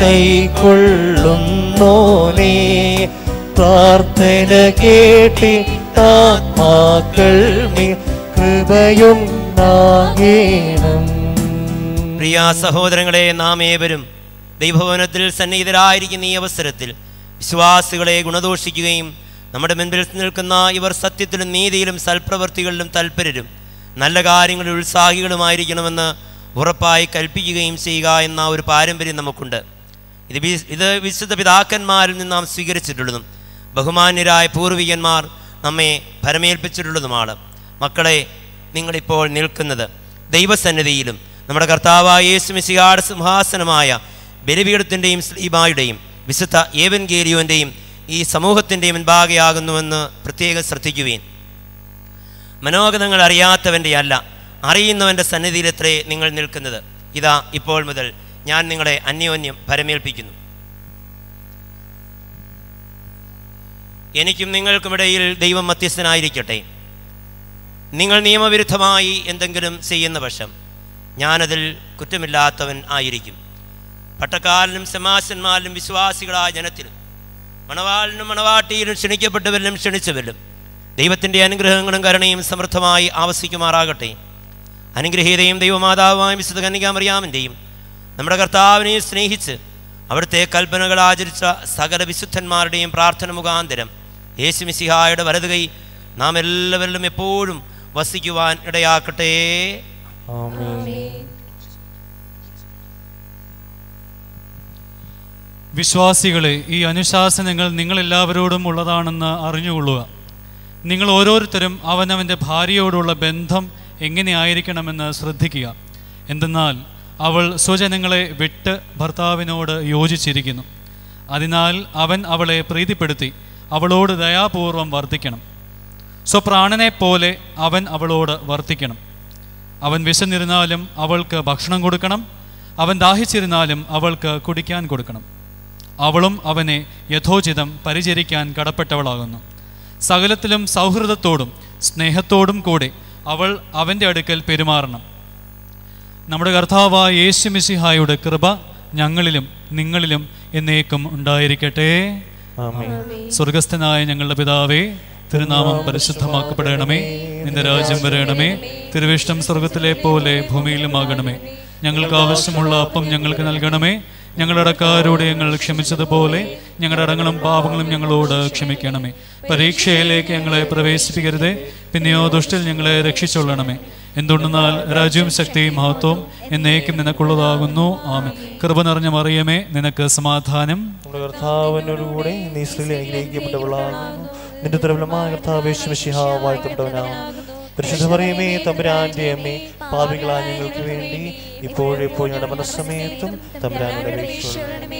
കൈക്കൊള്ളുന്നോനേ പ്രാർത്ഥന കേട്ടി ആത്മാക്കൾ മേൽ കൃപയുണ്ടാകേണം പ്രിയ സഹോദരങ്ങളെ നാം ഏവരും ദൈവഭവനത്തിൽ സന്നിഹിതരായിരിക്കുന്ന ഈ അവസരത്തിൽ വിശ്വാസികളെ ഗുണദോഷിക്കുകയും നമ്മുടെ മുൻപിൽ നിൽക്കുന്ന ഇവർ സത്യത്തിലും നീതിയിലും സൽപ്രവൃത്തികളിലും തൽപരരും നല്ല കാര്യങ്ങളിൽ ഉത്സാഹികളുമായിരിക്കണമെന്ന് ഉറപ്പായി കൽപ്പിക്കുകയും ചെയ്യുക എന്ന ഒരു പാരമ്പര്യം നമുക്കുണ്ട് ഇത് വി- ഇത് വിശുദ്ധ പിതാക്കന്മാരിൽ നിന്ന് നാം സ്വീകരിച്ചിട്ടുള്ളതും ബഹുമാന്യരായ പൂർവികന്മാർ നമ്മെ ഭരമേൽപ്പിച്ചിട്ടുള്ളതുമാണ് മക്കളെ നിങ്ങളിപ്പോൾ നിൽക്കുന്നത് ദൈവസന്നിധിയിലും നമ്മുടെ കർത്താവായ യേശു മിശിഹാട് സിംഹാസനമായ ബലിപീഠത്തിൻ്റെയും സ്ലീബായുടെയും വിശുദ്ധ ഏവൻഗേരിയോൻ്റെയും ഈ സമൂഹത്തിൻ്റെയും മുൻപാകെയാകുന്നുവെന്ന് പ്രത്യേകം ശ്രദ്ധിക്കുവേൻ മനോഗതങ്ങൾ അറിയാത്തവൻ്റെ അല്ല അറിയുന്നവൻ്റെ സന്നിധിയിലെത്രേ നിങ്ങൾ നിൽക്കുന്നത് ഇതാ ഇപ്പോൾ മുതൽ ഞാൻ നിങ്ങളെ അന്യോന്യം ഭരമേൽപ്പിക്കുന്നു എനിക്കും നിങ്ങൾക്കുമിടയിൽ ദൈവം മധ്യസ്ഥനായിരിക്കട്ടെ നിങ്ങൾ നിയമവിരുദ്ധമായി എന്തെങ്കിലും ചെയ്യുന്ന പക്ഷം ഞാനതിൽ കുറ്റമില്ലാത്തവൻ ആയിരിക്കും പട്ടക്കാരനും സമാസന്മാരിലും വിശ്വാസികളായ ജനത്തിലും മണവാളിനും മണവാട്ടിയിലും ക്ഷണിക്കപ്പെട്ടവരിലും ക്ഷണിച്ചവരിലും ദൈവത്തിൻ്റെ അനുഗ്രഹങ്ങളും കരുണയും സമൃദ്ധമായി ആവസിക്കുമാറാകട്ടെ അനുഗ്രഹീതയും ദൈവമാതാവുമായ വിശുദ്ധ കന്യകാമറിയാമിൻ്റെയും നമ്മുടെ കർത്താവിനെയും സ്നേഹിച്ച് അവിടുത്തെ കൽപ്പനകൾ ആചരിച്ച സകല വിശുദ്ധന്മാരുടെയും പ്രാർത്ഥന മുഖാന്തരം യേശു മിശിഹായുടെ വലതുകൈ നാം എല്ലാവരിലും എപ്പോഴും വസിക്കുവാൻ ഇടയാക്കട്ടെ വിശ്വാസികളെ ഈ അനുശാസനങ്ങൾ നിങ്ങളെല്ലാവരോടും ഉള്ളതാണെന്ന് അറിഞ്ഞുകൊള്ളുക നിങ്ങൾ ഓരോരുത്തരും അവനവൻ്റെ ഭാര്യയോടുള്ള ബന്ധം എങ്ങനെയായിരിക്കണമെന്ന് ശ്രദ്ധിക്കുക എന്തെന്നാൽ അവൾ സ്വജനങ്ങളെ വിട്ട് ഭർത്താവിനോട് യോജിച്ചിരിക്കുന്നു അതിനാൽ അവൻ അവളെ പ്രീതിപ്പെടുത്തി അവളോട് ദയാപൂർവം വർദ്ധിക്കണം സ്വപ്രാണനെ പോലെ അവൻ അവളോട് വർത്തിക്കണം അവൻ വിശന്നിരുന്നാലും അവൾക്ക് ഭക്ഷണം കൊടുക്കണം അവൻ ദാഹിച്ചിരുന്നാലും അവൾക്ക് കുടിക്കാൻ കൊടുക്കണം അവളും അവനെ യഥോചിതം പരിചരിക്കാൻ കടപ്പെട്ടവളാകുന്നു സകലത്തിലും സൗഹൃദത്തോടും സ്നേഹത്തോടും കൂടി അവൾ അവൻ്റെ അടുക്കൽ പെരുമാറണം നമ്മുടെ കർത്താവായ യേശു മിശിഹായുടെ കൃപ ഞങ്ങളിലും നിങ്ങളിലും എന്നേക്കും ഉണ്ടായിരിക്കട്ടെ ആമേൻ സ്വർഗസ്ഥനായ ഞങ്ങളുടെ പിതാവേ തിരുനാമം പരിശുദ്ധമാക്കപ്പെടണമേ നിന്റെ രാജ്യം വരണമേ തിരുവിഷ്ടം സ്വർഗത്തിലെ പോലെ ഭൂമിയിലുമാകണമേ ഞങ്ങൾക്ക് ആവശ്യമുള്ള അപ്പം ഞങ്ങൾക്ക് നൽകണമേ ഞങ്ങളുടെ അടക്കാരോട് ഞങ്ങൾ ക്ഷമിച്ചതുപോലെ ഞങ്ങളുടെ അടങ്ങളും പാപങ്ങളും ഞങ്ങളോട് ക്ഷമിക്കണമേ പരീക്ഷയിലേക്ക് ഞങ്ങളെ പ്രവേശിപ്പിക്കരുതേ പിന്നെയോ ദുഷ്ടിൽ ഞങ്ങളെ രക്ഷിച്ചൊള്ളണമേ എന്തുകൊണ്ടെന്നാൽ രാജ്യവും ശക്തിയും മഹത്വവും എന്നേക്കും നിനക്കുള്ളതാകുന്നു ആമേ കൃപ നിറഞ്ഞ മറിയമേ നിനക്ക് സമാധാനം നമ്മുടെ കർത്താവിനോടുകൂടെ നീ സ്ത്രീയിൽ അനുഗ്രഹിക്കപ്പെട്ടവളാകുന്നു നിന്റെ ദ്രവലമായ കർത്താവേശ്വശിഹ വാഴ്ത്തപ്പെട്ടവനാകുന്നു പരിശുദ്ധ പറയുമേ തമ്പുരാന്റെ അമ്മേ പാപികളായ ഞങ്ങൾക്ക് വേണ്ടി ഇപ്പോഴെപ്പോൾ ഞങ്ങളുടെ മനസ്സമയത്തും തമ്പുരാനുടെ അപേക്ഷിച്ചുള്ളൂ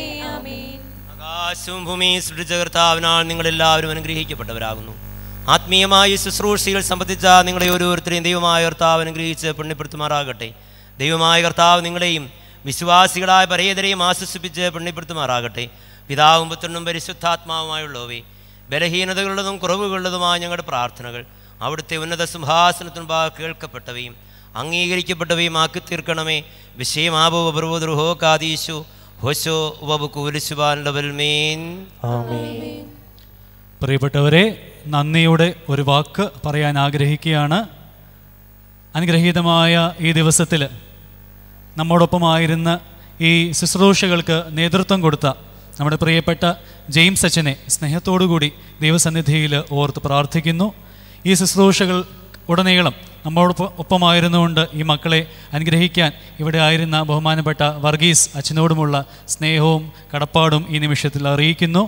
ആകാശവും ഭൂമിയും സൃഷ്ടിച്ച കർത്താവിനാൽ നിങ്ങളെല്ലാവരും അനുഗ്രഹിക്കപ്പെട്ടവരാകുന്നു ആത്മീയമായ ശുശ്രൂഷയിൽ സംബന്ധിച്ച നിങ്ങളെ ഓരോരുത്തരെയും ദൈവമായ കർത്താവ് അനുഗ്രഹിച്ച് പുണ്യപ്പെടുത്തുമാറാകട്ടെ ദൈവമായ കർത്താവ് നിങ്ങളെയും വിശ്വാസികളായ പരേതരെയും ആശ്വസിപ്പിച്ച് പുണ്യപ്പെടുത്തുമാറാകട്ടെ പിതാവും പുത്രനും പരിശുദ്ധാത്മാവുമായുള്ളവേ ബലഹീനതകളുള്ളതും കുറവുകളുള്ളതുമായ ഞങ്ങളുടെ പ്രാർത്ഥനകൾ അവിടുത്തെ ഉന്നത സിംഹാസനത്തിനുമ്പാ കേൾക്കപ്പെട്ടവയും അംഗീകരിക്കപ്പെട്ടവയും ആക്കി തീർക്കണമേ വിഷയമാവോ പ്രഭുദ്രുഹോ കാതീശു ഹോശോ വബുക്കുലിശുബാൻ ആമേൻ പ്രിയപ്പെട്ടവരെ നന്ദിയുടെ ഒരു വാക്ക് പറയാൻ ആഗ്രഹിക്കുകയാണ് അനുഗ്രഹീതമായ ഈ ദിവസത്തിൽ നമ്മോടൊപ്പമായിരുന്ന ഈ ശുശ്രൂഷകൾക്ക് നേതൃത്വം കൊടുത്ത നമ്മുടെ പ്രിയപ്പെട്ട ജെയിംസ് അച്ഛനെ സ്നേഹത്തോടുകൂടി ദൈവസന്നിധിയിൽ ഓർത്ത് പ്രാർത്ഥിക്കുന്നു ഈ ശുശ്രൂഷകൾ ഉടനീളം നമ്മോടൊപ്പം ഒപ്പമായിരുന്നുകൊണ്ട് ഈ മക്കളെ അനുഗ്രഹിക്കാൻ ഇവിടെ ആയിരുന്ന ബഹുമാനപ്പെട്ട വർഗീസ് അച്ഛനോടുമുള്ള സ്നേഹവും കടപ്പാടും ഈ നിമിഷത്തിൽ അറിയിക്കുന്നു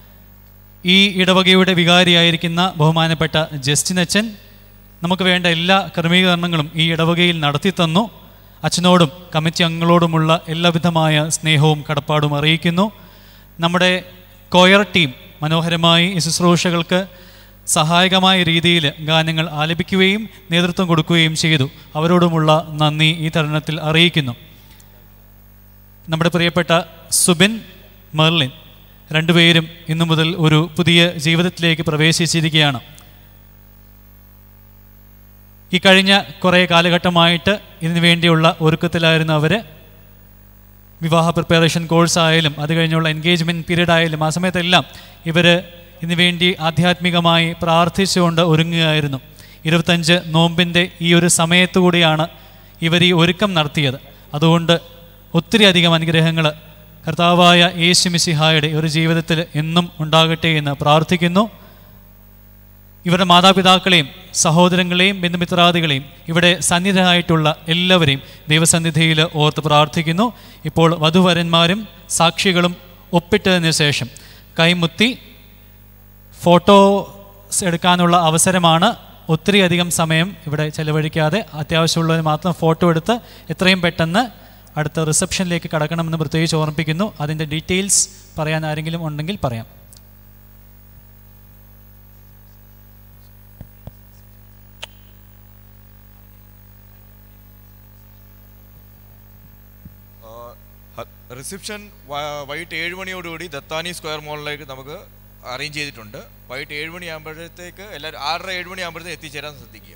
ഈ ഇടവകയുടെ വികാരിയായിരിക്കുന്ന ബഹുമാനപ്പെട്ട ജസ്റ്റിൻ അച്ഛൻ നമുക്ക് വേണ്ട എല്ലാ ക്രമീകരണങ്ങളും ഈ ഇടവകയിൽ നടത്തി തന്നു അച്ഛനോടും കമ്മിറ്റി അംഗങ്ങളോടുമുള്ള എല്ലാവിധമായ സ്നേഹവും കടപ്പാടും അറിയിക്കുന്നു നമ്മുടെ കോയർ ടീം മനോഹരമായി ഈ ശുശ്രൂഷകൾക്ക് സഹായകമായ രീതിയിൽ ഗാനങ്ങൾ ആലപിക്കുകയും നേതൃത്വം കൊടുക്കുകയും ചെയ്തു അവരോടുമുള്ള നന്ദി ഈ തരുണത്തിൽ അറിയിക്കുന്നു നമ്മുടെ പ്രിയപ്പെട്ട സുബിൻ മെർലിൻ രണ്ടുപേരും ഇന്നു മുതൽ ഒരു പുതിയ ജീവിതത്തിലേക്ക് പ്രവേശിച്ചിരിക്കുകയാണ് ഈ കഴിഞ്ഞ കുറേ കാലഘട്ടമായിട്ട് ഇതിനു വേണ്ടിയുള്ള ഒരുക്കത്തിലായിരുന്നു അവർ വിവാഹ പ്രിപ്പറേഷൻ കോഴ്സ് ആയാലും അത് കഴിഞ്ഞുള്ള എൻഗേജ്മെൻറ്റ് പീരീഡ് ആയാലും ആ സമയത്തെല്ലാം ഇവർ ഇതിനു വേണ്ടി ആധ്യാത്മികമായി പ്രാർത്ഥിച്ചുകൊണ്ട് ഒരുങ്ങുകയായിരുന്നു ഇരുപത്തഞ്ച് നോമ്പിൻ്റെ ഈ ഒരു സമയത്തു കൂടിയാണ് ഇവർ ഈ ഒരുക്കം നടത്തിയത് അതുകൊണ്ട് ഒത്തിരി അധികം അനുഗ്രഹങ്ങൾ കർത്താവായ യേശു മിശിഹായുടെ ഒരു ജീവിതത്തിൽ എന്നും ഉണ്ടാകട്ടെ എന്ന് പ്രാർത്ഥിക്കുന്നു ഇവരുടെ മാതാപിതാക്കളെയും സഹോദരങ്ങളെയും ബന്ധുമിത്രാദികളെയും ഇവിടെ സന്നിധരായിട്ടുള്ള എല്ലാവരെയും ദൈവസന്നിധിയിൽ ഓർത്ത് പ്രാർത്ഥിക്കുന്നു ഇപ്പോൾ വധുവരന്മാരും സാക്ഷികളും ഒപ്പിട്ടതിന് ശേഷം കൈമുത്തി ഫോട്ടോസ് എടുക്കാനുള്ള അവസരമാണ് ഒത്തിരി അധികം സമയം ഇവിടെ ചെലവഴിക്കാതെ അത്യാവശ്യമുള്ളവർ മാത്രം ഫോട്ടോ എടുത്ത് എത്രയും പെട്ടെന്ന് അടുത്ത റിസപ്ഷനിലേക്ക് കടക്കണമെന്ന് പ്രത്യേകിച്ച് ഓർമ്മിപ്പിക്കുന്നു അതിൻ്റെ ഡീറ്റെയിൽസ് പറയാൻ ആരെങ്കിലും ഉണ്ടെങ്കിൽ പറയാം റിസപ്ഷൻ വൈകിട്ട് ഏഴ് മണിയോടുകൂടി ദത്താനി സ്ക്വയർ മോളിലേക്ക് നമുക്ക് അറേഞ്ച് ചെയ്തിട്ടുണ്ട് വൈകിട്ട് ഏഴ് മണി ആകുമ്പോഴത്തേക്ക് എല്ലാവരും ആറര ഏഴ് മണി ആകുമ്പോഴത്തേക്ക് എത്തിച്ചേരാൻ ശ്രദ്ധിക്കുക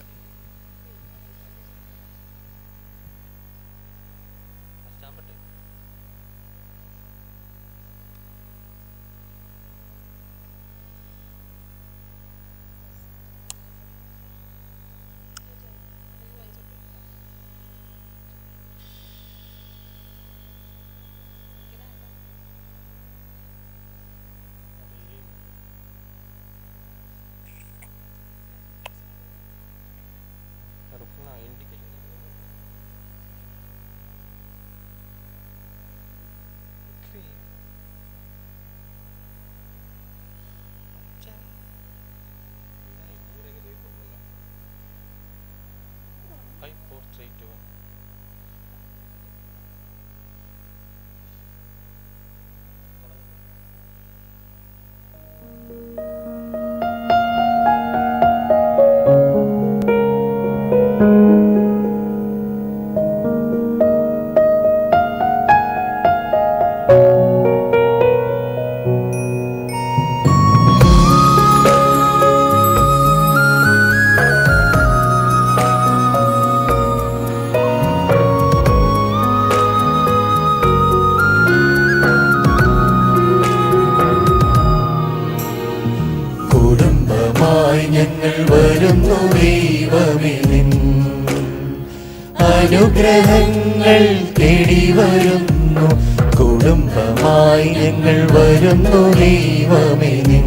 ഞങ്ങൾ വരുന്നു ദൈവമേ നിൻ അനുഗ്രഹങ്ങൾ തേടി വരുന്നു കുടുംബമായി ഞങ്ങൾ വരുന്നു ദൈവമേ നിൻ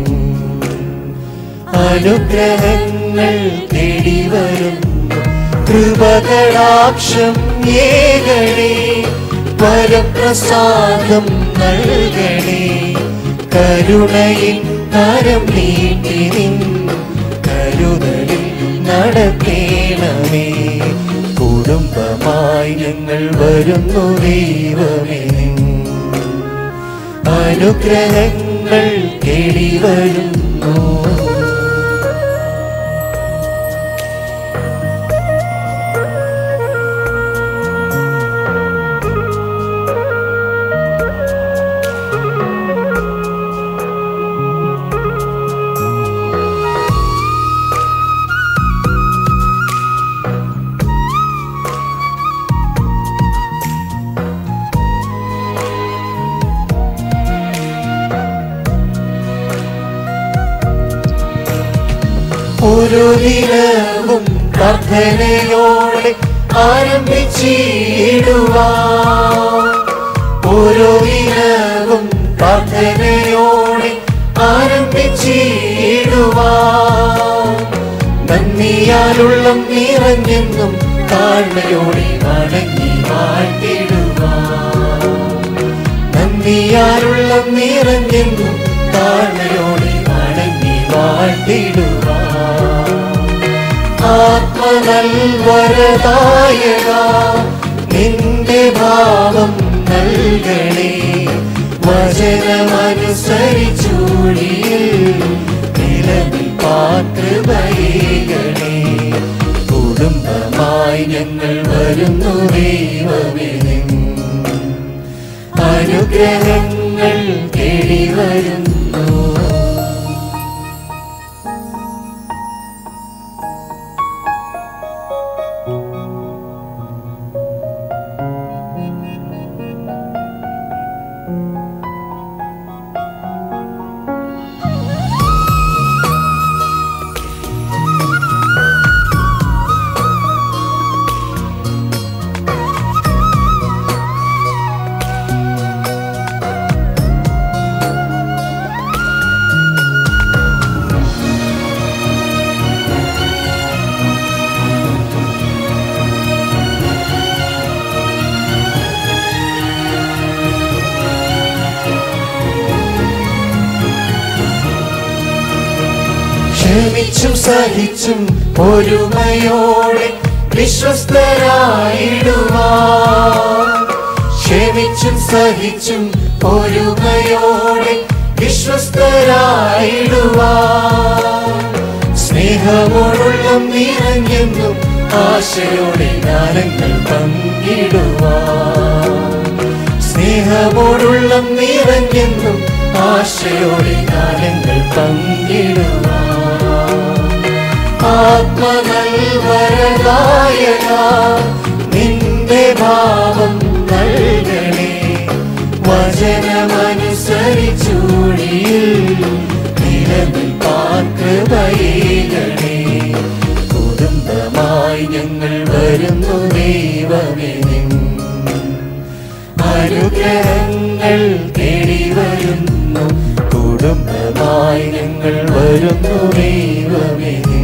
അനുഗ്രഹങ്ങൾ തേടി വരുന്നു കൃപകടാക്ഷം ഏകണേ വരപ്രസാദം നൽകണേ കരുണയിൻ കരം നീട്ടി നിൻ കരുതലിൽ നടത്തേണമേ കുടുംബമായി ഞങ്ങൾ വരുന്നു ദൈവമേ നിൻ അനുഗ്രഹങ്ങൾ തേടി വരുന്നു ഒരു ദിനവും പ്രാർത്ഥനയോടെ ആരംഭിച്ചിടുവാ ഓരോ ദിനവും പ്രാർത്ഥനയോടെ ആരംഭിച്ചിടുവാ നന്ദിയാലുള്ള നിറഞ്ഞെന്നും താഴ്മയോടെ വണങ്ങി വാഴ്ത്തിടുവാ നന്ദിയാലുള്ള നിറഞ്ഞെന്നും താഴ്മയോടെ വണങ്ങി വാഴ്ത്തിടുവാ ആത്മനൽവരദായക നിന്റെ ഭാവം നൽകണേ വചനമനുസരിച്ചൂഴിയിൽ നിലവിൽ പാതൃപയേകണേ കുടുംബമായി ഞങ്ങൾ വരുന്നു ദൈവമേ നിൻ അനുഗ്രഹങ്ങൾ തേടി വരുന്നു ക്ഷമിച്ചും സഹിച്ചും ഒരുമയോടെ വിശ്വസ്തരായിടുവാ ക്ഷമിച്ചും സഹിച്ചും ഒരുമയോടെ വിശ്വസ്തരായിടുവാ സ്നേഹമോടുള്ള നിറഞ്ഞെന്നും ആശയോടെ ഗാനങ്ങൾ പങ്കിടുവാ സ്നേഹമോടുള്ള നിറഞ്ഞെന്നും ആശയോടെ ഗാനങ്ങൾ പങ്കിടുവാ ആത്മനൽവരദായക നിന്റെ ഭാവം നൽകണേ വചനമനുസരിച്ചൂഴിയിൽ നിലവിൽ പാകൃപയേകണേ കുടുംബമായി ഞങ്ങൾ വരുന്നു ദൈവമേ നിൻ അനുഗ്രഹങ്ങൾ തേടി വരുന്നു കുടുംബമായി ഞങ്ങൾ വരുന്നു ദൈവമേ നിൻ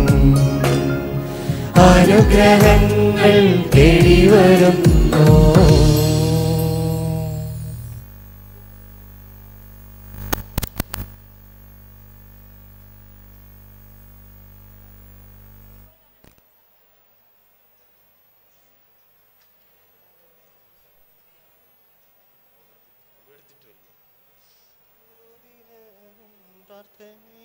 അനുഗ്രഹങ്ങൾ തേടി വരുന്നു പ്രാർത്ഥനയോടെ